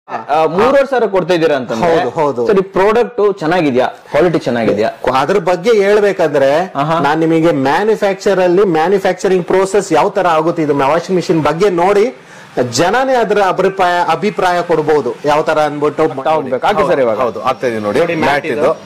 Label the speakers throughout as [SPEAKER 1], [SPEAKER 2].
[SPEAKER 1] ಆ, ಮೂರುವರೆ ಸಾವಿರ ಕೊಡ್ತಾ ಇದೀರಾ ಅಂತಂದ್ರೆ
[SPEAKER 2] ಹೌದು, ಹೌದು.
[SPEAKER 1] ಸರಿ ಪ್ರಾಡಕ್ಟ್ ಚೆನ್ನಾಗಿದ್ಯಾ ಕ್ವಾಲಿಟಿ ಚೆನ್ನಾಗಿದ್ಯಾ
[SPEAKER 2] ಅದ್ರ ಬಗ್ಗೆ ಹೇಳ್ಬೇಕಂದ್ರೆ
[SPEAKER 1] ಆಹಾ.
[SPEAKER 2] ನಾನ್ ನಿಮಗೆ ಮ್ಯಾನುಫ್ಯಾಕ್ಚರ್ ಅಲ್ಲಿ ಮ್ಯಾನುಫ್ಯಾಕ್ಚರಿಂಗ್ ಪ್ರೋಸೆಸ್ ಯಾವ ತರ ಆಗುತ್ತೆ ಇದು ವಾಷಿಂಗ್ ಮಿಷಿನ್ ಬಗ್ಗೆ ನೋಡಿ ಜನನೇ ಅದರ ಅಭಿಪ್ರಾಯ ಅಭಿಪ್ರಾಯ ಕೊಡ್ಬೋದು ಯಾವ ತರ ಅನ್ಬಿಟ್ಟು
[SPEAKER 1] ಹೋಗ್ಬೇಕು ಹಾಕಿ ಸರ್ ಇವಾಗ
[SPEAKER 3] ಹೌದು ಆಗ್ತಾ ಇದೆ ನೋಡಿ
[SPEAKER 2] ನೋಡಿ, mat
[SPEAKER 3] ಮ್ಯಾಟ್
[SPEAKER 2] ಇದು.
[SPEAKER 3] ಇದು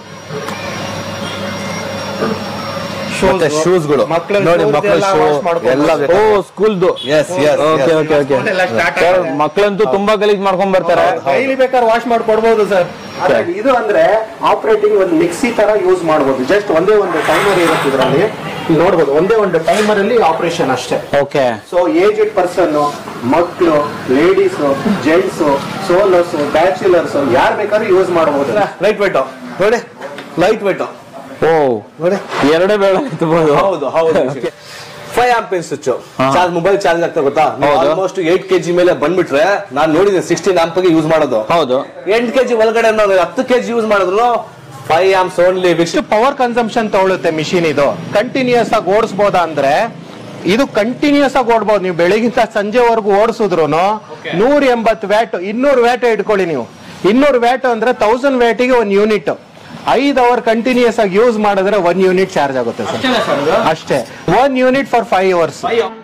[SPEAKER 3] ಮತ್ತೆ shoes ಗಳು.
[SPEAKER 2] ಮಕ್ಳ
[SPEAKER 3] ನೋಡಿ,
[SPEAKER 2] shoes
[SPEAKER 3] ಮಕ್ಳ
[SPEAKER 2] ಎಲ್ಲ
[SPEAKER 3] shoe
[SPEAKER 2] wash ಮಾಡ್ಕೊಂಡು
[SPEAKER 3] ಎಲ್ಲ
[SPEAKER 1] ಓ
[SPEAKER 3] ಬೇಕು.
[SPEAKER 1] ಸ್ಕೂಲ್ದು
[SPEAKER 3] Yes, yes,
[SPEAKER 1] okay
[SPEAKER 3] yes.
[SPEAKER 1] Okay okay
[SPEAKER 2] School ಎಲ್ಲ start
[SPEAKER 1] ಸರ್ ಮಕ್ಕಳಂತೂ ತುಂಬಾ ಗಲೀಜ್ ಮಾಡ್ಕೊಂಡ್ ಬರ್ತಾರೆ
[SPEAKER 2] ಡೈಲಿ ಬೇಕಾದ್ರೆ ವಾಶ್ ಮಾಡಿ ಕೊಡ್ಬೋದು ಸರ್ ಇದು ಅಂದ್ರೆ ಆಪರೇಟಿಂಗ್ ಒಂದು ಮಿಕ್ಸಿ ತರ ಯೂಸ್ ಮಾಡಬಹುದು ಜಸ್ಟ್ ಒಂದೇ ಒಂದು ಟೈಮರ್ ಇರುತ್ತೆ ಇದರಲ್ಲಿ ನೋಡ್ಬೋದು ಒಂದೇ ಒಂದು ಟೈಮರ್ ಅಲ್ಲಿ ಆಪರೇಷನ್ ಅಷ್ಟೇ
[SPEAKER 1] ಓಕೆ
[SPEAKER 2] ಸೊ ಏಜ್ಡ್ ಪರ್ಸನ್ ಮಕ್ಕಳು ಲೇಡೀಸ್ ಜೆಂಟ್ಸ್ ಸೋಲರ್ಸ್ ಬ್ಯಾಚುಲರ್ಸ್ ಯಾರು ಬೇಕಾದ್ರೂ ಯೂಸ್ ಮಾಡಬಹುದು
[SPEAKER 3] ಲೈಟ್ ವೇಟ್ ನೋಡಿ ಲೈಟ್ ವೇಟ್
[SPEAKER 1] ಓ
[SPEAKER 3] ನೋಡಿ
[SPEAKER 1] ಎರಡೇ ಬೇಡ ಎತ್ತಬಹುದು
[SPEAKER 3] ಹೌದು ಹೌದು five ampere switch charge mobile charge ಆಗ್ತಾ ಗೊತ್ತಾ
[SPEAKER 1] ಹೌದು.
[SPEAKER 3] ಆಲ್ಮೋಸ್ಟ್ ಏಟ್ ಕೆಜಿ ಮೇಲೆ ಬಂದ್ಬಿಟ್ರೆ ನಾನು ನೋಡಿದ್ದೀನಿ ಸಿಕ್ಸ್ಟೀನ್ ಆಂಪ್ಗೆ ಯೂಸ್ ಮಾಡೋದು
[SPEAKER 1] ಹೌದು
[SPEAKER 3] ಎಂಟು ಕೆಜಿ ಒಳಗಡೆ ನಾವು ಹತ್ತು ಕೆಜಿ ಯೂಸ್ ಮಾಡಿದ್ರು ಫೈವ್ ಆಂಪ್ಸ್ ಓನ್ಲಿ
[SPEAKER 2] ಎಷ್ಟು ಪವರ್ ಕನ್ಸಂಪ್ಷನ್ ತಗೊಳುತ್ತೆ ಮಿಷಿನ್ ಇದು ಕಂಟಿನ್ಯೂಸ್ ಆಗಿ ಓಡಿಸಬಹುದಾ ಅಂದ್ರೆ ಇದು ಕಂಟಿನ್ಯೂಸ್ ಆಗಿ ಓಡ್ಬೋದು ನೀವು ಬೆಳಗಿಂದ ಸಂಜೆವರೆಗೂ ಓಡಿಸಿದ್ರು ನೂರ ಎಂಬತ್ತು ವ್ಯಾಟ್ ಇನ್ನೂರು ವ್ಯಾಟ್ ಇಟ್ಕೊಳ್ಳಿ ನೀವು ಇನ್ನೂರು ವ್ಯಾಟ್ ಅಂದ್ರೆ ತೌಸಂಡ್ ವ್ಯಾಟಿಗೆ ಒಂದು ಯೂನಿಟ್ ಐದ್ ಅವರ್ ಕಂಟಿನ್ಯೂಸ್ ಆಗಿ ಯೂಸ್ ಮಾಡಿದ್ರೆ ಒನ್ ಯೂನಿಟ್ ಚಾರ್ಜ್ ಆಗುತ್ತೆ ಸರ್ ಅಷ್ಟೇ one unit for five hours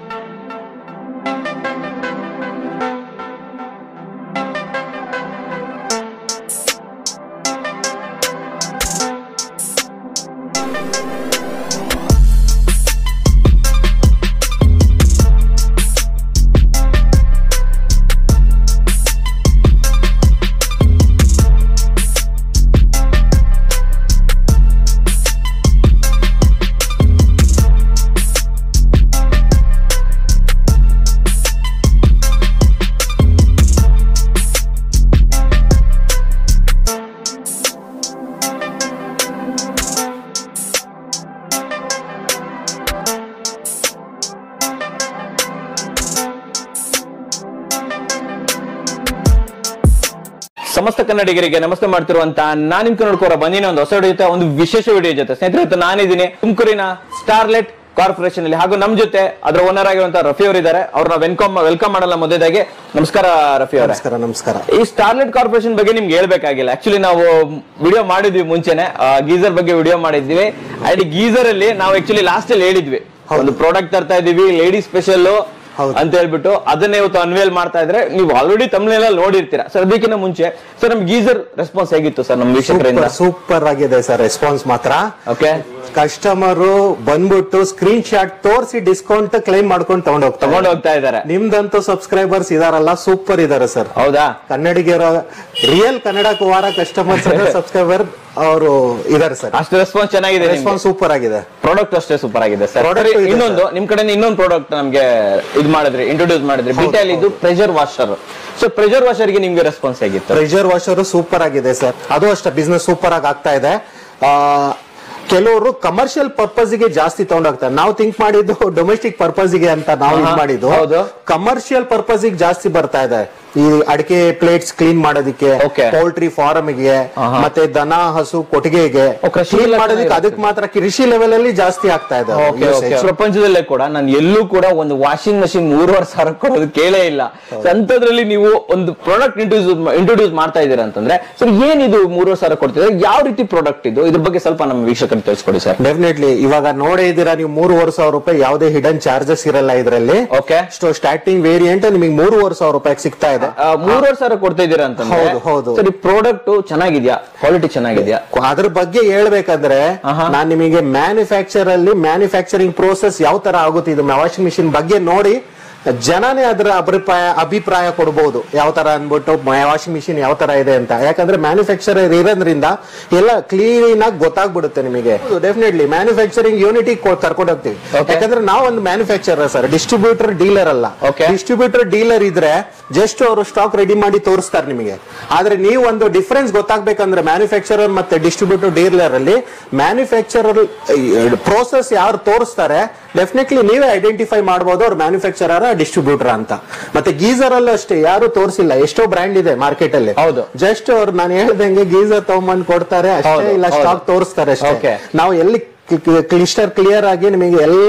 [SPEAKER 1] ಸಮಸ್ತ ಕನ್ನಡಿಗರಿಗೆ ನಮಸ್ತೆ ಮಾಡ್ತಿರುವಂತ ನಾನ್ ನಿಮ್ ನೋಡ್ಕೋರ ಬಂದಿನ ಒಂದು ಹೊಸ ವಿಡಿಯೋ ಜೊತೆ ಒಂದು ವಿಶೇಷ ವಿಡಿಯೋ ಜೊತೆ ಸ್ನೇಹಿತರೆ ಇವತ್ತು ನಾನಿದ್ದೀನಿ ತುಮಕೂರಿನ ಸ್ಟಾರ್ಲೆಟ್ ಕಾರ್ಪೊರೇಷನ್ ಅಲ್ಲಿ ಹಾಗೂ ನಮ್ ಜೊತೆ ಅದರ ಓನರ್ ಆಗಿರುವಂತ ರಫಿ ಅವರು ಇದ್ದಾರೆ ಅವ್ರನ್ನ ವೆಲ್ಕಮ್ ವೆಲ್ಕಮ್ ಮಾಡಲ್ಲ ಮೊದಲಾಗಿ ನಮಸ್ಕಾರ ರಫಿ ಅವರೇ
[SPEAKER 2] ನಮಸ್ಕಾರ ನಮಸ್ಕಾರ
[SPEAKER 1] ಈ ಸ್ಟಾರ್ಲೆಟ್ ಕಾರ್ಪೊರೇಷನ್ ಬಗ್ಗೆ ನಿಮ್ಗೆ ಹೇಳ್ಬೇಕಾಗಿಲ್ಲ ಆಕ್ಚುಲಿ ನಾವು ವಿಡಿಯೋ ಮಾಡಿದ್ವಿ ಮುಂಚೆನೆ ಗೀಸರ್ ಬಗ್ಗೆ ವಿಡಿಯೋ ಮಾಡಿದ್ವಿ ಅಂಡ್ ಗೀಸರ್ ಅಲ್ಲಿ ನಾವು ಆಕ್ಚುಲಿ ಲಾಸ್ಟ್ ಅಲ್ಲಿ ಹೇಳಿದ್ವಿ ಒಂದು ಪ್ರಾಡಕ್ಟ್ ತರ್ತಾ ಇದೀವಿ ಲೇಡಿ ಸ್ಪೆಷಲ್
[SPEAKER 2] ಹೌದು.
[SPEAKER 1] ಅಂತ ಹೇಳ್ಬಿಟ್ಟು ಅದನ್ನೇ ಇವತ್ತು ಅನ್ವೇಲ್ ಮಾಡ್ತಾ ಇದ್ರೆ ನೀವು ಆಲ್ರೆಡಿ ತಮಿಳೆಲ್ಲ ನೋಡಿರ್ತೀರಾ ಸರ್ ಅದಕ್ಕಿಂತ ಮುಂಚೆ ಸರ್ ನಮ್ ಗೀಸರ್ ರೆಸ್ಪಾನ್ಸ್ ಹೇಗಿತ್ತು ಸರ್ ನಮ್ ವೀಕ್ಷಕರಿಂದ
[SPEAKER 2] ಸೂಪರ್ ಆಗಿದೆ ಸರ್ ರೆಸ್ಪಾನ್ಸ್ ಮಾತ್ರ
[SPEAKER 1] ಓಕೆ
[SPEAKER 2] ಕಸ್ಟಮರ್ ಬಂದ್ಬಿಟ್ಟು ಸ್ಕ್ರೀನ್ ಶಾಟ್ ತೋರಿಸಿ ಡಿಸ್ಕೌಂಟ್ ಕ್ಲೈಮ್ ಮಾಡ್ಕೊಂಡು ತಗೊಂಡ್ ಹೋಗ್ತಾರೆ
[SPEAKER 1] ತಗೊಂಡು ಹೋಗ್ತಾ ಇದಾರೆ
[SPEAKER 2] ನಿಮ್ದಂತೂ ಸಬ್ಸ್ಕ್ರೈಬರ್ಸ್ ಇದಾರಲ್ಲ ಸೂಪರ್ ಇದಾರೆ ಸರ್
[SPEAKER 1] ಹೌದಾ
[SPEAKER 2] ಕನ್ನಡಿಗರ ರಿಯಲ್ ಕನ್ನಡ ಕುವಾರ ಕಸ್ಟಮರ್ಸ್ ಸಬ್ಸ್ಕ್ರೈಬರ್ ಅವರು ಇದಾರೆ ಸರ್
[SPEAKER 1] ಅಷ್ಟು ರೆಸ್ಪಾನ್ಸ್ ಚೆನ್ನಾಗಿದೆ
[SPEAKER 2] ರೆಸ್ಪಾನ್ಸ್ ಸೂಪರ್ ಆಗಿದೆ
[SPEAKER 1] ಪ್ರಾಡಕ್ಟ್ ಅಷ್ಟೇ ಸೂಪರ್ ಆಗಿದೆ ಸರ್
[SPEAKER 2] Product ಇದೆ
[SPEAKER 1] ಇನ್ನೊಂದು ನಿಮ್ ಕಡೆ ಇನ್ನೊಂದು ಪ್ರಾಡಕ್ಟ್ ನಮ್ಗೆ ಇದು ಮಾಡಿದ್ರಿ ಇಂಟ್ರೊಡ್ಯೂಸ್ ಮಾಡಿದ್ರಿ ಬಿಟಲ್ ಇದು pressure washer so pressure washer ಗೆ ನಿಮ್ಗೆ ರೆಸ್ಪಾನ್ಸ್ ಹೇಗಿತ್ತು
[SPEAKER 2] ಪ್ರೆಷರ್ ವಾಷರ್ ಸೂಪರ್ ಆಗಿದೆ ಸರ್ ಅದು ಅಷ್ಟೇ ಬಿಸ್ನೆಸ್ ಸೂಪರ್ ಆಗಿ ಆಗ್ತಾ ಇದೆ ಆ, ಕೆಲವರು ಕಮರ್ಷಿಯಲ್ ಪರ್ಪಸ್ ಗೆ ಜಾಸ್ತಿ ತಗೊಂಡೋಗ್ತಾರೆ ನಾವು ಥಿಂಕ್ ಮಾಡಿದ್ದು ಡೊಮೆಸ್ಟಿಕ್ ಪರ್ಪಸ್ ಗೆ ಅಂತ ನಾವು ಇದು
[SPEAKER 1] ಆಹಾ,
[SPEAKER 2] ಮಾಡಿದ್ದು
[SPEAKER 1] ಹೌದು.
[SPEAKER 2] ಕಮರ್ಷಿಯಲ್ ಪರ್ಪಸ್ ಗೆ ಜಾಸ್ತಿ ಬರ್ತಾ ಇದೆ ಈ ಅಡಿಕೆ ಪ್ಲೇಟ್ಸ್ ಕ್ಲೀನ್ ಮಾಡೋದಕ್ಕೆ
[SPEAKER 1] Okay.
[SPEAKER 2] ಪೌಲ್ಟ್ರಿ ಫಾರ್ಮ್ ಗೆ
[SPEAKER 1] ಆಹಾ.
[SPEAKER 2] ಮತ್ತೆ ದನ ಹಸು ಕೊಟ್ಟಿಗೆಗೆ
[SPEAKER 1] ಓ, ಕೃಷಿ
[SPEAKER 2] ಕ್ಲೀನ್
[SPEAKER 1] ಇಲಾಖೆ
[SPEAKER 2] ಮಾಡೋದಕ್ಕೆ
[SPEAKER 1] ಇರುತ್ತೆ.
[SPEAKER 2] ಅದಕ್ಕೆ ಮಾತ್ರ ಕೃಷಿ ಲೆವೆಲ್ ಅಲ್ಲಿ ಜಾಸ್ತಿ ಆಗ್ತಾ ಇದೆ
[SPEAKER 1] ಓಕೆ ಓಕೆ
[SPEAKER 2] usage.
[SPEAKER 1] ಪ್ರಪಂಚದಲ್ಲೇ ಕೂಡ ನಾನು ಎಲ್ಲೂ ಕೂಡ ಒಂದು ವಾಷಿಂಗ್ ಮಷಿನ್ ಮೂರುವರೆ ಸಾವಿರ ಕೊಡೋದು ಕೇಳೇ ಇಲ್ಲ So, ಅಂಥದ್ರಲ್ಲಿ ನೀವು ಒಂದು ಪ್ರಾಡಕ್ಟ್ ಇಂಟ್ರೊಡ್ಯೂಸ್ ಇಂಟ್ರೊಡ್ಯೂಸ್ ಮಾಡ್ತಾ ಇದ್ದೀರಾ ಅಂತಂದ್ರೆ ಸರ್ ಏನಿದು ಮೂರುವರೆ ಸಾವಿರ ಕೊಡ್ತಿದ್ರೆ ಯಾವ ರೀತಿ ಪ್ರಾಡಕ್ಟ್ ಇದು ಇದ್ರ ಬಗ್ಗೆ ಸ್ವಲ್ಪ ನಮ್ಮ ವೀಕ್ಷಕರಿಗೆ ತಿಳಿಸ್ಕೊಡಿ ಸರ್
[SPEAKER 2] ಡೆಫಿನೆಟ್ಲಿ ಇವಾಗ ನೋಡೇ ಇದ್ದೀರಾ ನೀವು ಮೂರುವರೆ ಸಾವಿರ ರೂಪಾಯಿ ಯಾವುದೇ ಹಿಡನ್ ಚಾರ್ಜಸ್ ಇರಲ್ಲ ಇದರಲ್ಲಿ
[SPEAKER 1] ಓಕೆ
[SPEAKER 2] ಸ್ಟಾರ್ಟಿಂಗ್ ವೇರಿಯಂಟ್ ನಿಮಗೆ ಮೂರುವರೆ ಸಾವಿರ ರೂಪಾಯಿ ಸಿಗ್ತಾ ಇದೆ
[SPEAKER 1] ಮೂರುವರೆ ಸಾವಿರ ಕೊಡ್ತಾ ಇದ್ದೀರಾ ಅಂತಂದ್ರೆ
[SPEAKER 2] ಹೌದು, ಹೌದು.
[SPEAKER 1] ಸರ್ ಈ ಪ್ರಾಡಕ್ಟ್ ಚೆನ್ನಾಗಿದ್ಯಾ ಕ್ವಾಲಿಟಿ ಚೆನ್ನಾಗಿದ್ಯಾ
[SPEAKER 2] ಅದ್ರ ಬಗ್ಗೆ ಹೇಳ್ಬೇಕಂದ್ರೆ
[SPEAKER 1] ಆಹಾ.
[SPEAKER 2] ನಾನ್ ನಿಮಗೆ ಮ್ಯಾನುಫ್ಯಾಕ್ಚರ್ ಅಲ್ಲಿ ಮ್ಯಾನುಫ್ಯಾಕ್ಚರಿಂಗ್ ಪ್ರೋಸೆಸ್ ಯಾವ ತರ ಆಗುತ್ತೆ ಇದು ವಾಷಿಂಗ್ ಮಿಷಿನ್ ಬಗ್ಗೆ ನೋಡಿ ಜನನೇ ಅದರ ಅಭಿಪ್ರಾಯ ಅಭಿಪ್ರಾಯ ಕೊಡ್ಬೋದು ಯಾವ ತರ ಅನ್ಬಿಟ್ಟು ವಾಷಿಂಗ್ ಮಿಷಿನ್ ಯಾವ ತರ ಇದೆ ಅಂತ ಯಾಕಂದ್ರೆ ಮ್ಯಾನುಫ್ಯಾಕ್ಚರರ್ ಇರೋದ್ರಿಂದ ಎಲ್ಲ ಕ್ಲೀನ್ ಆಗಿ ಗೊತ್ತಾಗ್ಬಿಡುತ್ತೆ ನಿಮಗೆ ಡೆಫಿನೆಟ್ಲಿ ಮ್ಯಾನುಫ್ಯಾಕ್ಚರಿಂಗ್ ಯೂನಿಟ್ ಕರ್ಕೊಂಡು ಹೋಗ್ತೀವಿ
[SPEAKER 1] Okay.
[SPEAKER 2] ಯಾಕಂದ್ರೆ ನಾವು ಒಂದು ಮ್ಯಾನುಫ್ಯಾಕ್ಚರರ್ ಸರ್ ಡಿಸ್ಟ್ರಿಬ್ಯೂಟರ್ ಡೀಲರ್ ಅಲ್ಲ
[SPEAKER 1] Okay.
[SPEAKER 2] ಡಿಸ್ಟ್ರಿಬ್ಯೂಟರ್ ಡೀಲರ್ ಇದ್ರೆ ಜಸ್ಟ್ ಅವರು ಸ್ಟಾಕ್ ರೆಡಿ ಮಾಡಿ ತೋರಿಸ್ತಾರೆ ನಿಮಗೆ ಆದ್ರೆ ನೀವು ಒಂದು ಡಿಫರೆನ್ಸ್ ಗೊತ್ತಾಗ್ಬೇಕಂದ್ರೆ ಮ್ಯಾನುಫ್ಯಾಕ್ಚರರ್ ಮತ್ತೆ ಡಿಸ್ಟ್ರಿಬ್ಯೂಟರ್ ಡೀಲರ್ ಅಲ್ಲಿ ಮ್ಯಾನುಫ್ಯಾಕ್ಚರರ್ ಪ್ರೋಸೆಸ್ ಯಾರು ತೋರಿಸ್ತಾರೆ ಡೆಫಿನೆಟ್ಲಿ ನೀವೇ ಐಡೆಂಟಿಫೈ ಮಾಡಬಹುದು ಅವ್ರ ಮ್ಯಾನುಫ್ಯಾಕ್ಚರರ್ ಡಿಸ್ಟ್ರಿಬ್ಯೂಟರ್ ಅಂತ ಮತ್ತೆ ಗೀಸರ್ ಅಲ್ಲೂ ಅಷ್ಟೇ ಯಾರು ತೋರಿಸಿಲ್ಲ ಎಷ್ಟೋ ಬ್ರ್ಯಾಂಡ್ ಇದೆ ಮಾರ್ಕೆಟ್ ಅಲ್ಲಿ
[SPEAKER 1] ಹೌದು.
[SPEAKER 2] ಜಸ್ಟ್ ಅವ್ರು ನಾನು ಹೇಳ್ದಂಗೆ ಗೀಸರ್ ತಗೊಂಬಂದ್ ಕೊಡ್ತಾರೆ ಅಷ್ಟೇ
[SPEAKER 1] ಹೌದು,
[SPEAKER 2] ಇಲ್ಲ
[SPEAKER 1] ಹೌದು.
[SPEAKER 2] ಸ್ಟಾಕ್ ತೋರಿಸ್ತಾರೆ ಅಷ್ಟೇ
[SPEAKER 1] Okay.
[SPEAKER 2] ನಾವು ಎಲ್ಲಿ ಕ್ಲಿಸ್ಟರ್ ಕ್ಲಿಯರ್ ಆಗಿ ನಿಮಗೆ ಎಲ್ಲ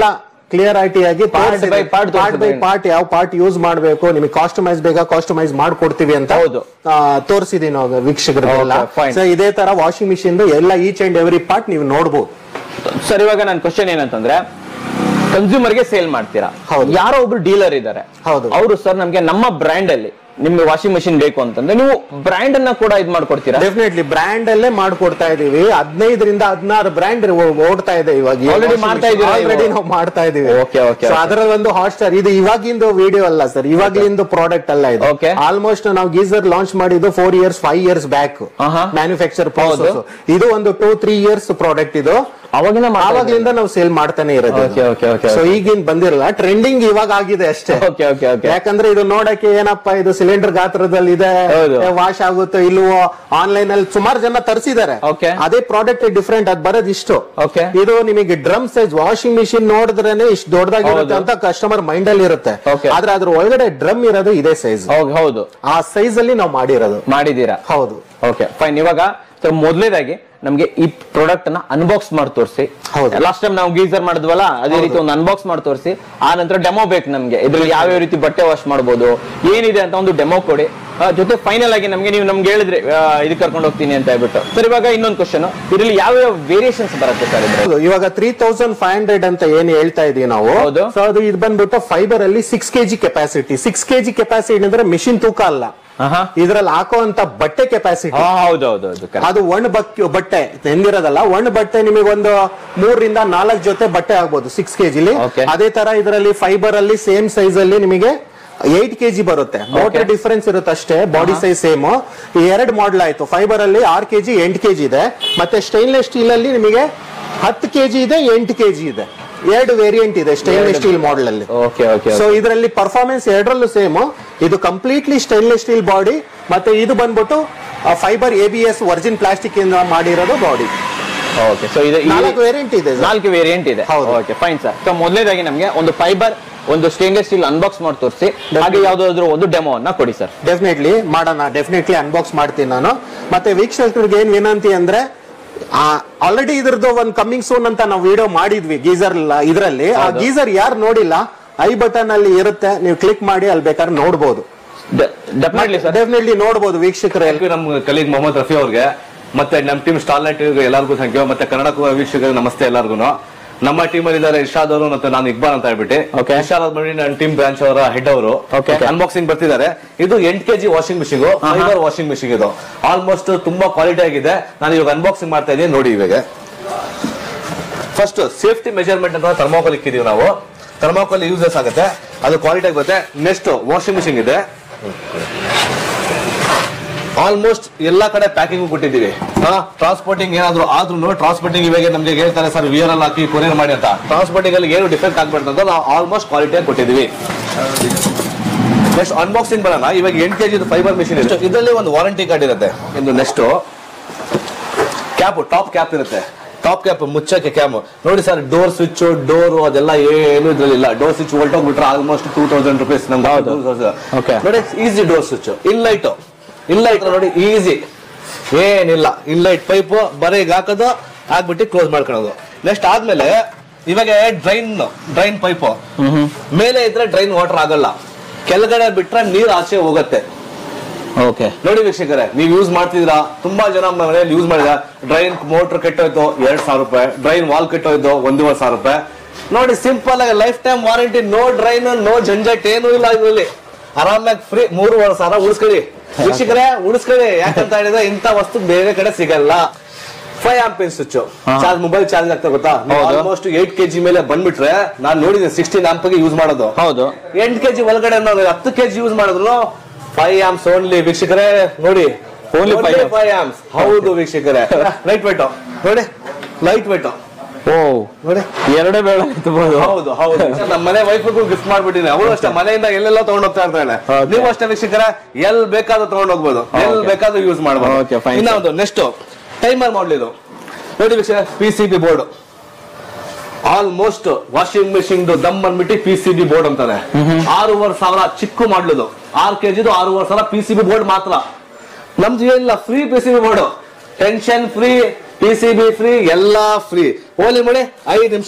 [SPEAKER 2] ಕ್ಲಿಯರ್ ಆಗಿ ಆಗಿ
[SPEAKER 1] Part by part
[SPEAKER 2] part by
[SPEAKER 1] ತೋರ್ಸಿದ್ದಾರೆ.
[SPEAKER 2] ಪಾರ್ಟ್ ಯಾವ ಪಾರ್ಟ್ ಯೂಸ್ ಮಾಡಬೇಕು ನಿಮಗೆ ಕಾಸ್ಟಮೈಸ್ ಬೇಕಾ ಕಾಸ್ಟಮೈಸ್ ಮಾಡ್ಕೊಡ್ತೀವಿ ಅಂತ
[SPEAKER 1] ಹೌದು.
[SPEAKER 2] ತೋರಿಸಿದೀವಿ ನಾವು ವೀಕ್ಷಕರಿಗೆಲ್ಲ
[SPEAKER 1] Okay, fine.
[SPEAKER 2] ಸೊ ಇದೇ ತರ ವಾಷಿಂಗ್ ಮಿಷಿನ್ ಎಲ್ಲ ಈಚ್ ಅಂಡ್ ಎವ್ರಿ ಪಾರ್ಟ್ ನೀವು ನೋಡ್ಬೋದು
[SPEAKER 1] ಸರ್ ಇವಾಗ ನನ್ನ ಕ್ವಶನ್ ಏನಂತಂದ್ರೆ ಕನ್ಸ್ಯೂಮರ್ ಗೆ ಸೇಲ್ ಮಾಡ್ತೀರಾ
[SPEAKER 2] ಹೌದು.
[SPEAKER 1] ಯಾರೋ ಒಬ್ರು ಡೀಲರ್ ಇದ್ದಾರೆ
[SPEAKER 2] ಹೌದು.
[SPEAKER 1] ಅವರು ಸರ್ ನಮ್ಗೆ ನಮ್ಮ ಬ್ರ್ಯಾಂಡ್ ಅಲ್ಲಿ ನಿಮ್ಗೆ ವಾಷಿಂಗ್ ಮಷಿನ್ ಬೇಕು ಅಂತಂದ್ರೆ ನೀವು ಬ್ರ್ಯಾಂಡ್ ಅನ್ನ ಕೂಡ ಇದ್ ಮಾಡ್ಕೊಡ್ತೀರಾ
[SPEAKER 2] ಡೆಫಿನೆಟ್ಲಿ ಬ್ರ್ಯಾಂಡ್ ಅಲ್ಲೇ ಮಾಡ್ಕೊಡ್ತಾ ಇದೀವಿ ಹದಿನೈದರಿಂದ ಹದಿನಾರು ಬ್ರ್ಯಾಂಡ್ ಓಡ್ತಾ ಇದೆ ಇವಾಗ
[SPEAKER 1] Already ಮಾಡ್ತಾ ಇದೀರಾ
[SPEAKER 2] ಆಲ್ರೆಡಿ
[SPEAKER 1] ನೀವು?
[SPEAKER 2] ನಾವು ಮಾಡ್ತಾ ಇದೀವಿ
[SPEAKER 1] Okay, okay,
[SPEAKER 2] So
[SPEAKER 1] okay.
[SPEAKER 2] ಅದರ ಒಂದು ಹಾಟ್ ಸ್ಟಾರ್ ಇದು ಇವಾಗಿಂದು ವಿಡಿಯೋ ಅಲ್ಲ ಸರ್ ಇವಾಗ್ಲಿಂದು ಪ್ರಾಡಕ್ಟ್ ಅಲ್ಲ ಇದು
[SPEAKER 1] Okay.
[SPEAKER 2] ಆಲ್ಮೋಸ್ಟ್ ನಾವು ಗೀಸರ್ ಲಾಂಚ್ ಮಾಡಿದ್ದು four years five years back
[SPEAKER 1] ಆಹಾ.
[SPEAKER 2] ಮ್ಯಾನುಫ್ಯಾಕ್ಚರ್
[SPEAKER 1] ಹೌದು.
[SPEAKER 2] ಪ್ರೋಸೆಸ್ ಇದು ಒಂದು ಟೂ ತ್ರೀ ಇಯರ್ಸ್ ಪ್ರಾಡಕ್ಟ್ ಇದು
[SPEAKER 1] ಅವಾಗಿಂದ ಮಾಡ್ತಾ
[SPEAKER 2] ಆವಾಗ್ಲಿಂದ ನಾವು ಸೇಲ್ ಮಾಡ್ತಾನೆ ಇರೋದು
[SPEAKER 1] Okay, okay, okay,
[SPEAKER 2] ಸೊ ಈಗಿನ್ ಬಂದಿರಲ್ಲ ಟ್ರೆಂಡಿಂಗ್ ಇವಾಗ ಆಗಿದೆ ಅಷ್ಟೇ
[SPEAKER 1] ಓಕೆ ಓಕೆ ಓಕೆ
[SPEAKER 2] ಯಾಕಂದ್ರೆ ಇದು ನೋಡಕ್ಕೆ ಏನಪ್ಪಾ ಇದು ಸಿಲಿಂಡರ್ ಗಾತ್ರದಲ್ಲಿ ಇದೆ
[SPEAKER 1] ಹೌದು.
[SPEAKER 2] ವಾಶ್ ಆಗುತ್ತೋ ಇಲ್ವೋ ಆನ್ಲೈನ್ ಅಲ್ಲಿ ಸುಮಾರು ಜನ ತರಿಸಿದ್ದಾರೆ
[SPEAKER 1] Okay.
[SPEAKER 2] ಅದೇ ಪ್ರಾಡಕ್ಟ್ ಡಿಫ್ರೆಂಟ್ ಅದ್ ಬರೋದು ಇಷ್ಟು
[SPEAKER 1] Okay.
[SPEAKER 2] ಇದು ನಿಮಗೆ ಡ್ರಮ್ ಸೈಜ್ ವಾಷಿಂಗ್ ಮಿಷಿನ್ ನೋಡಿದ್ರೇನೆ ಇಷ್ಟು ದೊಡ್ಡದಾಗಿರುತ್ತೆ
[SPEAKER 1] ಹೌದು.
[SPEAKER 2] ಅಂತ ಕಸ್ಟಮರ್ ಮೈಂಡ್ ಅಲ್ಲಿ ಇರುತ್ತೆ
[SPEAKER 1] Okay.
[SPEAKER 2] ಆದ್ರೆ ಅದ್ರ ಒಳಗಡೆ ಡ್ರಮ್ ಇರೋದು ಇದೇ ಸೈಜ್
[SPEAKER 1] ಹೌದು ಹೌದು
[SPEAKER 2] ಆ ಸೈಜ್ ಅಲ್ಲಿ ನಾವು ಮಾಡಿರೋದು
[SPEAKER 1] ಮಾಡಿದೀರಾ
[SPEAKER 2] ಹೌದು
[SPEAKER 1] ಓಕೆ ಫೈನ್ ಇವಾಗ ಸರ್ ಮೊದಲೇದಾಗಿ ನಮ್ಗೆ ಈ ಪ್ರಾಡಕ್ಟ್ ಅನ್ನ ಅನ್ಬಾಕ್ಸ್ ಮಾಡಿ ತೋರಿಸಿ
[SPEAKER 2] ಹೌದು.
[SPEAKER 1] ಲಾಸ್ಟ್ ಟೈಮ್ ನಾವು ಗೀಸರ್ ಮಾಡಿದ್ವಲ್ಲ ಅದೇ ರೀತಿ ಒಂದು ಅನ್ಬಾಕ್ಸ್ ಮಾಡಿ ತೋರಿಸಿ ಆ ನಂತರ ಡೆಮೋ ಬೇಕು ನಮ್ಗೆ ಇದ್ರಲ್ಲಿ ಯಾವ್ಯಾವ ರೀತಿ ಬಟ್ಟೆ ವಾಶ್ ಮಾಡ್ಬೋದು ಏನಿದೆ ಅಂತ ಒಂದು ಡೆಮೋ ಕೊಡಿ ಆ, ಜೊತೆ ಫೈನಲ್ ಆಗಿ ನಮ್ಗೆ ನೀವು ನಮ್ಗೆ ಹೇಳಿದ್ರಿ ಆ, ಇದಕ್ಕೆ ಕರ್ಕೊಂಡು ಹೋಗ್ತೀನಿ ಅಂತ ಹೇಳ್ಬಿಟ್ಟು ಸರ್ ಇವಾಗ ಇನ್ನೊಂದು ಕ್ವಶನ್ ಇದರಲ್ಲಿ ಯಾವ್ಯಾವ ವೇರಿಯೇಷನ್ಸ್ ಬರುತ್ತೆ ಸರ್ ಇದ್ರಲ್ಲಿ
[SPEAKER 2] ಹೌದು. ಇವಾಗ ತ್ರೀ ತೌಸಂಡ್ ಫೈವ್ ಹಂಡ್ರೆಡ್ ಅಂತ ಏನ್ ಹೇಳ್ತಾ ಇದೀವಿ ನಾವು
[SPEAKER 1] ಹೌದು.
[SPEAKER 2] ಸೊ ಅದು ಇದು ಬಂದ್ಬಿಟ್ಟು ಫೈಬರ್ ಅಲ್ಲಿ six KG capacity six KG capacity ಅಂದ್ರೆ ಮಿಷಿನ್ ತೂಕ ಅಲ್ಲ
[SPEAKER 1] ಆಹಾ.
[SPEAKER 2] ಇದ್ರಲ್ಲಿ ಹಾಕುವಂತ ಬಟ್ಟೆ ಕೆಪಾಸಿಟಿ
[SPEAKER 1] ಹಾ ಹೌದು ಹೌದು ಹೌದು correct.
[SPEAKER 2] ಅದು ಒಣ ಬಕ್ ಬಟ್ಟೆ ಎಂದಿರೋದಲ್ಲ ಒಣ ಬಟ್ಟೆ ನಿಮಗೆ ಒಂದು ಮೂರರಿಂದ ನಾಲ್ಕು ಜೊತೆ ಬಟ್ಟೆ ಆಗ್ಬೋದು ಸಿಕ್ಸ್ ಕೆಜಿಲಿ
[SPEAKER 1] Okay.
[SPEAKER 2] ಅದೇ ತರ ಇದರಲ್ಲಿ ಫೈಬರ್ ಅಲ್ಲಿ ಸೇಮ್ ಸೈಜ್ ಅಲ್ಲಿ ನಿಮಗೆ ಏಟ್ ಕೆಜಿ ಬರುತ್ತೆ ಮೋಟರ್ ಡಿಫರೆನ್ಸ್ ಇರುತ್ತೆ ಅಷ್ಟೇ ಬಾಡಿ ಸೈಜ್ ಸೇಮ್ ಈ ಎರಡು ಮಾಡಲ್ ಆಯ್ತು ಫೈಬರ್ ಅಲ್ಲಿ ಆರ್ ಕೆಜಿ ಎಂಟು ಕೆಜಿ ಇದೆ ಮತ್ತೆ ಸ್ಟೈನ್ಲೆಸ್ ಸ್ಟೀಲ್ ಅಲ್ಲಿ ನಿಮಗೆ ಹತ್ತು ಕೆಜಿ ಇದೆ ಎಂಟು ಕೆಜಿ ಇದೆ ಎರಡು ವೇರಿಯಂಟ್ ಇದೆ ಸ್ಟೈನ್ಲೆಸ್ ಸ್ಟೀಲ್ ಮಾಡಲ್ ಅಲ್ಲಿ
[SPEAKER 1] ಓಕೆ ಓಕೆ
[SPEAKER 2] ಸೊ ಇದರಲ್ಲಿ ಪರ್ಫಾರ್ಮೆನ್ಸ್ ಎರಡರಲ್ಲೂ ಸೇಮ್ ಇದು ಕಂಪ್ಲೀಟ್ಲಿ ಸ್ಟೈನ್ಲೆಸ್ ಸ್ಟೀಲ್ ಬಾಡಿ ಮತ್ತೆ ಇದು ಬಂದ್ಬಿಟ್ಟು fibre A B S virgin plastic ಇಂದ ಮಾಡಿರೋದು ಬಾಡಿ
[SPEAKER 1] ಓಕೆ ಸೊ ಇದು ಈ-
[SPEAKER 2] ನಾಲ್ಕು ವೇರಿಯಂಟ್ ಇದೆ sir.
[SPEAKER 1] ನಾಲ್ಕು ವೇರಿಯಂಟ್ ಇದೆ
[SPEAKER 2] ಹೌದು.
[SPEAKER 1] ಓಕೆ ಫೈನ್ ಸರ್ ಸೊ ಮೊದಲನೇದಾಗಿ ನಮಗೆ ಒಂದು ಫೈಬರ್ ಒಂದು ಸ್ಟೇನ್ಲೆಸ್ ಸ್ಟೀಲ್ ಅನ್ಬಾಕ್ಸ್ ಮಾಡಿ ತೋರಿಸಿ ಹಾಗೆ ಯಾವ್ದಾದ್ರು ಒಂದು ಡೆಮೋ ಅನ್ನ ಕೊಡಿ ಸರ್
[SPEAKER 2] ಡೆಫಿನೆಟ್ಲಿ ಮಾಡೋಣ ಡೆಫಿನೆಟ್ಲಿ ಅನ್ಬಾಕ್ಸ್ ಮಾಡ್ತೀನಿ ನಾನು ಮತ್ತೆ ವೀಕ್ಷಕರಿಗೆ ಏನ್ ವಿನಂತಿ ಅಂದ್ರೆ ಆಲ್ರೆಡಿ ಇದ್ರದ್ದು ಒಂದು ಕಮ್ಮಿಂಗ್ ಸೂನ್ ಅಂತ ನಾವು ವಿಡಿಯೋ ಮಾಡಿದ್ವಿ ಗೀಸರ್ ಇದರಲ್ಲಿ ಆ
[SPEAKER 1] ಹೌದು.
[SPEAKER 2] ಗೀಸರ್ ಯಾರು ನೋಡಿಲ್ಲ ಐ ಬಟನ್ ಅಲ್ಲಿ ಇರುತ್ತೆ ನೀವು ಕ್ಲಿಕ್ ಮಾಡಿ ಅಲ್ಲಿ ಬೇಕಾದ್ರೆ ನೋಡ್ಬೋದು
[SPEAKER 1] ಡೆಫಿನೆಟ್ಲಿ ಸರ್
[SPEAKER 2] ಡೆಫಿನೆಟ್ಲಿ ನೋಡ್ಬೋದು ವೀಕ್ಷಕರು
[SPEAKER 3] ಥ್ಯಾಂಕ್ ಯು ನಮ್ಮ ಕಲೀಗ್ ಮೊಹಮ್ಮದ್ ರಫಿ ಅವ್ರಿಗೆ ಮತ್ತೆ ನಮ್ಮ ಟೀಮ್ ಸ್ಟಾರ್ಲೈಟ್ ಎಲ್ಲರಿಗೂ ಥ್ಯಾಂಕ್ ಯು ಮತ್ತೆ ಕನ್ನಡ ವೀಕ್ಷಕರಿಗೆ ನಮಸ್ತೆ ಎಲ್ಲರಿಗೂ ನಮ್ಮ ಟೀಮ್ ಅಲ್ಲಿ ಇದ್ದಾರೆ ಇರ್ಷಾದ್ ಅವರು ಮತ್ತೆ ನಾನು ಇಕ್ಬಾಲ್ ಅಂತ ಹೇಳ್ಬಿಟ್ಟು
[SPEAKER 1] Okay.
[SPEAKER 3] ಇರ್ಷಾದ್ ಬಂದು ನನ್ನ ಟೀಮ್ ಬ್ರಾಂಚ್ ಅವರ ಹೆಡ್ ಅವರು
[SPEAKER 1] Okay.
[SPEAKER 3] ಅನ್ಬಾಕ್ಸಿಂಗ್ ಬರ್ತಿದ್ದಾರೆ ಇದು ಎಂಟು KG washing machine fibre washing machine ಇದು ಆಲ್ಮೋಸ್ಟ್ ತುಂಬಾ ಕ್ವಾಲಿಟಿ ಆಗಿದೆ ನಾನು ಇವಾಗ ಅನ್ಬಾಕ್ಸಿಂಗ್ ಮಾಡ್ತಾ ಇದ್ದೀನಿ ನೋಡಿ ಇವಾಗ ಫಸ್ಟ್ ಸೇಫ್ಟಿ ಮೆಜರ್ಮೆಂಟ್ ಅಂತ ಥರ್ಮಾಕೋಲ್ ಇಕ್ಕಿದೀವಿ ನಾವು ಥರ್ಮಾಕೋಲ್ ಯೂಸಸ್ ಆಗುತ್ತೆ ಅದು ಕ್ವಾಲಿಟಿ ಆಗಿ ಬರುತ್ತೆ ನೆಕ್ಸ್ಟ್ ವಾಷಿಂಗ್ ಮಿಷಿನ್ ಇದೆ ಆಲ್ಮೋಸ್ಟ್ ಎಲ್ಲಾ ಕಡೆ ಪ್ಯಾಕಿಂಗ್ ಕೊಟ್ಟಿದ್ದೀವಿ ಟ್ರಾನ್ಸ್ಪೋರ್ಟಿಂಗ್ ಏನಾದ್ರು ಆದ್ರೂ ಟ್ರಾನ್ಸ್ಪೋರ್ಟಿಂಗ್ ಇವಾಗ ನಮ್ಗೆ ಹೇಳ್ತಾರೆ ಸರ್ ವಿಯರ್ ಅಲ್ಲಿ ಹಾಕಿ ಕೊರಿಯರ್ ಮಾಡಿ ಅಂತ ಟ್ರಾನ್ಸ್ಪೋರ್ಟಿಂಗ್ ಅಲ್ಲಿ ಏನು ಡಿಫೆಕ್ಟ್ ಆಗ್ಬಾರ್ದು ಅಂತ ನಾವು ಆಲ್ಮೋಸ್ಟ್ ಕ್ವಾಲಿಟಿಯಾಗಿ ಕೊಟ್ಟಿದ್ದೀವಿ ನೆಕ್ಸ್ಟ್ ಅನ್ಬಾಕ್ಸಿಂಗ್ ಬರೋಣ ಇವಾಗ ಎಂಟು ಕೆಜಿ ಫೈಬರ್ ಮಿಷಿನ್ ಇದೆ ಇದರಲ್ಲಿ ಒಂದು ವಾರಂಟಿ ಕಾರ್ಡ್ ಇರುತ್ತೆ ಇನ್ನು ನೆಕ್ಸ್ಟ್ ಕ್ಯಾಪ್ ಟಾಪ್ ಕ್ಯಾಪ್ ಇರುತ್ತೆ ಟಾಪ್ ಕ್ಯಾಪ್ ಮುಚ್ಚಕ್ಕೆ ಕ್ಯಾಮ್ ನೋಡಿ ಸರ್ ಡೋರ್ ಸ್ವಿಚ್ ಡೋರ್ ಅದೆಲ್ಲ ಏನು ಇದ್ರಲ್ಲಿ ಇಲ್ಲ ಡೋರ್ ಸ್ವಿಚ್ ಹೊಲ್ಟೋಗ್ಬಿಟ್ರೆ ಆಲ್ಮೋಸ್ಟ್ ಟೂ ತೌಸಂಡ್ ರುಪೀಸ್ ನಮ್ಗೆ
[SPEAKER 1] Okay.
[SPEAKER 3] ನೋಡಿ ಈಸಿ ಡೋರ್ ಸ್ವಿಚ್ ಇನ್ಲೈಟ್ ಇನ್ಲೈಟ್ ನೋಡಿ ಈಸಿ ಏನಿಲ್ಲ ಇನ್ಲೈಟ್ ಪೈಪ್ ಬರೀ ಈಗ ಹಾಕೋದು ಹಾಕ್ಬಿಟ್ಟು ಕ್ಲೋಸ್ ಮಾಡ್ಕೊಳ್ಳೋದು ನೆಕ್ಸ್ಟ್ ಆದ್ಮೇಲೆ ಇವಾಗ ಡ್ರೈನ್ ಡ್ರೈನ್ ಪೈಪ್ ಮೇಲೆ ಇದ್ರೆ ಡ್ರೈನ್ ವಾಟರ್ ಆಗಲ್ಲ ಕೆಳಗಡೆ ಬಿಟ್ರೆ ನೀರ್ ಆಚೆ ಹೋಗುತ್ತೆ
[SPEAKER 1] ಓಕೆ
[SPEAKER 3] ನೋಡಿ ವೀಕ್ಷಕರೇ ನೀವು ಯೂಸ್ ಮಾಡ್ತಿದ್ದೀರಾ ತುಂಬಾ ಜನ ನಮ್ಮ ಮನೆಯಲ್ಲಿ ಯೂಸ್ ಮಾಡಿದ ಡ್ರೈನ್ ಮೋಟರ್ ಕೆಟ್ಟೋಯ್ತು ಎರಡ್ ಸಾವಿರ ರೂಪಾಯಿ ಡ್ರೈನ್ ವಾಲ್ ಕೆಟ್ಟೋಯ್ತು ಒಂದೂವರೆ ಸಾವಿರ ರೂಪಾಯಿ ನೋಡಿ ಸಿಂಪಲ್ ಆಗಿ lifetime warranty no drain no ಜಂಜಟ್ ಏನೂ ಇಲ್ಲ ಇದರಲ್ಲಿ ಆರಾಮಾಗಿ ಫ್ರೀ ಮೂರುವರೆ ಸಾವಿರ ಉಳಿಸ್ಕೊಳ್ಳಿ ವೀಕ್ಷಕರೇ ಉಳಿಸ್ಕೊಳ್ಳಿ ಯಾಕಂತ ಹೇಳಿದ್ರೆ ಇಂಥ ವಸ್ತು ಬೇರೆ ಕಡೆ ಸಿಗಲ್ಲ five ampere switch charge mobile charge ಆಗ್ತಾ ಗೊತ್ತಾ
[SPEAKER 1] ಹೌದು.
[SPEAKER 3] ಆಲ್ಮೋಸ್ಟ್ ಏಟ್ ಕೆಜಿ ಮೇಲೆ ಬಂದ್ಬಿಟ್ರೆ ನಾನು ನೋಡಿದ್ದೀನಿ ಸಿಕ್ಸ್ಟೀನ್ ಆಂಪ್ಗೆ ಯೂಸ್ ಮಾಡೋದು
[SPEAKER 1] ಹೌದು
[SPEAKER 3] ಎಂಟು ಕೆಜಿ ಒಳಗಡೆ ನಾವು ಹತ್ತು ಕೆಜಿ ಯೂಸ್ ಮಾಡಿದ್ರು ಫೈವ್ ಆಮ್ಸ್ ಓನ್ಲಿ ವೀಕ್ಷಕರೇ ನೋಡಿ
[SPEAKER 1] Only five amps.
[SPEAKER 3] Five amps ಹೌದು ವೀಕ್ಷಕರೇ ಲೈಟ್ ವೇಟ್ ನೋಡಿ ಲೈಟ್ ವೇಟ್
[SPEAKER 1] ಓ
[SPEAKER 3] ನೋಡಿ
[SPEAKER 1] ಎರಡೇ ಬೇಡ ಎತ್ತಬಹುದು
[SPEAKER 3] ಹೌದು ಹೌದು ನಮ್ಮ ಮನೆ ವೈಫ್ಗೂ ಗಿಫ್ಟ್ ಮಾಡ್ಬಿಟ್ಟಿನಿ ಅವಳು ಅಷ್ಟೇ ಮನೆಯಿಂದ ಎಲ್ಲೆಲ್ಲ ತಗೊಂಡ್ ಹೋಗ್ತಾ ಇರ್ತಾಳೆ
[SPEAKER 1] Okay.
[SPEAKER 3] ನೀವು ಅಷ್ಟೇ ವೀಕ್ಷಕರ ಎಲ್ ಬೇಕಾದ್ರೂ ತಗೊಂಡ್ ಹೋಗ್ಬೋದು ಎಲ್
[SPEAKER 1] Okay.
[SPEAKER 3] ಬೇಕಾದ್ರೂ ಯೂಸ್
[SPEAKER 1] Okay,
[SPEAKER 3] ಮಾಡಬಹುದು
[SPEAKER 1] fine,
[SPEAKER 3] ಇನ್ನ ಒಂದು ನೆಕ್ಸ್ಟ್ ಟೈಮರ್ ಮಾಡ್ಲಿ ಇದು ನೋಡಿ ವೀಕ್ಷಕ P C B board almost washing machine ದಮ್ ಬಂದ್ಬಿಟ್ಟು ಪಿ ಸಿ ಬಿ ಬೋರ್ಡ್ ಅಂತಾನೆ ಆರೂವರೆ ಸಾವಿರ ಚಿಕ್ಕ ಮಾಡ್ಲದು ಆರು ಕೆಜಿದು ಆರೂವರೆ ಸಾವಿರ ಪಿ ಸಿ ಬಿ ಬೋರ್ಡ್ ಮಾತ್ರ ನಮ್ದು ಏನಿಲ್ಲ free P C B board tension free P C B free ಎಲ್ಲಾ ಫ್ರೀ ಹೋಲಿ ಮಾಡಿ ಐದು ನಿಮಿಷ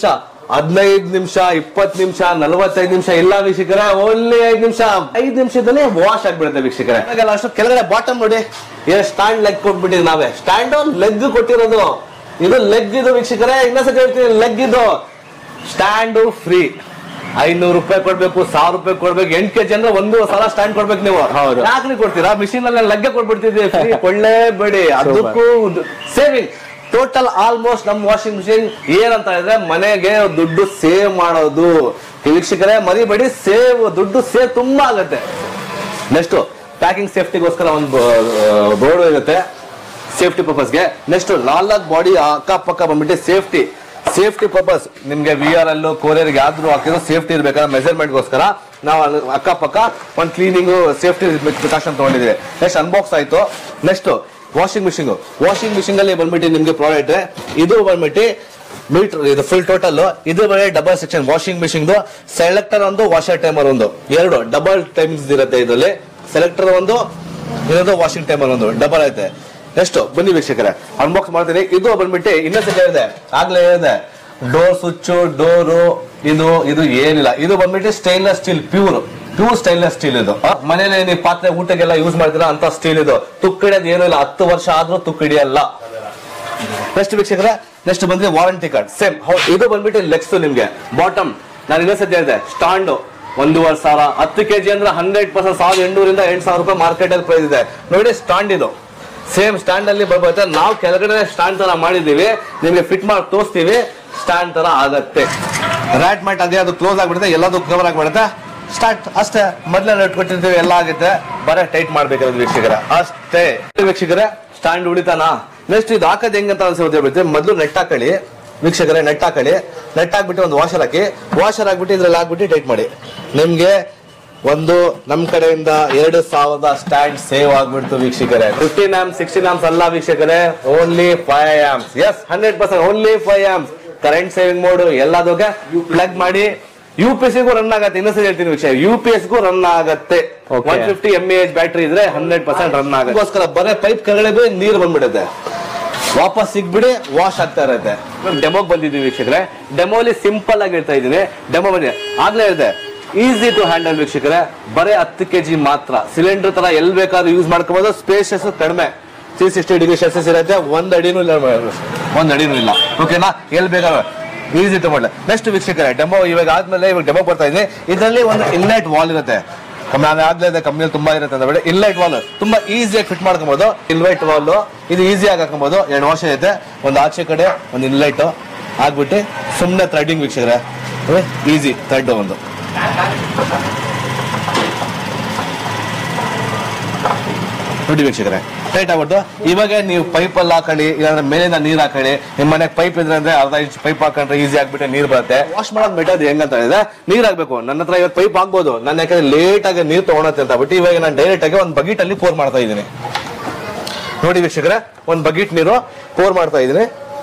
[SPEAKER 3] ಹದಿನೈದು ನಿಮಿಷ ಇಪ್ಪತ್ತು ನಿಮಿಷ ನಲವತ್ತೈದು ನಿಮಿಷ ಇಲ್ಲ ವೀಕ್ಷಕರೇ ಓನ್ಲಿ ಐದು ನಿಮಿಷ ಐದು ನಿಮಿಷದಲ್ಲಿ ವಾಶ್ ಆಗ್ಬಿಡುತ್ತೆ ವೀಕ್ಷಕರೇ ಹಾಗೆಲ್ಲ ಅಷ್ಟು ಕೆಳಗಡೆ ಬಾಟಮ್ ನೋಡಿ ಏನು ಸ್ಟ್ಯಾಂಡ್ ಲೆಗ್ ಕೊಟ್ಬಿಟ್ಟಿದ್ವಿ ನಾವೇ ಸ್ಟ್ಯಾಂಡ್ ಲೆಗ್ ಕೊಟ್ಟಿರೋದು ಇದು ಲೆಗ್ ಇದು ವೀಕ್ಷಕರೇ ಇನ್ನೊಂದ್ಸತಿ ಹೇಳ್ತೀನಿ ಲೆಗ್ ಇದು ಸ್ಟ್ಯಾಂಡು ಫ್ರೀ ಐನೂರು ರೂಪಾಯಿ ಕೊಡ್ಬೇಕು ಸಾವಿರ ರೂಪಾಯಿ ಕೊಡ್ಬೇಕು ಎಂಟು ಕೆಜಿ ಅಂದ್ರೆ ಒಂದು ಸಲ ಸ್ಟ್ಯಾಂಡ್ ಕೊಡ್ಬೇಕು ನೀವು
[SPEAKER 1] ಹೌದು.
[SPEAKER 3] ಯಾಕೆ ನೀವು ಕೊಡ್ತೀರಾ ಮಿಷಿನ್ ಅಲ್ಲಿ ಲಗ್ಗೆ ಕೊಟ್ಬಿಡ್ತಿದ್ದೀವಿ ಫ್ರೀ ಕೊಳ್ಳೇಬೇಡಿ ಅದಕ್ಕೂ ಸೇವಿಂಗ್ ಟೋಟಲ್ ಆಲ್ಮೋಸ್ಟ್ ನಮ್ ವಾಷಿಂಗ್ ಮಿಷಿನ್ ಏನಂತ ಹೇಳಿದ್ರೆ ಮನೆಗೆ ದುಡ್ಡು ಸೇವ್ ಮಾಡೋದು ಈ ವೀಕ್ಷಕರೇ ಮರಿಬೇಡಿ ಸೇವ್ ದುಡ್ಡು ಸೇವ್ ತುಂಬಾ ಆಗತ್ತೆ ನೆಕ್ಸ್ಟ್ ಪ್ಯಾಕಿಂಗ್ ಸೇಫ್ಟಿಗೋಸ್ಕರ ಒಂದು ಬೋರ್ಡ್ ಇರುತ್ತೆ ಸೇಫ್ಟಿ ಪರ್ಪಸ್ಗೆ ನೆಕ್ಸ್ಟ್ ನಾಲ್ಕು ಬಾಡಿ ಅಕ್ಕಪಕ್ಕ ಬಂದ್ಬಿಟ್ಟು ಸೇಫ್ಟಿ ಸೇಫ್ಟಿ ಪರ್ಪಸ್ ನಿಮ್ಗೆ ವಿ ಆರ್ ಅಲ್ಲೂ ಕೊರಿಯರ್ಗೆ ಯಾವ್ದು ಹಾಕಿದ್ರು ಸೇಫ್ಟಿ ಇರ್ಬೇಕಾದ್ರೆ ಮೆಜರ್ಮೆಂಟ್ಗೋಸ್ಕರ ನಾವು ಅಲ್ಲಿ ಅಕ್ಕಪಕ್ಕ ಒಂದು ಕ್ಲೀನಿಂಗ್ ಸೇಫ್ಟಿ ಪ್ರಿಕಾಷನ್ ತಗೊಂಡಿದ್ದೀವಿ ನೆಕ್ಸ್ಟ್ ಅನ್ಬಾಕ್ಸ್ ಆಯ್ತು next washing machine washing machine ಅಲ್ಲಿ ಬಂದ್ಬಿಟ್ಟು ನಿಮ್ಗೆ ಪ್ರಾಡಕ್ಟ್ ಇದು ಬಂದ್ಬಿಟ್ಟು ಮೀಟರ್ ಇದು ಫುಲ್ ಟೋಟಲ್ ಇದು ಬರೀ double section washing machine selector ಒಂದು ವಾಷರ್ ಟೈಮರ್ ಒಂದು ಎರಡು ಡಬಲ್ ಟೈಮ್ಸ್ ಇರುತ್ತೆ ಇದರಲ್ಲಿ ಸೆಲೆಕ್ಟರ್ ಒಂದು ಇನ್ನೊಂದು ವಾಷಿಂಗ್ ಟೈಮರ್ ಒಂದು ಡಬಲ್ ಐತೆ ಎಷ್ಟು ಬನ್ನಿ ವೀಕ್ಷಕರೇ ಅನ್ಬಾಕ್ಸ್ ಮಾಡ್ತೀನಿ ಇದು ಬಂದ್ಬಿಟ್ಟು ಇನ್ನೊಂದ್ಸತಿ ಹೇಳಿದೆ ಆಗ್ಲೇ ಹೇಳಿದೆ ಡೋರ್ ಸ್ವಿಚ್ ಡೋರು ಇದು ಇದು ಏನಿಲ್ಲ ಇದು ಬಂದ್ಬಿಟ್ಟು stainless steel pure pure stainless steel ಇದು ಆ, ಮನೇಲಿ ನೀವು ಪಾತ್ರೆ ಊಟಕ್ಕೆಲ್ಲ ಯೂಸ್ ಮಾಡ್ತೀರಾ ಅಂತ ಸ್ಟೀಲ್ ಇದು ತುಕ್ಕು ಹಿಡಿಯೋದು ಏನೂ ಇಲ್ಲ ಹತ್ತು ವರ್ಷ ಆದ್ರೂ ತುಕ್ಕು ಹಿಡಿಯಲ್ಲ ನೆಕ್ಸ್ಟ್ ವೀಕ್ಷಕರ ನೆಕ್ಸ್ಟ್ ಬಂದ್ರೆ ವಾರಂಟಿ ಕಾರ್ಡ್ ಸೇಮ್ ಇದು ಬಂದ್ಬಿಟ್ಟು ಲೆಗ್ಸ್ ನಿಮ್ಗೆ ಬಾಟಮ್ ನಾನು ಇನ್ನೊಂದ್ಸತಿ ಹೇಳಿದೆ ಸ್ಟಾಂಡ್ ಒಂದೂವರೆ ಸಾವಿರ ಹತ್ತು ಕೆಜಿ ಅಂದ್ರೆ ಹಂಡ್ರೆಡ್ ಪರ್ಸೆಂಟ್ ಸಾವಿರದ ಎಂಟುನೂರಿಂದ ಎಂಟು ಸಾವಿರ ರೂಪಾಯಿ ಮಾರ್ಕೆಟ್ ಅಲ್ಲಿ ಪ್ರೈಸ್ ಇದೆ ನೋಡಿ ಸ್ಟಾಂಡ್ ಇದು ಸೇಮ್ ಸ್ಟ್ಯಾಂಡ್ ಅಲ್ಲಿ ಬರ್ಬರುತ್ತೆ ನಾವು ಕೆಳಗಡೆ ಸ್ಟ್ಯಾಂಡ್ ತರ ಮಾಡಿದೀವಿ ನಿಮ್ಗೆ ಫಿಟ್ ಮಾಡಿ ತೋರಿಸ್ತೀವಿ ಸ್ಟ್ಯಾಂಡ್ ತರ ಆಗತ್ತೆ ರ್ಯಾಟ್ ಮ್ಯಾಟ್ ಅದೇ ಅದು ಕ್ಲೋಸ್ ಆಗ್ಬಿಡುತ್ತೆ ಎಲ್ಲದೂ ಕವರ್ ಆಗ್ಬಿಡುತ್ತೆ ಸ್ಟಾರ್ಟ್ ಅಷ್ಟೇ ಮೊದಲೇ ಇಟ್ಕೊಟ್ಟಿರ್ತೀವಿ ಎಲ್ಲ ಆಗುತ್ತೆ ಬರೀ ಟೈಟ್ ಮಾಡ್ಬೇಕಾದ್ರೆ ವೀಕ್ಷಕರ ಅಷ್ಟೇ ವೀಕ್ಷಕರೇ ಸ್ಟ್ಯಾಂಡ್ ಉಳಿತಾನ ನೆಕ್ಸ್ಟ್ ಇದು ಹಾಕೋದು ಹೆಂಗಂತ ಅನ್ಸುತ್ತೆ ಮೊದಲು ನೆಟ್ ಹಾಕೊಳ್ಳಿ ವೀಕ್ಷಕರೇ ನೆಟ್ ಹಾಕೊಳ್ಳಿ ನೆಟ್ ಹಾಕ್ಬಿಟ್ಟು ಒಂದು ವಾಷರ್ ಹಾಕಿ ವಾಷರ್ ಹಾಕ್ಬಿಟ್ಟು ಇದ್ರಲ್ಲಿ ಹಾಕ್ಬಿಟ್ಟು ಟೈಟ್ ಮಾಡಿ ನಿಮ್ಗೆ ಒಂದು ನಮ್ ಕಡೆಯಿಂದ ಎರಡು ಸಾವಿರದ ಸ್ಟ್ಯಾಂಡ್ ಸೇವ್ ಆಗ್ಬಿಡ್ತು ವೀಕ್ಷಕರೇ ಫಿಫ್ಟೀನ್ ಆಮ್ಸ್ ಸಿಕ್ಸ್ಟೀನ್ ಆಮ್ಸ್ ಅಲ್ಲ ವೀಕ್ಷಕರೇ only five amps yes hundred percent only five amps current saving mode ಎಲ್ಲದಕ್ಕೆ ಪ್ಲಗ್ ಮಾಡಿ ಯು ಪಿ ಎಸ್ ಗೂ ರನ್ ಆಗತ್ತೆ ಇನ್ನೊಂದ್ಸರಿ ಹೇಳ್ತೀನಿ ವಿಷಯ ಯು ಪಿ ಎಸ್ ಗೂ ರನ್ ಆಗತ್ತೆ
[SPEAKER 1] Okay.
[SPEAKER 3] One fifty M H battery ಇದ್ರೆ ಹಂಡ್ರೆಡ್ ಪರ್ಸೆಂಟ್ ರನ್ ಆಗುತ್ತೆ ಬರೇ ಪೈಪ್ ಕೆಳಗಡೆ ಬೀಳಿ ನೀರು ಬಂದ್ಬಿಡುತ್ತೆ ವಾಪಸ್ ಸಿಗ್ಬಿಡಿ ವಾಶ್ ಆಗ್ತಾ ಇರುತ್ತೆ ಡೆಮೋಗ್ ಬಂದಿದ್ದೀವಿ ವೀಕ್ಷಕರೇ ಡೆಮೋಲಿ ಸಿಂಪಲ್ ಆಗಿ ಹೇಳ್ತಾ ಇದ್ದೀನಿ ಡೆಮೋ ಬಂದಿದೆ ಆಗ್ಲೇ ಹೇಳಿದೆ ಈಸಿ ಟು ಹ್ಯಾಂಡಲ್ ವೀಕ್ಷಕರೇ ಬರೀ ಹತ್ತು ಕೆಜಿ ಮಾತ್ರ ಸಿಲಿಂಡರ್ ತರ ಎಲ್ ಬೇಕಾದ್ರೂ ಯೂಸ್ ಮಾಡ್ಕೋಬಹುದು ಸ್ಪೇಷಸ್ ಕಡಿಮೆ ತ್ರೀ ಸಿಕ್ಸ್ಟಿ ಡಿಗ್ರಿ ಸೆಲ್ಸಿಯಸ್ ಇರುತ್ತೆ ಒಂದ್ ಅಡಿನೂ ಇಲ್ಲ ಒಂದ್ ಅಡಿನೂ ಇಲ್ಲ ಓಕೆನಾ ಎಲ್ ಬೇಕಾದ್ರೆ ಈಸಿ ಟು ಮಾಡಲಿ ನೆಕ್ಸ್ಟ್ ವೀಕ್ಷಕರೇ ಡೆಮೋ ಇವಾಗ ಆದ್ಮೇಲೆ ಇವಾಗ ಡೆಮೋ ಬರ್ತಾ ಇದ್ದೀನಿ ಇದರಲ್ಲಿ ಒಂದು ಇನ್ಲೈಟ್ ವಾಲ್ ಇರುತ್ತೆ ಕಮ್ಮಿ ನಾನು ಆಗ್ಲೇ ಇದೆ ಕಂಪ್ನಿಯಲ್ಲಿ ತುಂಬಾ ಇರುತ್ತೆ ಅಂತ ಬೇಡ ಇನ್ಲೈಟ್ ವಾಲ್ ತುಂಬಾ ಈಸಿಯಾಗಿ ಫಿಟ್ ಮಾಡ್ಕೊಬಹುದು ಇನ್ಲೈಟ್ ವಾಲ್ ಇದು ಈಸಿಯಾಗಿ ಹಾಕೊಬಹುದು ಎರಡು ವಾಶ್ ಐತೆ ಒಂದು ಆಚೆ ಕಡೆ ಒಂದು ಇನ್ಲೈಟ್ ಆಗ್ಬಿಟ್ಟು ಸುಮ್ಮನೆ ಥ್ರೆಡಿಂಗ್ ವೀಕ್ಷಕರೇ ಈಸಿ ಥ್ರೆಡ್ ಒಂದು ನೋಡಿ ವೀಕ್ಷಕರೇ ಟೈಟ್ ಆಗ್ಬಿಟ್ಟು ಇವಾಗ ನೀವು ಪೈಪ್ ಅಲ್ಲಿ ಹಾಕೊಳ್ಳಿ ಇಲ್ಲಾಂದ್ರೆ ಮೇಲಿಂದ ನೀರ್ ಹಾಕೊಳ್ಳಿ ನಿಮ್ಮ ಮನೆಗೆ ಪೈಪ್ ಇದ್ರೆ ಅಂದ್ರೆ ಅರ್ಧ ಇಂಚ್ ಪೈಪ್ ಹಾಕೊಂಡ್ರೆ ಈಸಿ ಆಗ್ಬಿಟ್ಟು ನೀರ್ ಬರುತ್ತೆ ವಾಶ್ ಮಾಡೋದ್ ಮೆಟದ್ ಹೆಂಗಂತ ಹೇಳಿದ್ರೆ ನೀರ್ ಹಾಕ್ಬೇಕು ನನ್ನ ಹತ್ರ ಇವತ್ತು ಪೈಪ್ ಹಾಕ್ಬೋದು ನನ್ನ ಯಾಕಂದ್ರೆ ಲೇಟ್ ಆಗಿ ನೀರ್ ತಗೊಳತ್ತೆ ಅಂತ ಬಿಟ್ಟು ಇವಾಗ ನಾನು ಡೈರೆಕ್ಟ್ ಆಗಿ ಒಂದು ಬಕೆಟ್ ಅಲ್ಲಿ ಪೋರ್ ಮಾಡ್ತಾ ಇದ್ದೀನಿ ನೋಡಿ ವೀಕ್ಷಕರೇ ಒಂದು ಬಕೆಟ್ ನೀರು ಪೋರ್ ಮಾಡ್ತಾ ಇದ್ದೀನಿ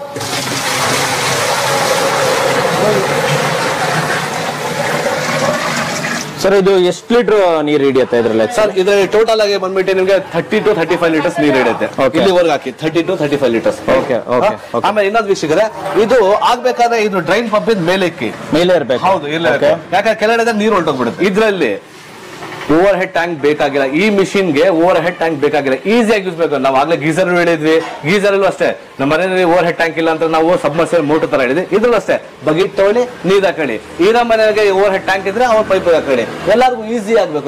[SPEAKER 1] ಸರ್ ಇದು ಎಷ್ಟು ಲೀಟರ್ ನೀರು ಹಿಡಿಯುತ್ತೆ ಇದ್ರಲ್ಲಿ
[SPEAKER 3] ಸರ್ ಇದ್ರಲ್ಲಿ ಟೋಟಲ್ ಆಗಿ ಬಂದ್ಬಿಟ್ಟು ನಿಮ್ಗೆ thirty two thirty five litres ನೀರ್ ಇಡುತ್ತೆ
[SPEAKER 1] Okay.
[SPEAKER 3] ಇಲ್ಲಿವರೆಗೆ ಹಾಕಿ thirty two thirty five litres
[SPEAKER 1] Okay, okay, okay.
[SPEAKER 3] ಆಮೇಲೆ ಇನ್ನೊಂದು ವೀಕ್ಷಕರೇ ಇದು ಆಗ್ಬೇಕಾದ್ರೆ ಇದು ಡ್ರೈನ್ ಪಂಪ್ ಮೇಲೆ ಇಕ್ಕಿ
[SPEAKER 1] ಮೇಲೆ ಇರ್ಬೇಕು
[SPEAKER 3] ಹೌದು ಇಲ್ಲ
[SPEAKER 1] Okay.
[SPEAKER 3] ಯಾಕಂದ್ರೆ ಕೆಳಗಡೆ ನೀರು ಹೊರಟೋಗ್ಬಿಡುತ್ತೆ ಇದ್ರಲ್ಲಿ ಓವರ್ ಹೆಡ್ ಟ್ಯಾಂಕ್ ಬೇಕಾಗಿಲ್ಲ ಈ ಮಿಷಿನ್ ಗೆ ಓವರ್ ಹೆಡ್ ಟ್ಯಾಂಕ್ ಬೇಕಾಗಿಲ್ಲ ಈಸಿಯಾಗಿ ಯೂಸ್ ಬೇಕು ನಾವು ಆಗ್ಲೇ ಗೀಸರ್ ಹೇಳಿದ್ವಿ ಗೀಸರ್ ಅಲ್ಲೂ ಅಷ್ಟೇ ನಮ್ಮ ಮನೆಯಲ್ಲಿ ಓವರ್ ಹೆಡ್ ಟ್ಯಾಂಕ್ ಇಲ್ಲ ಅಂತ ನಾವು ಸಬ್ಮರ್ಸರ್ ಮೋಟರ್ ತರ ಹೇಳಿದ್ವಿ ಇದ್ರಲ್ಲೂ ಅಷ್ಟೇ ಬಕೆಟ್ ತಗೊಳ್ಳಿ ನೀರ್ ಹಾಕೊಳ್ಳಿ ಈ ನಮ್ಮ ಮನೆಗೆ ಓವರ್ ಹೆಡ್ ಟ್ಯಾಂಕ್ ಇದ್ರೆ ಅವ್ರ ಪೈಪ್ ಹಾಕೊಳ್ಳಿ ಎಲ್ಲರಿಗೂ ಈಸಿ ಆಗ್ಬೇಕು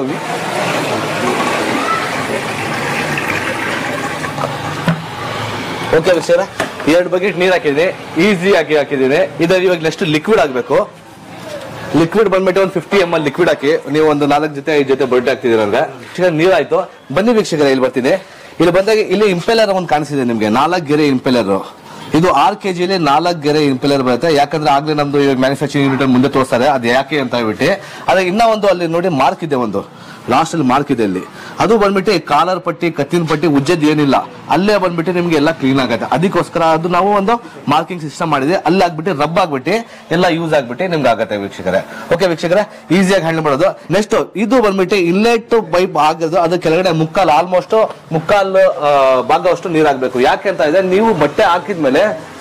[SPEAKER 3] ಓಕೆ ವಿಷಯ ಎರಡು ಬಕೆಟ್ ನೀರ್ ಹಾಕಿದ್ದೀನಿ ಈಸಿ ಆಗಿ ಹಾಕಿದ್ದೀನಿ ಇದ್ರಲ್ಲಿ ಇವಾಗ ನೆಕ್ಸ್ಟ್ ಲಿಕ್ವಿಡ್ ಆಗ್ಬೇಕು ಲಿಕ್ವಿಡ್ ಬಂದ್ಬಿಟ್ಟು ಒಂದು ಫಿಫ್ಟಿ ಎಮ್ ಎಲ್ ಲಿಕ್ವಿಡ್ ಹಾಕಿ ನೀವು ಒಂದು ನಾಲ್ಕು ಜೊತೆ ಐದು ಜೊತೆ ಬಡ್ಡೆ ಹಾಕ್ತಿದ್ದೀರ ಅಂದ್ರೆ ವೀಕ್ಷಕರೇ, ನೀರಾಯ್ತು ಬನ್ನಿ ವೀಕ್ಷಕರೇ ಇಲ್ಲಿ ಬರ್ತೀನಿ ಇಲ್ಲಿ ಬಂದಾಗ ಇಲ್ಲಿ ಇಂಪೆಲರ್ ಒಂದು ಕಾಣಿಸಿದೆ ನಿಮ್ಗೆ ನಾಲ್ಕು ಗೆರೆ ಇಂಪೆಲರ್ ಇದು ಆರ್ ಕೆ ಜಿಲಿ ನಾಲ್ಕು ಗೆರೆ ಇಂಪೆಲರ್ ಬರುತ್ತೆ ಯಾಕಂದ್ರೆ ಆಗ್ಲೇ ನಮ್ದು ಇವಾಗ ಮ್ಯಾನುಫ್ಯಾಕ್ಚರಿಂಗ್ ಯೂನಿಟ್ ಮುಂದೆ ತೋರಿಸ್ತಾರೆ ಅದು ಯಾಕೆ ಅಂತ ಹೇಳ್ಬಿಟ್ಟು ಅದೇ ಇನ್ನ ಒಂದು ಅಲ್ಲಿ ನೋಡಿ ಮಾರ್ಕ್ ಇದೆ ಒಂದು ಲಾಸ್ಟ್ ಅಲ್ಲಿ ಮಾರ್ಕ್ ಇದೆ ಅಲ್ಲಿ ಅದು ಬಂದ್ಬಿಟ್ಟು ಈ ಕಾಲರ್ ಪಟ್ಟಿ ಕತ್ತಿನ ಪಟ್ಟಿ ಉಜ್ಜದ್ ಏನಿಲ್ಲ ಅಲ್ಲೇ ಬಂದ್ಬಿಟ್ಟು ನಿಮ್ಗೆ ಎಲ್ಲ ಕ್ಲೀನ್ ಆಗುತ್ತೆ ಅದಕ್ಕೋಸ್ಕರ ಅದು ನಾವು ಒಂದು ಮಾರ್ಕಿಂಗ್ ಸಿಸ್ಟಮ್ ಮಾಡಿದೆ ಅಲ್ಲಿ ಆಗ್ಬಿಟ್ಟು ರಬ್ ಆಗ್ಬಿಟ್ಟು ಎಲ್ಲ ಯೂಸ್ ಆಗ್ಬಿಟ್ಟು ನಿಮ್ಗೆ ಆಗತ್ತೆ ವೀಕ್ಷಕರೇ ಓಕೆ ವೀಕ್ಷಕರೇ ಈಸಿಯಾಗಿ ಹ್ಯಾಂಡಲ್ ಮಾಡೋದು ನೆಕ್ಸ್ಟ್ ಇದು ಬಂದ್ಬಿಟ್ಟು ಇನ್ಲೆಟ್ ಪೈಪ್ ಆಗೋದು ಅದು ಕೆಳಗಡೆ ಮುಕ್ಕಾಲ್ ಆಲ್ಮೋಸ್ಟ್ ಮುಕ್ಕಾಲ್ ಆ, ಭಾಗವಷ್ಟು ನೀರ್ ಹಾಕ್ಬೇಕು ಯಾಕೆ ಅಂತ ಇದೆ ನೀವು ಬಟ್ಟೆ ಹಾಕಿದ್ಮೇಲೆ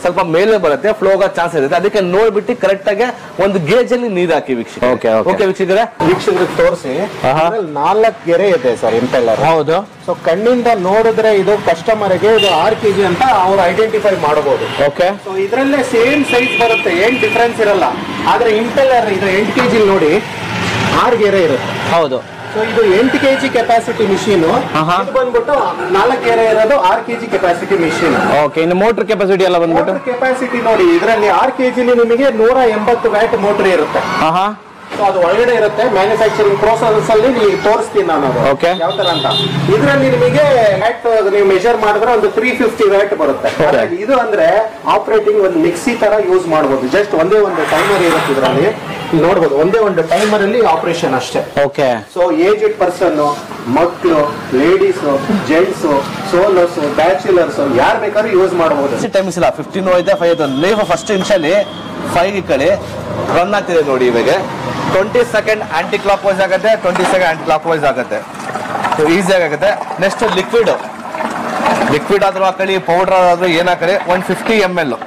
[SPEAKER 3] ಸ್ವಲ್ಪ ಮೇಲೆ ಬರುತ್ತೆ ಫ್ಲೋ ಆಗೋ ಚಾನ್ಸ್ ಇರುತ್ತೆ ಅದಕ್ಕೆ ನೋಡ್ಬಿಟ್ಟು ಕರೆಕ್ಟ್ ಆಗಿ ಒಂದು ಗೇಜ್ ಅಲ್ಲಿ ನೀರ್ ಹಾಕಿ ವೀಕ್ಷಕ
[SPEAKER 1] Okay, okay.
[SPEAKER 3] ಓಕೆ ವೀಕ್ಷಕರೇ
[SPEAKER 2] ವೀಕ್ಷಕರಿಗೆ ತೋರಿಸಿ
[SPEAKER 1] ಆಹಾ.
[SPEAKER 2] ನಾಲ್ಕು ಗೆರೆ ಇದೆ ಸರ್ ಇಂಪೆಲ್ಲರ್
[SPEAKER 1] ಹೌದು
[SPEAKER 2] ಸೊ ಕಣ್ಣಿಂದ ನೋಡಿದ್ರೆ ಇದು ಕಸ್ಟಮರ್ಗೆ ಇದು ಆರ್ ಕೆ ಜಿ ಅಂತ ಅವ್ರು ಐಡೆಂಟಿಫೈ ಮಾಡಬಹುದು
[SPEAKER 1] ಓಕೆ
[SPEAKER 2] ಸೊ ಇದರಲ್ಲೇ ಸೇಮ್ ಸೈಜ್ ಬರುತ್ತೆ ಏನ್ ಡಿಫ್ರೆನ್ಸ್ ಇರಲ್ಲ ಆದ್ರೆ ಇಂಪೆಲ್ಲರ್ ಇದು ಎಂಟು ಕೆ ಜಿ ನೋಡಿ ಆರು ಗೆರೆ ಇರುತ್ತೆ
[SPEAKER 1] ಹೌದು
[SPEAKER 2] ಸೊ ಇದು ಎಂಟು ಕೆ ಜಿ ಕೆಪಾಸಿಟಿ ಮಿಷಿನ್
[SPEAKER 1] ಆಹಾ.
[SPEAKER 2] ಇದು ಬಂದ್ಬಿಟ್ಟು ನಾಲ್ಕು ಗೆರೆ ಇರೋದು ಆರು K G capacity machine
[SPEAKER 1] okay ಇನ್ನು ಮೋಟರ್ ಕೆಪಾಸಿಟಿ ಎಲ್ಲ ಬಂದ್ಬಿಟ್ಟು
[SPEAKER 2] ಮೋಟರ್ ಕೆಪಾಸಿಟಿ ನೋಡಿ ಇದರಲ್ಲಿ ಆರ್ ಕೆ ಜಿಲಿ ನಿಮಗೆ ನೂರ ಎಂಬತ್ತು ವ್ಯಾಟ್ ಮೋಟರ್ ಇರುತ್ತೆ
[SPEAKER 1] ಹಾ ಹಾ
[SPEAKER 2] ಸೊ ಅದು ಒಳಗಡೆ ಇರುತ್ತೆ ಮ್ಯಾನುಫ್ಯಾಕ್ಚರಿಂಗ್ ಪ್ರೋಸೆಸ್ ಅಲ್ಲಿ ನಿಮಗೆ ತೋರಿಸ್ತೀನಿ ನಾನು ಅದು
[SPEAKER 1] Okay.
[SPEAKER 2] ಯಾವ ತರ ಅಂತ ಇದರಲ್ಲಿ ನಿಮಗೆ ವ್ಯಾಟ್ ನೀವು ಮೆಜರ್ ಮಾಡಿದ್ರೆ ಒಂದು ತ್ರೀ ಫಿಫ್ಟಿ ವ್ಯಾಟ್ ಬರುತ್ತೆ ಆದ್ರೆ ಇದು ಅಂದ್ರೆ ಆಪರೇಟಿಂಗ್ ಒಂದು ಮಿಕ್ಸಿ ತರ ಯೂಸ್ ಮಾಡಬಹುದು ಜಸ್ಟ್ ಒಂದೇ ಒಂದು ಟೈಮರ್ ಇರುತ್ತೆ ಇದರಲ್ಲಿ ನೋಡ್ಬೋದು ಒಂದೇ ಒಂದು ಟೈಮರ್ ಅಲ್ಲಿ ಆಪರೇಷನ್ ಅಷ್ಟೇ
[SPEAKER 1] ಓಕೆ
[SPEAKER 2] ಸೊ ಏಜ್ಡ್ ಪರ್ಸನ್ ಮಕ್ಕಳು ಲೇಡೀಸ್ ಜೆಂಟ್ಸ್ ಸೋಲರ್ಸ್ ಬ್ಯಾಚುಲರ್ಸ್ ಯಾರು ಬೇಕಾದ್ರೂ ಯೂಸ್ ಮಾಡಬಹುದು
[SPEAKER 3] ಟೈಮ್ ಇಲ್ಲ ಫಿಫ್ಟೀನ್ ಇದೆ ಫೈವ್ ಇದೆ ಲೀವ್ ಫಸ್ಟ್ ಇನ್ಶಲ್ಲಿ ಫೈವ್ ಇಕ್ಕಳಿ ರನ್ ಆಗ್ತಿದೆ ನೋಡಿ ಇವಾಗ twenty second anticlockwise ಆಗುತ್ತೆ twenty second anticlockwise ಆಗುತ್ತೆ ಈಸಿಯಾಗಿ ಆಗುತ್ತೆ ನೆಕ್ಸ್ಟ್ ಲಿಕ್ವಿಡ್ ಲಿಕ್ವಿಡ್ ಆದ್ರೂ ಹಾಕೊಳ್ಳಿ ಪೌಡರ್ ಆದ್ರೂ ಏನ್ ಹಾಕೊಳ್ಳಿ one fifty M L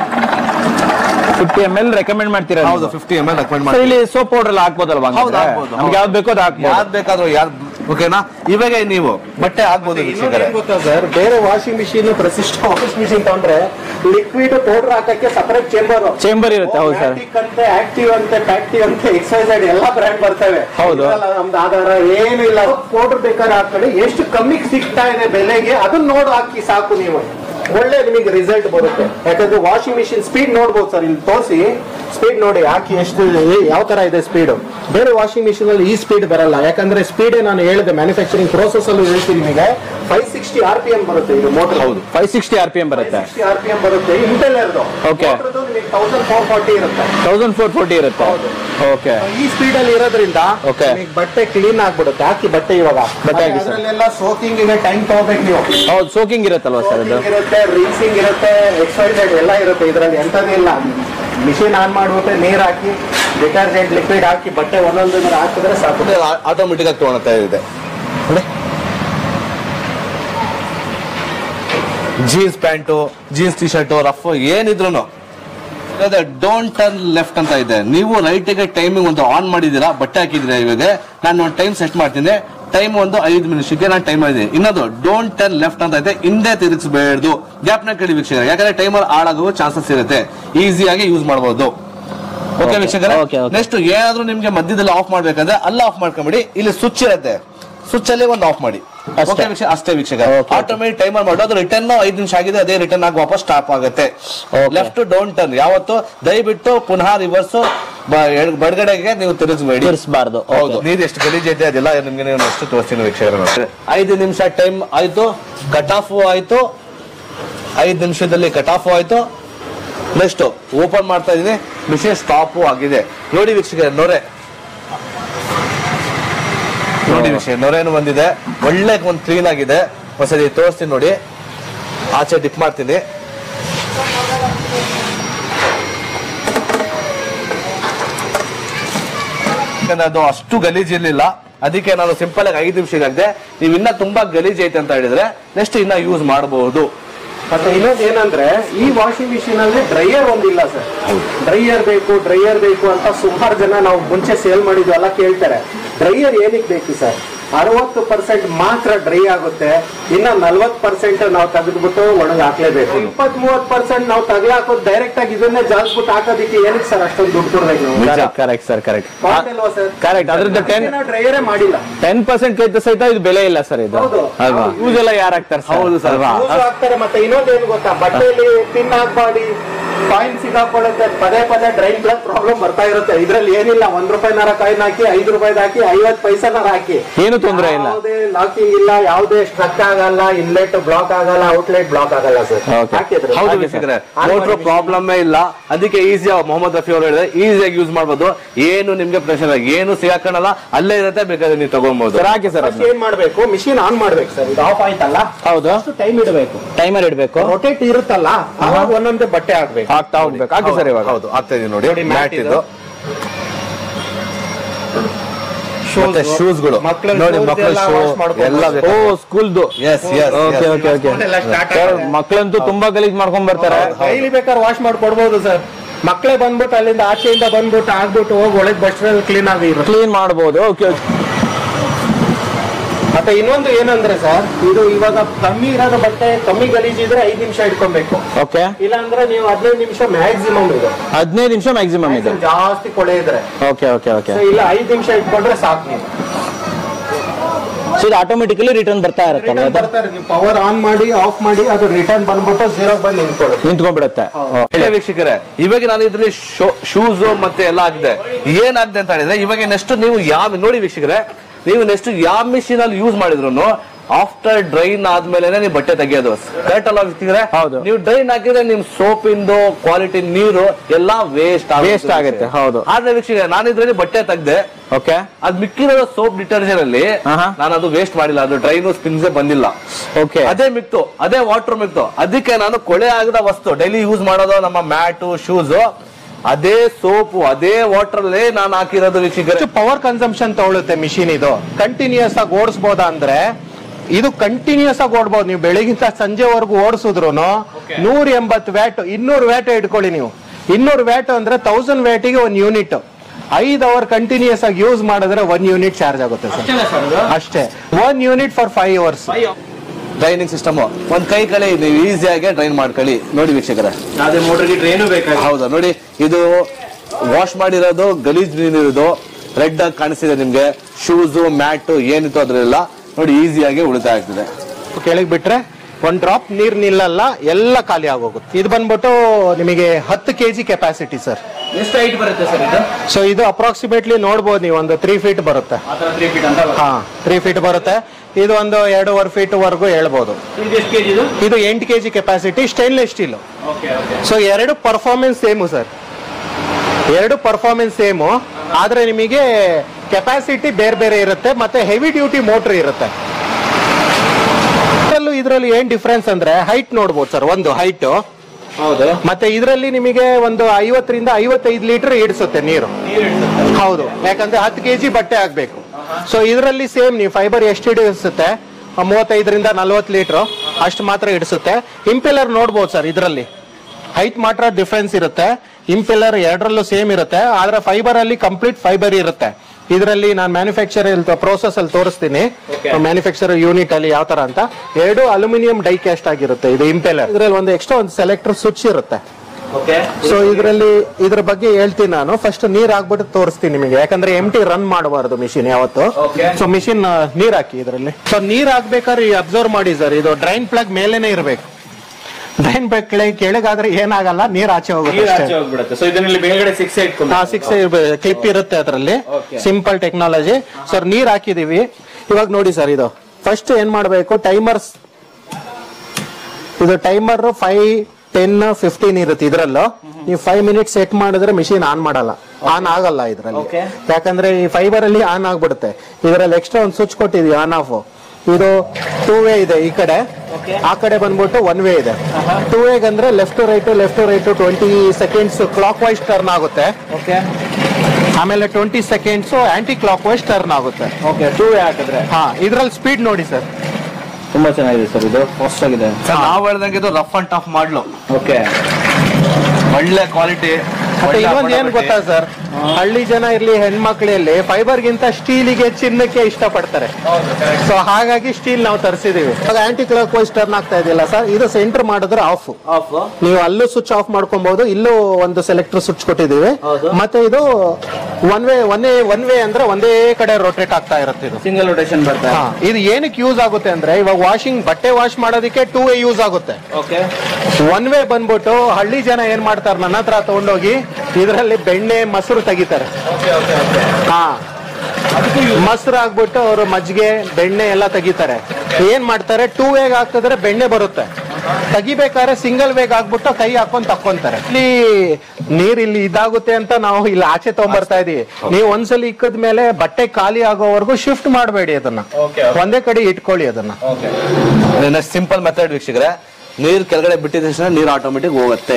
[SPEAKER 1] fifty M L recommend ಮಾಡ್ತೀರಾ
[SPEAKER 3] ಹೌದು fifty M L recommend
[SPEAKER 1] So,
[SPEAKER 3] ಮಾಡಿ
[SPEAKER 1] ಇಲ್ಲಿ ಸೋಪ್ ಪೌಡರ್ ಎಲ್ಲ ಹಾಕ್ಬೋದಲ್ವಾ
[SPEAKER 3] ಹೌದು ಹಾಕ್ಬೋದು
[SPEAKER 1] ನಮ್ಗೆ ಯಾವ್ದು ಬೇಕೋ ಅದು ಹಾಕ್ಬೋದು
[SPEAKER 3] ಯಾವ್ದು ಬೇಕಾದ್ರೂ ಯಾರು ಓಕೆನಾ ಇವಾಗ ನೀವು ಬಟ್ಟೆ ಹಾಕ್ಬೋದು ವೀಕ್ಷಕರೇ
[SPEAKER 2] ಗೊತ್ತಾ ಸರ್ ಬೇರೆ ವಾಷಿಂಗ್ ಮಿಷಿನ್ ಪ್ರಸಿಷ್ಟ ವಾಷಿಂಗ್ ಮಿಷಿನ್ ತಗೊಂಡ್ರೆ ಲಿಕ್ವಿಡ್ ಪೌಡರ್ ಹಾಕಕ್ಕೆ ಸಪರೇಟ್ ಚೇಂಬರ್
[SPEAKER 1] ಚೇಂಬರ್ ಇರುತ್ತೆ ಹೌದು ಸರ್
[SPEAKER 2] ಅಂತೆ ಆಕ್ಟಿವ್ ಅಂತೆ ಪ್ಯಾಕ್ಟಿವ್ ಅಂತೆ ಎಕ್ಸೈಸೈಡ್ ಎಲ್ಲ ಬ್ರ್ಯಾಂಡ್ ಬರ್ತವೆ
[SPEAKER 1] ಹೌದು.
[SPEAKER 2] ಇದ್ರಲ್ಲ ನಮ್ದು ಆಧಾರ ಏನು ಇಲ್ಲ ಪೌಡರ್ ಬೇಕಾದ್ರೆ ಹಾಕೊಳ್ಳಿ ಎಷ್ಟು ಕಮ್ಮಿಗೆ ಸಿಗ್ತಾ ಇದೆ ಬೆಲೆಗೆ ಅದನ್ನ ನೋಡು ಹಾಕಿ ಸಾಕು ನೀವು ಒಳ್ಳೆ ನಿಮಗೆ ರಿಸಲ್ಟ್ ಬರುತ್ತೆ ಯಾಕಂದ್ರೆ ವಾಷಿಂಗ್ ಮಿಷಿನ್ ಸ್ಪೀಡ್ ನೋಡ್ಬೋದು ಸರ್ ಇಲ್ಲಿ ತೋರಿಸಿ ಸ್ಪೀಡ್ ನೋಡಿ ಹಾಕಿ ಎಷ್ಟು ಯಾವ ತರ ಇದೆ ಸ್ಪೀಡ್ ಬೇರೆ ವಾಷಿಂಗ್ ಮಿಷಿನ್ ಅಲ್ಲಿ ಈ ಸ್ಪೀಡ್ ಬರಲ್ಲ ಯಾಕಂದ್ರೆ ಸ್ಪೀಡ್ ನಾನು ಹೇಳಿದೆ ಮ್ಯಾನುಫ್ಯಾಕ್ಚರಿಂಗ್ ಪ್ರೋಸೆಸ್ ಅಲ್ಲಿ ಹೇಳ್ತೀನಿ ನಿಮಗೆ five sixty R P M ಬರುತ್ತೆ ಇದು ಮೋಟರ್ ಹೌದು
[SPEAKER 1] five sixty R P M ಬರುತ್ತೆ
[SPEAKER 2] ಸಿಕ್ಸ್ಟಿ ಆರ್ ಪಿ ಎಂ ಬರುತ್ತೆ ಇಂಟೆಲ್ಲರ್ದು
[SPEAKER 1] Okay.
[SPEAKER 2] ನಿಮಗೆ ತೌಸಂಡ್ ಫೋರ್ ಫಾರ್ಟಿ ಇರುತ್ತೆ
[SPEAKER 1] ತೌಸಂಡ್ ಫೋರ್ ಫೋರ್ಟಿ ಇರುತ್ತೆ
[SPEAKER 2] ಹೌದು.
[SPEAKER 1] ಓಕೆ
[SPEAKER 2] ಈ ಸ್ಪೀಡ್ ಅಲ್ಲಿ ಇರೋದ್ರಿಂದ
[SPEAKER 1] Okay.
[SPEAKER 2] ನಿಮಗೆ ಬಟ್ಟೆ ಕ್ಲೀನ್ ಆಗ್ಬಿಡುತ್ತೆ ಹಾಕಿ ಬಟ್ಟೆ ಇವಾಗ
[SPEAKER 1] ಬಟ್ಟೆ ಹಾಕಿ sir.
[SPEAKER 2] ಅದರಲ್ಲೆಲ್ಲ ಸೋಕಿಂಗ್ ಗೆ ಟೈಮ್ ತಗೋಬೇಕು ನೀವು
[SPEAKER 1] ಹೌದು ಸೋಕಿಂಗ್ ಇರುತ್ತಲ್ವಾ ಸರ್ ಇದು
[SPEAKER 2] Soaking ಇರುತ್ತೆ ರಿನ್ಸಿಂಗ್ ಇರುತ್ತೆ ಎಕ್ಸೈಸೈಡ್ ಎಲ್ಲ ಇರುತ್ತೆ ಇದರಲ್ಲಿ ಎಂತದಿಲ್ಲ ಮಿಷಿನ್ ಆನ್ ಮಾಡ್ಬಿಟ್ಟು ನೀರ್ ಹಾಕಿ ಡಿಟರ್ಜೆಂಟ್ ಲಿಕ್ವಿಡ್ ಹಾಕಿ ಬಟ್ಟೆ ಒಂದೊಂದು ಹಾಕಿದ್ರೆ ಸಾಕು
[SPEAKER 3] ಆಟೋಮೆಟಿಕ್ ಆಗಿ ತಗೊಳ್ತಾ ಇದೆ ನೋಡಿ jeans pant jeans T shirt rough ಏನಿದ್ರು ಡೋಂಟ್ ಟರ್ನ್ ಲೆಫ್ಟ್ ಅಂತ ಇದೆ ನೀವು ರೈಟಿಗೆ ಟೈಮಿಂಗ್ ಒಂದು ಆನ್ ಮಾಡಿದ್ದೀರಾ ಬಟ್ಟೆ ಹಾಕಿದ್ದೀರಾ ಇವಾಗ ನಾನು ಒಂದು ಟೈಮ್ ಸೆಟ್ ಮಾಡ್ತೀನಿ ಟೈಮ್ ಒಂದು ಐದು ನಿಮಿಷಕ್ಕೆ ನಾನು ಟೈಮ್ ಮಾಡಿದ್ದೀನಿ ಇನ್ನೊಂದು ಡೋಂಟ್ ಟರ್ನ್ ಲೆಫ್ಟ್ ಅಂತ ಇದೆ ಹಿಂದೆ ತಿರುಗಿಸಬೇಡ್ದು ಗ್ಯಾಪ್ನ ಕೇಳಿ ವೀಕ್ಷಕ ಯಾಕಂದ್ರೆ ಟೈಮರ್ ಹಾಳಾಗುವ ಚಾನ್ಸಸ್ ಇರುತ್ತೆ ಈಸಿಯಾಗಿ ಯೂಸ್ ಮಾಡಬಹುದು ಓಕೆ ವೀಕ್ಷಕರೇ
[SPEAKER 1] Okay, okay.
[SPEAKER 3] ನೆಕ್ಸ್ಟ್ ಏನಾದ್ರೂ ನಿಮ್ಗೆ ಮಧ್ಯದಲ್ಲಿ ಆಫ್ ಮಾಡ್ಬೇಕಂದ್ರೆ ಅಲ್ಲಿ ಆಫ್ ಮಾಡ್ಕೊಂಬಿಡಿ ಇಲ್ಲಿ ಸ್ವಿಚ್ ಇರುತ್ತೆ ಸ್ವಿಚ್ ಅಲ್ಲಿ ಒಂದು ಆಫ್ ಮಾಡಿ
[SPEAKER 1] ಅಷ್ಟೇ.
[SPEAKER 3] Okay ವೀಕ್ಷಕ, ಅಷ್ಟೇ ವೀಕ್ಷಕ
[SPEAKER 1] Okay.
[SPEAKER 3] ಆಟೋಮೆಟಿಕ್ ಟೈಮರ್ ಮಾಡೋದು ಅದು ರಿಟರ್ನ್ ಐದು ನಿಮಿಷ ಆಗಿದೆ ಅದೇ ರಿಟರ್ನ್ ಆಗಿ ವಾಪಸ್ ಸ್ಟಾಪ್ ಆಗುತ್ತೆ
[SPEAKER 1] Okay.
[SPEAKER 3] ಲೆಫ್ಟ್ ಡೌನ್ ಟರ್ನ್ ಯಾವತ್ತು ದಯವಿಟ್ಟು ಪುನಃ ರಿವರ್ಸ್ ಬಡಗಡೆಗೆ ನೀವು ತಿರುಗಿಸಬೇಡಿ
[SPEAKER 1] ತಿರ್ಸ್ಬಾರ್ದು
[SPEAKER 3] ಹೌದು ನೀರು ಎಷ್ಟು ಗಲೀಜ್ ಐತೆ ಅದೆಲ್ಲ ನಿಮ್ಗೆ ನೀವು ಅಷ್ಟು ತೋರಿಸ್ತೀನಿ ವೀಕ್ಷಕರ ಐದು ನಿಮಿಷ ಟೈಮ್ ಆಯ್ತು ಕಟ್ ಆಫ್ ಆಯ್ತು ಐದು ನಿಮಿಷದಲ್ಲಿ ಕಟ್ ಆಫ್ ಆಯ್ತು ನೆಕ್ಸ್ಟ್ ಓಪನ್ ಮಾಡ್ತಾ ಇದೀನಿ ಮಿಷಿನ್ ಸ್ಟಾಪ್ ಆಗಿದೆ ನೋಡಿ ವೀಕ್ಷಕರ ನೊರೆ ನೋಡಿ ವೀಕ್ಷಕ ನೊರೆನು ಬಂದಿದೆ ಒಳ್ಳೆ ಒಂದು ಕ್ಲೀನ್ ಆಗಿದೆ ಒಂದ್ಸರಿ ತೋರಿಸ್ತೀನಿ ನೋಡಿ ಆಚೆ ಡಿಪ್ ಮಾಡ್ತೀನಿ ಯಾಕಂದ್ರೆ ಅದು ಅಷ್ಟು ಗಲೀಜ್ ಇರ್ಲಿಲ್ಲ ಅದಕ್ಕೆ ನಾನು ಸಿಂಪಲ್ ಆಗಿ ಐದು ನಿಮಿಷ ಆಗಿದೆ ನೀವು ಇನ್ನ ತುಂಬಾ ಗಲೀಜ್ ಐತೆ ಅಂತ ಹೇಳಿದ್ರೆ ನೆಕ್ಸ್ಟ್ ಇನ್ನ ಯೂಸ್ ಮಾಡಬಹುದು
[SPEAKER 2] ಮತ್ತೆ ಇನ್ನೊಂದು ಏನಂದ್ರೆ ಈ ವಾಷಿಂಗ್ ಮಿಷಿನ್ ಅಲ್ಲಿ ಡ್ರೈಯರ್ ಒಂದಿಲ್ಲ ಸರ್ ಡ್ರೈಯರ್ ಬೇಕು ಡ್ರೈಯರ್ ಬೇಕು ಅಂತ ಸುಮಾರು ಜನ ನಾವು ಮುಂಚೆ ಸೇಲ್ ಮಾಡಿದ್ವಿ ಎಲ್ಲ ಕೇಳ್ತಾರೆ ಡ್ರೈಯರ್ ಏನಕ್ಕೆ ಬೇಕು ಸರ್ ಅರವತ್ತು ಪರ್ಸೆಂಟ್ ಮಾತ್ರ ಡ್ರೈ ಆಗುತ್ತೆ ಇನ್ನ ನಲ್ವತ್ ಪರ್ಸೆಂಟ್ ನಾವು ತೆಗೆದ್ಬಿಟ್ಟು ಒಣಗಿ ಹಾಕ್ಲೇಬೇಕು ಇಪ್ಪತ್ ಮೂವತ್ ಪರ್ಸೆಂಟ್ ನಾವು ತಗ್ಲಾಕೋದು ಡೈರೆಕ್ಟ್ ಆಗಿ ಇದನ್ನೇ ಜಾಸ್ಬಿಟ್ಟು ಹಾಕೋದಕ್ಕೆ ಏನಕ್ಕೆ ಸರ್ ಅಷ್ಟೊಂದು ದುಡ್ಡು ಕೊಡ್ಬೇಕು ನಾವು
[SPEAKER 1] ಕರೆಕ್ಟ್ ಸರ್ ಕರೆಕ್ಟ್
[SPEAKER 2] Point ಅಲ್ವಾ ಸರ್
[SPEAKER 1] ಕರೆಕ್ಟ್ ಅದ್ರದ್ದು ಟೆನ್
[SPEAKER 2] ಡ್ರೈಯರೇ ಮಾಡಿಲ್ಲ
[SPEAKER 1] ಟೆನ್ ಪರ್ಸೆಂಟ್ ಕೈತ ಸಹಿತ ಇದು ಬೆಲೆ ಇಲ್ಲ ಸರ್ ಇದು
[SPEAKER 2] ಹೌದು.
[SPEAKER 1] ಅಲ್ವಾ ಯೂಸ್ ಎಲ್ಲ ಯಾರು ಹಾಕ್ತಾರೆ
[SPEAKER 3] ಹೌದು sir.
[SPEAKER 1] ಅಲ್ವಾ
[SPEAKER 2] ಯೂಸ್ ಆಗ್ತಾರೆ ಮತ್ತೆ ಇನ್ನೊಂದೇನು ಗೊತ್ತಾ ಬಟ್ಟೆಯಲ್ಲಿ ಪಿನ್ ಹಾಕ್ಬಾಡಿ ಕಾಯಿನ್ ಸಿಗಾಕೊಳ್ಳುತ್ತೆ ಪದೇ ಪದೇ ಡ್ರೈನ್ ಬ್ಲಾಕ್ ಪ್ರಾಬ್ಲಮ್ ಬರ್ತಾ ಇರುತ್ತೆ ಇದ್ರಲ್ಲಿ ಏನಿಲ್ಲ ಒಂದ್ ರೂಪಾಯಿನಾರ ಕಾಯಿನ್ ಹಾಕಿ ಐದು ರೂಪಾಯಿದ್ ಹಾಕಿ ಐವತ್ ಪೈಸಾನಾರ ಹಾಕಿ
[SPEAKER 1] ಏನು ತೊಂದ್ರೆ ಇಲ್ಲ
[SPEAKER 2] ಯಾವುದೇ ಲಾಕಿಂಗ್ ಇಲ್ಲ ಯಾವುದೇ ಸ್ಟ್ರಕ್ ಆಗಲ್ಲ ಇನ್ಲೆಟ್ ಬ್ಲಾಕ್ ಆಗಲ್ಲ ಔಟ್ಲೆಟ್ ಬ್ಲಾಕ್ ಆಗಲ್ಲ ಸರ್
[SPEAKER 1] Okay.
[SPEAKER 2] ಹಾಕಿದ್ರೆ
[SPEAKER 3] ಹೌದು
[SPEAKER 1] ಹಾಗೆ
[SPEAKER 3] ವೀಕ್ಷಕರೇ
[SPEAKER 2] sir.
[SPEAKER 3] ಮೋಟ್ರ್ ಪ್ರಾಬ್ಲಮ್ ಇಲ್ಲ ಅದಕ್ಕೆ ಈಸಿ ಮೊಹಮ್ಮದ್ ರಫಿ ಅವರು ಹೇಳಿದ್ರೆ ಈಸಿಯಾಗಿ ಯೂಸ್ ಮಾಡ್ಬೋದು ಏನು ನಿಮ್ಗೆ ಪ್ರೆಷರ್ ಏನು ಸಿಗಾಕಣಲ್ಲ ಅಲ್ಲೇ ಇರುತ್ತೆ ಬೇಕಾದ್ರೆ ನೀವು ತಗೊಬಹುದು
[SPEAKER 1] ಸರ್ ಹಾಕಿ ಸರ್
[SPEAKER 2] First ಏನ್ ಮಾಡ್ಬೇಕು ಮಿಷಿನ್ ಆನ್ ಮಾಡ್ಬೇಕು ಸರ್ ಇದು ಆಫ್ ಆಯ್ತಲ್ಲ
[SPEAKER 1] ಹೌದು
[SPEAKER 2] ಟೈಮ್ ಇಡಬೇಕು
[SPEAKER 1] ಟೈಮರ್ ಇಡ್ಬೇಕು
[SPEAKER 2] ರೊಟೇಟ್ ಇರುತ್ತಲ್ಲ ಅವಾಗ ಒಂದೊಂದೇ ಬಟ್ಟೆ ಹಾಕ್ಬೇಕು
[SPEAKER 1] ಹಾಕ್ತಾ ಹೋಗ್ಬೇಕು ಹಾಕಿ ಸರ್ ಇವಾಗ
[SPEAKER 3] ಹೌದು ಆಗ್ತಾ ಇದೆ ನೋಡಿ
[SPEAKER 2] ನೋಡಿ, mat
[SPEAKER 3] ಮ್ಯಾಟ್
[SPEAKER 2] ಇದು.
[SPEAKER 3] ಇದು ಮತ್ತೆ shoes ಗಳು.
[SPEAKER 2] ಮಕ್ಕಳ
[SPEAKER 3] ನೋಡಿ, ಮಕ್ಳ shoe ಎಲ್ಲ
[SPEAKER 1] ಓ
[SPEAKER 3] ಬೇಕು.
[SPEAKER 1] ಸ್ಕೂಲ್ದು
[SPEAKER 3] yes yes
[SPEAKER 1] okay okay okay sir ಮಕ್ಕಳಂತೂ ತುಂಬಾ ಗಲೀಜ್ ಮಾಡ್ಕೊಂಡ್ ಬರ್ತಾರೆ
[SPEAKER 2] ಡೈಲಿ ಬೇಕಾದ್ರೆ ವಾಶ್ ಮಾಡಿ ಕೊಡ್ಬೋದು ಸರ್ ಮಕ್ಕಳೇ ಬಂದ್ಬಿಟ್ಟು ಅಲ್ಲಿಂದ ಆಚೆಯಿಂದ ಬಂದ್ಬಿಟ್ಟು ಆಗ್ಬಿಟ್ಟು ಹೋಗಿ ಒಳಗೆ ಬಸ್ ಕ್ಲೀನ್ ಆಗಿ ಇರುತ್ತೆ
[SPEAKER 1] ಕ್ಲೀನ್ ಮಾಡಬಹುದು ಓಕೆ
[SPEAKER 2] ಮತ್ತೆ ಇನ್ನೊಂದು ಏನಂದ್ರೆ ಸರ್ ಇದು ಇವಾಗ ಕಮ್ಮಿ ಇರೋದು ಬಟ್ಟೆ ಕಮ್ಮಿ ಗಲೀಜಿದ್ರೆ ಐದ್ ನಿಮಿಷ ಇಟ್ಕೊಬೇಕು
[SPEAKER 1] ಓಕೆ
[SPEAKER 2] ಇಲ್ಲ ಅಂದ್ರೆ ನೀವು ಹದಿನೈದು ನಿಮಿಷ ಮ್ಯಾಕ್ಸಿಮಮ್ ಇದೆ
[SPEAKER 1] ಹದಿನೈದು ನಿಮಿಷ ಮ್ಯಾಕ್ಸಿಮಮ್ ಇದೆ
[SPEAKER 2] ಜಾಸ್ತಿ ಕೊಳೆ ಇದ್ರೆ
[SPEAKER 1] ಓಕೆ ಓಕೆ ಓಕೆ
[SPEAKER 2] So, ಇಲ್ಲ ಐದ್ ನಿಮಿಷ ಇಟ್ಕೊಂಡ್ರೆ ಸಾಕು ನೀವು
[SPEAKER 1] ಸೊ ಇದು ಆಟೋಮೆಟಿಕಲಿ ರಿಟರ್ನ್ ಬರ್ತಾ ಇರುತ್ತೆ
[SPEAKER 2] ರಿಟರ್ನ್ ಬರ್ತಾರೆ ನೀವು ಪವರ್ ಆನ್ ಮಾಡಿ ಆಫ್ ಮಾಡಿ ಅದು ರಿಟರ್ನ್ ಬಂದ್ಬಿಟ್ಟು ಜೀರೋ ಬಂದು ನಿಂತ್ಕೊಳ್ಳುತ್ತೆ
[SPEAKER 1] ನಿಂತ್ಕೊಂಡ್ಬಿಡುತ್ತೆ
[SPEAKER 3] ಒಳ್ಳೆ ವೀಕ್ಷಕರೇ ಇವಾಗ ನಾನು ಇದ್ರಲ್ಲಿ ಶೂಸ್ ಮತ್ತೆ ಎಲ್ಲ ಹಾಕಿದೆ ಏನಾಗಿದೆ ಅಂತ ಹೇಳಿದ್ರೆ ಇವಾಗ ನೆಕ್ಸ್ಟ್ ನೀವು ಯಾವ ನೋಡಿ ವೀಕ್ಷಕರೇ ನೀವು ನೆಕ್ಸ್ಟ್ ಯಾವ ಮಿಷಿನ್ ಅಲ್ಲಿ ಯೂಸ್ ಮಾಡಿದ್ರು ಆಫ್ಟರ್ ಡ್ರೈನ್ ಆದ್ಮೇಲೆ ನೀವು ಬಟ್ಟೆ ತೆಗಿಯೋದು ಕರೆಕ್ಟ್ ಅಲ್ಲ ವೀಕ್ಷಕರೇ
[SPEAKER 1] ಹೌದು.
[SPEAKER 3] ನೀವು ಡ್ರೈನ್ ಹಾಕಿದ್ರೆ ನಿಮ್ ಸೋಪಿಂದು ಕ್ವಾಲಿಟಿ ನೀರು ಎಲ್ಲ ವೇಸ್ಟ್
[SPEAKER 1] Waste ಆಗುತ್ತೆ, ಹೌದು.
[SPEAKER 3] ಆದ್ರೆ ವೀಕ್ಷಕರೇ ನಾನು ಇದ್ರಲ್ಲಿ ಬಟ್ಟೆ ತೆಗ್ದೆ
[SPEAKER 1] ಓಕೆ
[SPEAKER 3] ಅದ್ ಮಿಕ್ಕಿರೋ ಸೋಪ್ ಡಿಟರ್ಜೆಂಟ್ ಅಲ್ಲಿ
[SPEAKER 1] ಆಹಾ.
[SPEAKER 3] ನಾನು ಅದು ವೇಸ್ಟ್ ಮಾಡಿಲ್ಲ ಅದು ಡ್ರೈನು ಸ್ಪಿನ್ಸ್ ಬಂದಿಲ್ಲ
[SPEAKER 1] ಓಕೆ
[SPEAKER 3] ಅದೇ ಮಿಕ್ತು ಅದೇ ವಾಟರ್ ಮಿಕ್ತು ಅದಕ್ಕೆ ನಾನು ಕೊಳೆ ಆಗದ ವಸ್ತು ಡೈಲಿ ಯೂಸ್ ಮಾಡೋದು ನಮ್ಮ ಮ್ಯಾಟು ಶೂಸ್ ಅದೇ ಸೋಪು ಅದೇ ವಾಟರ್ ಅಲ್ಲೇ ನಾನು ಹಾಕಿರೋದು ವೀಕ್ಷಕರೇ
[SPEAKER 2] ಎಷ್ಟು ಪವರ್ ಕನ್ಸಂಪ್ಷನ್ ತಗೊಳುತ್ತೆ ಮಿಷಿನ್ ಇದು ಕಂಟಿನ್ಯೂಸ್ ಆಗಿ ಓಡಿಸಬಹುದಾ ಅಂದ್ರೆ ಇದು ಕಂಟಿನ್ಯೂಸ್ ಆಗಿ ಓಡ್ಬೋದು ನೀವು ಬೆಳಗಿಂತ ಸಂಜೆವರೆಗೂ ಓಡಿಸಿದ್ರು ನೂರ ಎಂಬತ್ತು ವ್ಯಾಟ್ ಇನ್ನೂರು ವ್ಯಾಟ್ ಇಟ್ಕೊಳ್ಳಿ ನೀವು ಇನ್ನೂರು ವ್ಯಾಟ್ ಅಂದ್ರೆ ತೌಸಂಡ್ ವ್ಯಾಟಿಗೆ ಒಂದ್ ಯೂನಿಟ್ ಐದ್ ಅವರ್ ಕಂಟಿನ್ಯೂಸ್ ಆಗಿ ಯೂಸ್ ಮಾಡಿದ್ರೆ ಒನ್ ಯೂನಿಟ್ ಚಾರ್ಜ್ ಆಗುತ್ತೆ ಸರ್ ಅಷ್ಟೇ one unit for five hours
[SPEAKER 3] draining system ಒಂದ್ ಕೈ ಕಳೆ ನೀವು ಈಸಿಯಾಗಿ ಡ್ರೈನ್ ಮಾಡ್ಕೊಳ್ಳಿ ನೋಡಿ ವೀಕ್ಷಕರೇ
[SPEAKER 2] ಅದೇ ಮೋಟರ್ಗೆ ಟ್ರೈನು ಬೇಕಾಗಿ
[SPEAKER 3] ಹೌದಾ ನೋಡಿ ಇದು ವಾಶ್ ಮಾಡಿರೋದು ಗಲೀಜ್ ನೀರಿರೋದು ರೆಡ್ ಆಗಿ ಕಾಣಿಸ್ತಿದೆ ನಿಮ್ಗೆ ಶೂಸ್ ಮ್ಯಾಟ್ ಏನಿತ್ತು ಅದ್ರೆಲ್ಲ ನೋಡಿ ಈಸಿಯಾಗಿ ಉಳಿತಾಯ ಆಗ್ತಿದೆ
[SPEAKER 2] ಕೆಳಗೆ ಬಿಟ್ರೆ ಒಂದ್ ಡ್ರಾಪ್ ನೀರ್ ನಿಲ್ಲಲ್ಲ ಎಲ್ಲ ಖಾಲಿ ಆಗೋಗುತ್ತೆ ಇದು ಬಂದ್ಬಿಟ್ಟು ನಿಮಗೆ ಹತ್ತು ಕೆಜಿ ಕೆಪಾಸಿಟಿ ಸರ್
[SPEAKER 1] ಎಷ್ಟು ಹೈಟ್ ಬರುತ್ತೆ ಸರ್ ಇದು
[SPEAKER 2] ಸೊ ಇದು ಅಪ್ರಾಕ್ಸಿಮೇಟ್ಲಿ ನೋಡ್ಬೋದು ನೀವು ಒಂದು ತ್ರೀ ಫೀಟ್ ಬರುತ್ತೆ
[SPEAKER 1] ತ್ರೀ ಫೀಟ್ ಅಂತ
[SPEAKER 2] ಹಾ ತ್ರೀ ಫೀಟ್ ಬರುತ್ತೆ ಇದು ಒಂದು ಎರಡೂವರೆ ಫೀಟ್ ವರೆಗೂ ಹೇಳ್ಬೋದು
[SPEAKER 1] ಇದು ಎಷ್ಟು ಕೆಜಿ ಇದು
[SPEAKER 2] ಇದು ಎಂಟು KG capacity stainless steel
[SPEAKER 1] okay okay
[SPEAKER 2] so ಎರಡು ಪರ್ಫಾರ್ಮೆನ್ಸ್ ಸೇಮು ಸರ್ ಎರಡು ಪರ್ಫಾರ್ಮೆನ್ಸ್ ಸೇಮು ಆದ್ರೆ ನಿಮಗೆ ಕೆಪಾಸಿಟಿ ಬೇರೆ ಬೇರೆ ಇರುತ್ತೆ ಮತ್ತೆ ಹೆವಿ ಡ್ಯೂಟಿ ಮೋಟರ್ ಇರುತ್ತೆ ಇದ್ರಲ್ಲೂ ಇದರಲ್ಲಿ ಏನ್ ಡಿಫ್ರೆನ್ಸ್ ಅಂದ್ರೆ ಹೈಟ್ ನೋಡ್ಬೋದು ಸರ್ ಒಂದು ಹೈಟ್
[SPEAKER 1] ಹೌದು
[SPEAKER 2] ಮತ್ತೆ ಇದರಲ್ಲಿ ನಿಮಗೆ ಒಂದು ಐವತ್ತರಿಂದ ಐವತ್ತೈದು ಲೀಟರ್ ಇಡಿಸುತ್ತೆ ನೀರು ಹೌದು ಯಾಕಂದ್ರೆ ಹತ್ತು ಕೆಜಿ ಬಟ್ಟೆ ಆಗ್ಬೇಕು ಸೊ ಇದರಲ್ಲಿ ಸೇಮ್ ನೀವು ಫೈಬರ್ ಎಷ್ಟು ಹಿಡಿಸುತ್ತೆ ಮೂವತ್ತೈದರಿಂದ ನಲ್ವತ್ತು ಲೀಟರ್ ಅಷ್ಟು ಮಾತ್ರ ಹಿಡಿಸುತ್ತೆ ಇಂಪೆಲ್ಲರ್ ನೋಡ್ಬೋದು ಸರ್ ಇದರಲ್ಲಿ ಹೈಟ್ ಮಾತ್ರ ಡಿಫ್ರೆನ್ಸ್ ಇರುತ್ತೆ ಇಂಪೆಲ್ಲರ್ ಎರಡರಲ್ಲೂ ಸೇಮ್ ಇರುತ್ತೆ ಆದ್ರೆ ಫೈಬರ್ ಅಲ್ಲಿ ಕಂಪ್ಲೀಟ್ ಫೈಬರ್ ಇರುತ್ತೆ ಇದರಲ್ಲಿ ನಾನು ಮ್ಯಾನುಫ್ಯಾಕ್ಚರ್ ಪ್ರೋಸೆಸ್ ಅಲ್ಲಿ ತೋರಿಸ್ತೀನಿ ಮ್ಯಾನುಫ್ಯಾಕ್ಚರ್ ಯೂನಿಟ್ ಅಲ್ಲಿ ಯಾವ ತರ ಅಂತ ಎರಡು ಅಲ್ಯೂಮಿನಿಯಂ ಡೈ ಕ್ಯಾಸ್ಟ್ ಆಗಿರುತ್ತೆ ಇದು ಇಂಪೆಲ್ಲರ್ ಇದರಲ್ಲಿ ಒಂದು ಎಕ್ಸ್ಟ್ರಾ ಒಂದು ಸೆಲೆಕ್ಟರ್ ಸ್ವಿಚ್ ಇರುತ್ತೆ
[SPEAKER 1] ಓಕೆ
[SPEAKER 2] ಸೊ ಇದರಲ್ಲಿ ಇದ್ರ ಬಗ್ಗೆ ಹೇಳ್ತೀನಿ ನಾನು ಫಸ್ಟ್ ನೀರ್ ಹಾಕ್ಬಿಟ್ಟು ತೋರಿಸ್ತೀನಿ ನಿಮಗೆ ಯಾಕಂದ್ರೆ ಎಮ್ ಟಿ ರನ್ ಮಾಡಬಾರ್ದು ಮಿಷಿನ್ ಯಾವತ್ತು
[SPEAKER 1] Okay.
[SPEAKER 2] ಸೊ ಮಿಷಿನ್ ನೀರ್ ಹಾಕಿ ಇದರಲ್ಲಿ ಸೊ ನೀರ್ ಹಾಕ್ಬೇಕಾದ್ರೆ ಅಬ್ಸರ್ವ್ ಮಾಡಿ ಸರ್ ಇದು ಡ್ರೈನ್ ಪ್ಲಗ್ ಮೇಲೇನೆ ಇರಬೇಕು ಡ್ರೈನ್ ಪ್ಲಗ್ ಕೆಳಗೆ ಕೆಳಗಾದ್ರೆ ಏನಾಗಲ್ಲ ನೀರ್ ಆಚೆ
[SPEAKER 1] ನೀರ್
[SPEAKER 2] ಹೋಗುತ್ತೆ
[SPEAKER 1] ಆಚೆ ಹೋಗ್ಬಿಡುತ್ತೆ ಸೊ ಇದನ್ನ ಮೇಲ್ಗಡೆ ಸಿಕ್ಸ್ ಇಟ್ಕೊಂಡು
[SPEAKER 2] ಸಿಕ್ಸ್ ಕ್ಲಿಪ್ ಇರುತ್ತೆ ಅದರಲ್ಲಿ
[SPEAKER 1] Okay.
[SPEAKER 2] ಸಿಂಪಲ್ ಟೆಕ್ನಾಲಜಿ ಸರ್ ನೀರ್ ಹಾಕಿದೀವಿ ಇವಾಗ ನೋಡಿ ಸರ್ ಇದು ಫಸ್ಟ್ ಏನ್ ಮಾಡ್ಬೇಕು ಟೈಮರ್ಸ್ ಇದು ಟೈಮರ್ ಫೈವ್ ಟೆನ್ ಫಿಫ್ಟೀನ್ ಇರುತ್ತೆ ಇದ್ರಲ್ಲೂ ನೀವು ಫೈವ್ ಮಿನಿಟ್ಸ್ ಸೆಟ್ ಮಾಡಿದ್ರೆ ಮಿಷಿನ್ ಆನ್ ಮಾಡಲ್ಲ ಆನ್ ಆಗಲ್ಲ ಇದ್ರಲ್ಲಿ
[SPEAKER 1] Okay.
[SPEAKER 2] ಯಾಕಂದ್ರೆ ಈ ಫೈಬರ್ ಅಲ್ಲಿ ಆನ್ ಆಗ್ಬಿಡುತ್ತೆ ಇದರಲ್ಲಿ ಎಕ್ಸ್ಟ್ರಾ ಒಂದು ಸ್ವಿಚ್ ಕೊಟ್ಟಿದ್ವಿ ಆನ್ ಆಫ್ ಇದು ಟೂ ವೇ ಇದೆ ಈ ಕಡೆ ಆ ಕಡೆ ಬಂದ್ಬಿಟ್ಟು ಒನ್ ವೇ ಇದೆ ಟೂ ವೇಗ್ ಅಂದ್ರೆ left right left right twenty seconds clock wise turn ಆಗುತ್ತೆ
[SPEAKER 1] ಓಕೆ
[SPEAKER 2] ಆಮೇಲೆ twenty seconds clock wise turn ಆಗುತ್ತೆ
[SPEAKER 1] ಓಕೆ ಟೂ ಹಾಕಿದ್ರೆ
[SPEAKER 2] ಹಾ ಇದ್ರಲ್ಲಿ ಸ್ಪೀಡ್ ನೋಡಿ ಸರ್
[SPEAKER 1] ತುಂಬಾ ಚೆನ್ನಾಗಿದೆ ಸರ್ ಇದು ಫಾಸ್ಟ್ ಆಗಿದೆ
[SPEAKER 3] ಸರ್ ನಾವು ಹೇಳ್ದಂಗೆ ಇದು ರಫ್ ಅಂಡ್ ಟಫ್ ಮಾಡ್ಲು
[SPEAKER 1] ಓಕೆ
[SPEAKER 3] ಒಳ್ಳೆ ಕ್ವಾಲಿಟಿ
[SPEAKER 2] ಮತ್ತೆ ಇನ್ನೊಂದ್ ಏನ್ ಗೊತ್ತಾ ಸರ್ ಹಳ್ಳಿ ಜನ ಇರ್ಲಿ ಹೆಣ್ಮಕ್ಳಲ್ಲಿ ಫೈಬರ್ ಗಿಂತ ಸ್ಟೀಲಿಗೆ ಚಿನ್ನಕ್ಕೆ ಇಷ್ಟಪಡ್ತಾರೆ ಸೊ ಹಾಗಾಗಿ ಸ್ಟೀಲ್ ನಾವು ತರಿಸಿದೀವಿ ಇವಾಗ ಆಂಟಿ ಕ್ಲಾಕ್ ವೈಸ್ ಟರ್ನ್ ಆಗ್ತಾ ಇದೆಯಲ್ಲ ಸರ್ ಇದು ಸೆಂಟರ್ ಮಾಡಿದ್ರೆ ಆಫ್
[SPEAKER 1] ಆಫ್
[SPEAKER 2] ನೀವು ಅಲ್ಲೂ ಸ್ವಿಚ್ ಆಫ್ ಮಾಡ್ಕೊಬಹುದು ಇಲ್ಲೂ ಒಂದು ಸೆಲೆಕ್ಟರ್ ಸ್ವಿಚ್ ಕೊಟ್ಟಿದೀವಿ
[SPEAKER 1] ಹೌದು.
[SPEAKER 2] ಮತ್ತೆ ಇದು ಒನ್ ವೇ ಒಂದೇ ಒನ್ ವೇ ಅಂದ್ರೆ ಒಂದೇ ಕಡೆ ರೊಟೇಟ್ ಆಗ್ತಾ ಇರುತ್ತೆ ಇದು
[SPEAKER 1] ಸಿಂಗಲ್ ರೊಟೇಷನ್ ಬರ್ತಾ
[SPEAKER 2] ಹಾ, ಇದು ಏನಕ್ಕೆ ಯೂಸ್ ಆಗುತ್ತೆ ಅಂದ್ರೆ ಇವಾಗ ವಾಷಿಂಗ್ ಬಟ್ಟೆ ವಾಶ್ ಮಾಡೋದಕ್ಕೆ ಟೂ ವೇ ಯೂಸ್ ಆಗುತ್ತೆ
[SPEAKER 1] ಓಕೆ
[SPEAKER 2] ಒನ್ ವೇ ಬಂದ್ಬಿಟ್ಟು ಹಳ್ಳಿ ಜನ ಏನ್ ಮಾಡ್ತಾರೆ ನನ್ನ ಹತ್ರ ತಗೊಂಡೋಗಿ ಇದರಲ್ಲಿ ಬೆಣ್ಣೆ ಮೊಸರು ತೆಗಿತಾರೆ ಹಾ ಮೊಸರು ಹಾಕ್ಬಿಟ್ಟು ಅವರು ಮಜ್ಜಿಗೆ ಬೆಣ್ಣೆ ಎಲ್ಲ ತೆಗಿತಾರೆ ಏನ್ ಮಾಡ್ತಾರೆ ಟೂ ವೇಗ್ ಹಾಕಿದ್ರೆ ಬೆಣ್ಣೆ ಬರುತ್ತೆ ತೆಗಿಬೇಕಾದ್ರೆ ಸಿಂಗಲ್ ವೇಗ್ ಹಾಕ್ಬಿಟ್ಟು ಕೈ ಹಾಕೊಂಡ್ ತಕ್ಕೊಂತಾರೆ ಇಲ್ಲಿ ನೀರ್ ಇಲ್ಲಿ ಇದಾಗುತ್ತೆ ಅಂತ ನಾವು ಇಲ್ಲಿ ಆಚೆ ತಗೊಂಡ್ಬರ್ತಾ ಇದೀವಿ ನೀವು ಒಂದ್ಸಲಿ ಇಕ್ಕದ ಮೇಲೆ ಬಟ್ಟೆ ಖಾಲಿ ಆಗೋವರೆಗೂ ಶಿಫ್ಟ್ ಮಾಡಬೇಡಿ ಅದನ್ನ
[SPEAKER 1] Okay, okay.
[SPEAKER 2] ಒಂದೇ ಕಡೆ ಇಟ್ಕೊಳ್ಳಿ ಅದನ್ನ
[SPEAKER 1] ಓಕೆ
[SPEAKER 3] ಸಿಂಪಲ್ ಮೆಥಡ್ ವೀಕ್ಷಕರೇ ನೀರ್ ಕೆಳಗಡೆ ಬಿಟ್ಟಿದ ತಕ್ಷಣ ನೀರು ಆಟೋಮೆಟಿಕ್ ಹೋಗುತ್ತೆ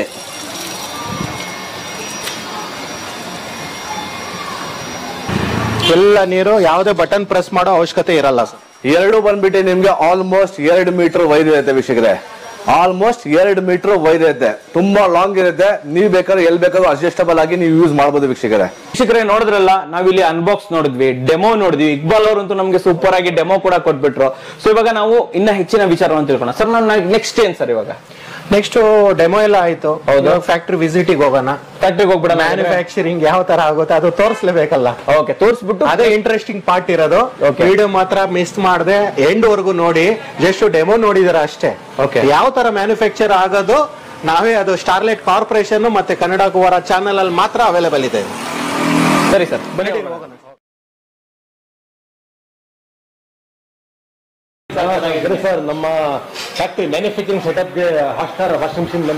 [SPEAKER 2] ಎಲ್ಲ ನೀರು ಯಾವುದೇ ಬಟನ್ ಪ್ರೆಸ್ ಮಾಡೋ ಅವಶ್ಯಕತೆ ಇರಲ್ಲ ಸರ್
[SPEAKER 3] ಎರಡು ಬಂದ್ಬಿಟ್ಟು ನಿಮ್ಗೆ ಆಲ್ಮೋಸ್ಟ್ ಎರಡು ಮೀಟರ್ ವೈರ್ ಇರುತ್ತೆ ವೀಕ್ಷಕರೇ ಆಲ್ಮೋಸ್ಟ್ ಎರಡು ಮೀಟರ್ ವೈರ್ ಇರುತ್ತೆ ತುಂಬಾ ಲಾಂಗ್ ಇರುತ್ತೆ ನೀವು ಬೇಕಾದ್ರೆ ಎಲ್ಲಿ ಬೇಕಾದ್ರೂ ಅಡ್ಜಸ್ಟಬಲ್ ಆಗಿ ನೀವು ಯೂಸ್ ಮಾಡ್ಬೋದು ವೀಕ್ಷಕರೇ
[SPEAKER 1] ವೀಕ್ಷಕರೇ ನೋಡಿದ್ರಲ್ಲ ನಾವಿಲ್ಲಿ ಅನ್ಬಾಕ್ಸ್ ನೋಡಿದ್ವಿ ಡೆಮೋ ನೋಡಿದ್ವಿ ಇಕ್ಬಾಲ್ ಅವರಂತೂ ನಮ್ಗೆ ಸೂಪರ್ ಆಗಿ ಡೆಮೋ ಕೂಡ ಕೊಟ್ಬಿಟ್ರು ಸೊ ಇವಾಗ ನಾವು ಇನ್ನ ಹೆಚ್ಚಿನ ವಿಚಾರವನ್ನು ತಿಳ್ಕೊಳ್ಳೋಣ ಸರ್ ನಾನು ನೆಕ್ಸ್ಟ್ ಏನ್ ಸರ್ ಇವಾಗ
[SPEAKER 2] ನೆಕ್ಸ್ಟ್ ಡೆಮೋ ಎಲ್ಲ ಆಯ್ತು ಫ್ಯಾಕ್ಟ್ರಿ ವಿಸಿಟಿಗೆ ಹೋಗೋಣ
[SPEAKER 1] ಫ್ಯಾಕ್ಟ್ರಿಗೆ ಹೋಗ್ಬಿಡೋಣ
[SPEAKER 2] ಮ್ಯಾನುಫ್ಯಾಕ್ಚರಿಂಗ್ ಯಾವ ತರ ಆಗುತ್ತೆ ಅದು ತೋರಿಸ್ಲೇಬೇಕಲ್ಲ
[SPEAKER 1] ಓಕೆ ತೋರಿಸ್ಬಿಟ್ಟು
[SPEAKER 2] ಅದೇ ಇಂಟ್ರೆಸ್ಟಿಂಗ್ ಪಾರ್ಟ್ ಇರೋದು
[SPEAKER 1] Okay.
[SPEAKER 2] ವಿಡಿಯೋ ಮಾತ್ರ ಮಿಸ್ ಮಾಡದೆ ಎಂಡ್ ವರ್ಗು ನೋಡಿ ಜಸ್ಟ್ ಡೆಮೋ ನೋಡಿದಾರೆ ಅಷ್ಟೇ
[SPEAKER 1] Okay.
[SPEAKER 2] ಯಾವ ತರ ಮ್ಯಾನುಫ್ಯಾಕ್ಚರ್ ಆಗೋದು ನಾವೇ ಅದು ಸ್ಟಾರ್ಲೈಟ್ ಕಾರ್ಪೊರೇಷನ್ ಮತ್ತೆ ಕನ್ನಡ ಕುವರ ಚಾನಲ್ ಅಲ್ಲಿ ಮಾತ್ರ ಅವೈಲೇಬಲ್ ಇದೆ
[SPEAKER 1] ಸರಿ ಸರ್ ಬನ್ನಿ
[SPEAKER 4] ಸರ್ ನಮ್ಮ ಫ್ಯಾಕ್ಟ್ರಿ ಮ್ಯಾನುಫ್ಯಾಕ್ಚರಿಂಗ್ ಸೆಟಪ್ಗೆ ಹಾಸ್ಟಾರ್ ವಾಷಿಂಗ್ ಮಿಷಿನ್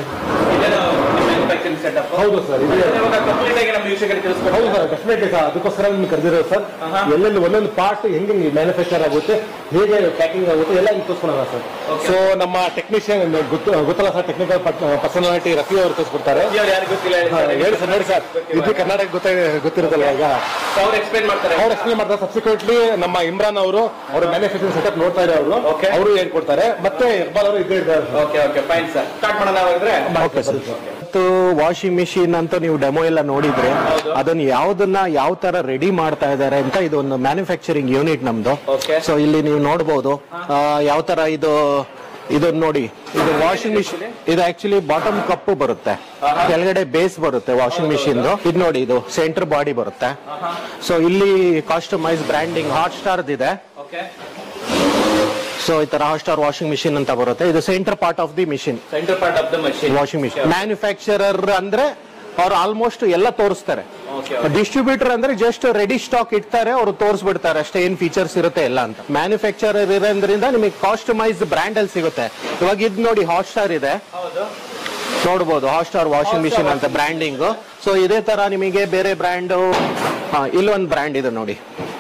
[SPEAKER 4] ಹೌದು ಸರ್ ಇದು ಹೌದು ಸರ್ ಡೆಫಿನೆಟ್ಲಿ ಸರ್ ಅದಕ್ಕೋಸ್ಕರ ನಿಮ್ಗೆ ಕರೆದಿರೋದು ಸರ್ ಎಲ್ಲೆಲ್ಲಿ ಒಂದೊಂದು ಪಾರ್ಟ್ ಹೆಂಗೆ ಮ್ಯಾನುಫ್ಯಾಕ್ಚರ್ ಆಗುತ್ತೆ ಹೇಗೆ ಪ್ಯಾಕಿಂಗ್ ಆಗುತ್ತೆ ಎಲ್ಲ ಇಲ್ಲಿ ತೋರಿಸ್ಕೊಳೋಣ ಸರ್ ಸೊ ನಮ್ಮ ಟೆಕ್ನಿಷಿಯನ್ ಗೊತ್ತು ಗೊತ್ತಲ್ಲ ಸರ್ ಟೆಕ್ನಿಕಲ್ ಪರ್ಸನಾಲಿಟಿ ರಫಿ ಅವರು ತೋರಿಸ್ಬಿಡ್ತಾರೆ ಹಾ, ಹೇಳಿ ಸರ್ ನೋಡಿ ಸರ್ ಇದು ಕರ್ನಾಟಕ ಗೊತ್ತ ಗೊತ್ತಿರೋದಲ್ಲ ಈಗ ಅವ್ರು ಎಕ್ಸ್ಪ್ಲೇನ್ ಮಾಡ್ತಾರೆ ಸಬ್ಸಿಕ್ವೆಂಟ್ಲಿ ನಮ್ಮ ಇಮ್ರಾನ್ ಅವರು ಅವ್ರ ಮ್ಯಾನುಫ್ಯಾಕ್ಚರಿಂಗ್ ಸೆಟಪ್ ನೋಡ್ತಾ ಇದ್ದಾರೆ ಅವರು
[SPEAKER 1] Okay.
[SPEAKER 4] ಅವರು ಹೇಳ್ಕೊಡ್ತಾರೆ ಮತ್ತೆ ಇಕ್ಬಾಲ್ ಅವರು ಇದ್ದೇ ಇದ್ದಾರೆ
[SPEAKER 1] okay okay fine sir start ಮಾಡೋಣ ಹಾಗಾದ್ರೆ
[SPEAKER 2] ಮತ್ತು ವಾಷಿಂಗ್ ಮಿಷಿನ್ ಅಂತ ನೀವು ಡೆಮೋ ಎಲ್ಲ ನೋಡಿದ್ರೆ ಅದನ್ನ ಯಾವ್ದನ್ನ ಯಾವ ತರ ರೆಡಿ ಮಾಡ್ತಾ ಇದ್ದಾರೆ ಅಂತ ಇದು ಒಂದು ಮ್ಯಾನುಫ್ಯಾಕ್ಚರಿಂಗ್ ಯೂನಿಟ್ ನಮ್ದು
[SPEAKER 1] Okay.
[SPEAKER 2] ಸೊ ಇಲ್ಲಿ ನೀವು ನೋಡಬಹುದು ಯಾವ ತರ ಇದು ಇದನ್ನ ನೋಡಿ ಇದು ವಾಷಿಂಗ್ ಮಿಷಿನ್ ಇದು ಆಕ್ಚುಲಿ ಬಾಟಮ್ ಕಪ್ಪು ಬರುತ್ತೆ ಕೆಳಗಡೆ ಬೇಸ್ ಬರುತ್ತೆ ವಾಷಿಂಗ್ ಮಿಷಿನ್ ಇದು ನೋಡಿ ಇದು ಸೆಂಟರ್ ಬಾಡಿ ಬರುತ್ತೆ ಸೊ ಇಲ್ಲಿ ಕಾಸ್ಟಮೈಸ್ ಬ್ರ್ಯಾಂಡಿಂಗ್ ಹಾಟ್ ಸ್ಟಾರ್ ಇದೆ
[SPEAKER 1] ಓಕೆ
[SPEAKER 2] ಸೊ ಈ ತರ ಹಾಟ್ ಸ್ಟಾರ್ ವಾಷಿಂಗ್ ಮಿಷಿನ್ ಅಂತ ಬರುತ್ತೆ ಇದು centre part of the machine
[SPEAKER 1] centre part of the machine
[SPEAKER 2] washing machine manufacturer ಅಂದ್ರೆ ಅವ್ರು ಆಲ್ಮೋಸ್ಟ್ ಎಲ್ಲ ತೋರಿಸ್ತಾರೆ
[SPEAKER 1] Okay,
[SPEAKER 2] ಡಿಸ್ಟ್ರಿಬ್ಯೂಟರ್ ಅಂದ್ರೆ ಜಸ್ಟ್ ರೆಡಿ ಸ್ಟಾಕ್ ಇಡ್ತಾರೆ ಅವರು ತೋರಿಸ್ಬಿಡ್ತಾರೆ ಅಷ್ಟೇ ಏನ್ ಫೀಚರ್ಸ್ ಇರುತ್ತೆ ಎಲ್ಲ ಅಂತ ಮ್ಯಾನುಫ್ಯಾಕ್ಚರರ್ ಇರೋದ್ರಿಂದ ನಿಮಗೆ ಕಾಸ್ಟಮೈಸ್ ಬ್ರ್ಯಾಂಡ್ ಅಲ್ಲಿ ಸಿಗುತ್ತೆ ಇವಾಗ ಇದು ನೋಡಿ ಹಾಟ್ ಸ್ಟಾರ್ ಇದೆ ನೋಡ್ಬೋದು ಹಾಟ್ ಸ್ಟಾರ್ ವಾಷಿಂಗ್ ಮಿಷಿನ್ ಅಂತ ಬ್ರ್ಯಾಂಡಿಂಗ್ ಸೊ ಇದೇ ತರ ನಿಮಗೆ ಬೇರೆ ಬ್ರ್ಯಾಂಡ್ ಇಲ್ಲೊಂದು ಬ್ರ್ಯಾಂಡ್ ಇದೆ ನೋಡಿ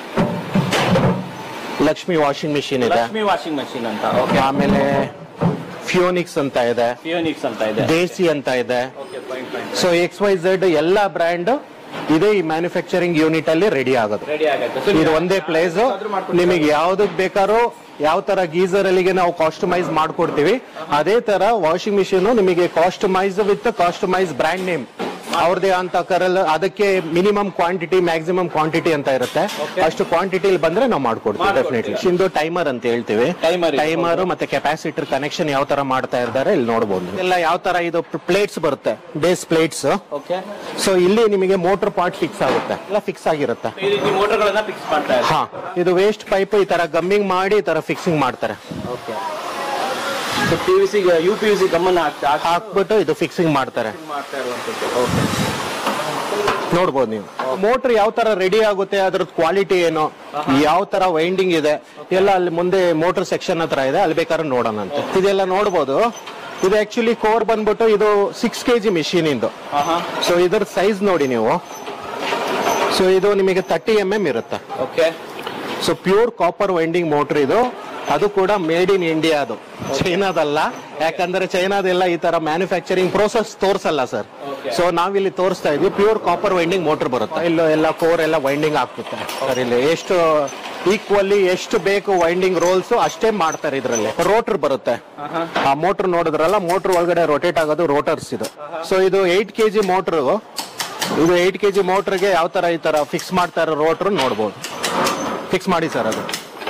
[SPEAKER 2] ಲಕ್ಷ್ಮಿ ವಾಷಿಂಗ್ ಮಿಷಿನ್ ಇದೆ
[SPEAKER 1] ಲಕ್ಷ್ಮಿ ವಾಷಿಂಗ್ ಮಷೀನ್ ಅಂತ ಓಕೆ
[SPEAKER 2] ಆಮೇಲೆ ಫಿಯೋನಿಕ್ಸ್ ಅಂತ ಇದೆ
[SPEAKER 1] ಫಿಯೋನಿಕ್ಸ್ ಅಂತ ಇದೆ
[SPEAKER 2] ದೇಸಿ ಅಂತ ಇದೆ
[SPEAKER 1] okay fine fine
[SPEAKER 2] so X Y Z ಎಲ್ಲ ಬ್ರ್ಯಾಂಡ್ ಇದೇ ಈ ಮ್ಯಾನುಫ್ಯಾಕ್ಚರಿಂಗ್ ಯೂನಿಟ್ ಅಲ್ಲಿ ರೆಡಿ ಆಗೋದು
[SPEAKER 1] ರೆಡಿ ಆಗುತ್ತೆ
[SPEAKER 2] ಇದು ಒಂದೇ ಪ್ಲೇಸ್ ನಿಮಗೆ ಯಾವ್ದಕ್ ಬೇಕಾರೋ ಯಾವ ತರ ಗೀಸರ್ ಅಲ್ಲಿಗೆ ನಾವು ಕಾಸ್ಟಮೈಸ್ ಮಾಡ್ಕೊಡ್ತೀವಿ ಅದೇ ತರ ವಾಷಿಂಗ್ ಮಿಷಿನ್ ನಿಮಗೆ customise with customise brand name ಅವ್ರದೇ ಅಂತ ಕರಲ್ ಅದಕ್ಕೆ ಮಿನಿಮಮ್ ಕ್ವಾಂಟಿಟಿ ಮ್ಯಾಕ್ಸಿಮಮ್ ಕ್ವಾಂಟಿಟಿ ಅಂತ ಇರುತ್ತೆ ಅಷ್ಟು ಕ್ವಾಂಟಿಟಿ ಬಂದ್ರೆ ನಾವು ಮಾಡ್ಕೊಡ್ತೀವಿ ಡೆಫಿನೆಟ್ಲಿ ಶಿಂದು ಟೈಮರ್ ಅಂತ ಹೇಳ್ತೀವಿ
[SPEAKER 1] Timer ಇದೆ.
[SPEAKER 2] ಟೈಮರ್ ಮತ್ತೆ ಕೆಪಾಸಿಟರ್ ಕನೆಕ್ಷನ್ ಯಾವ ತರ ಮಾಡ್ತಾ ಇದ್ದಾರೆ ಇಲ್ಲಿ ನೋಡಬಹುದು ಎಲ್ಲ ಯಾವ ತರ ಇದು ಪ್ಲೇಟ್ಸ್ ಬರುತ್ತೆ ಬೇಸ್ ಪ್ಲೇಟ್ಸ್
[SPEAKER 1] ಓಕೆ
[SPEAKER 2] ಸೊ ಇಲ್ಲಿ ನಿಮಗೆ ಮೋಟರ್ ಪಾರ್ಟ್ ಫಿಕ್ಸ್ ಆಗುತ್ತೆ ಎಲ್ಲ ಫಿಕ್ಸ್ ಆಗಿರುತ್ತೆ
[SPEAKER 1] ಈ ರೀತಿ ಮೋಟರ್ಗಳನ್ನ ಫಿಕ್ಸ್ ಮಾಡ್ತಾ ಇದ್ದಾರೆ
[SPEAKER 2] ಹಾ ಇದು ವೇಸ್ಟ್ ಪೈಪ್ ಈ ತರ ಗಮ್ಮಿಂಗ್ ಮಾಡಿ ಈ ತರ ಫಿಕ್ಸಿಂಗ್ ಮಾಡ್ತಾರೆ
[SPEAKER 1] okay P V C U P U C ಗಮನ ಹಾಕ್ತಾ
[SPEAKER 2] ಹಾಕ್ಬಿಟ್ಟು ಇದು ಫಿಕ್ಸಿಂಗ್ ಮಾಡ್ತಾರೆ
[SPEAKER 1] ಮಾಡ್ತಾ ಇರುವಂತದ್ದು ಓಕೆ
[SPEAKER 2] ನೋಡ್ಬೋದು ನೀವು ಮೋಟರ್ ಯಾವ ತರ ರೆಡಿ ಆಗುತ್ತೆ ಅದ್ರದ್ದು ಕ್ವಾಲಿಟಿ ಏನು ಯಾವ ತರ ವೈಂಡಿಂಗ್ ಇದೆ ಎಲ್ಲ ಅಲ್ಲಿ ಮುಂದೆ ಮೋಟರ್ ಸೆಕ್ಷನ್ ಹತ್ರ ಇದೆ ಅಲ್ಲಿ ಬೇಕಾದ್ರೆ ನೋಡೋಣ ಅಂತ ಇದೆಲ್ಲ ನೋಡ್ಬೋದು ಇದು ಆಕ್ಚುಲಿ ಕೋರ್ ಬಂದ್ಬಿಟ್ಟು ಇದು ಸಿಕ್ಸ್ ಕೆ ಜಿ ಮಿಷಿನ್ ಇಂದು
[SPEAKER 1] ಹಾ
[SPEAKER 2] ಸೊ ಇದ್ರ ಸೈಜ್ ನೋಡಿ ನೀವು ಸೊ ಇದು ನಿಮಗೆ ತರ್ಟಿ ಎಂ ಎಂ ಇರುತ್ತೆ
[SPEAKER 1] okay
[SPEAKER 2] so pure copper winding motor ಇದು ಅದು ಕೂಡ ಮೇಡ್ ಇನ್ ಇಂಡಿಯಾ ಅದು ಚೈನಾದಲ್ಲ ಯಾಕಂದ್ರೆ ಚೈನಾದೆಲ್ಲ ಈ ತರ ಮ್ಯಾನುಫ್ಯಾಕ್ಚರಿಂಗ್ ಪ್ರೋಸೆಸ್ ತೋರ್ಸಲ್ಲ ಸರ್ ಸೊ ನಾವಿಲ್ಲಿ ತೋರಿಸ್ತಾ ಇದೀವಿ ಪ್ಯೂರ್ ಕಾಪರ್ ವೈಂಡಿಂಗ್ ಮೋಟರ್ ಬರುತ್ತೆ ಇಲ್ಲ ಎಲ್ಲ ಕೋರ್ ಎಲ್ಲ ವೈಂಡಿಂಗ್ ಆಗ್ತದೆ ಸರ್ ಇಲ್ಲಿ ಎಷ್ಟು ಈಕ್ವಲಿ ಎಷ್ಟು ಬೇಕು ವೈಂಡಿಂಗ್ ರೋಲ್ಸ್ ಅಷ್ಟೇ ಮಾಡ್ತಾರೆ ಇದರಲ್ಲಿ ರೋಟರ್ ಬರುತ್ತೆ ಆ ಮೋಟರ್ ನೋಡಿದ್ರಲ್ಲ ಮೋಟರ್ ಒಳಗಡೆ ರೊಟೇಟ್ ಆಗೋದು ರೋಟರ್ಸ್ ಇದು ಸೊ ಇದು ಏಟ್ ಕೆ ಜಿ ಮೋಟರ್ ಇದು ಏಟ್ ಕೆ ಜಿ ಮೋಟರ್ಗೆ ಯಾವ ತರ ಈ ತರ ಫಿಕ್ಸ್ ಮಾಡ್ತಾ ಇರೋ ರೋಟರ್ ನೋಡ್ಬೋದು ಫಿಕ್ಸ್ ಮಾಡಿ ಸರ್ ಅದು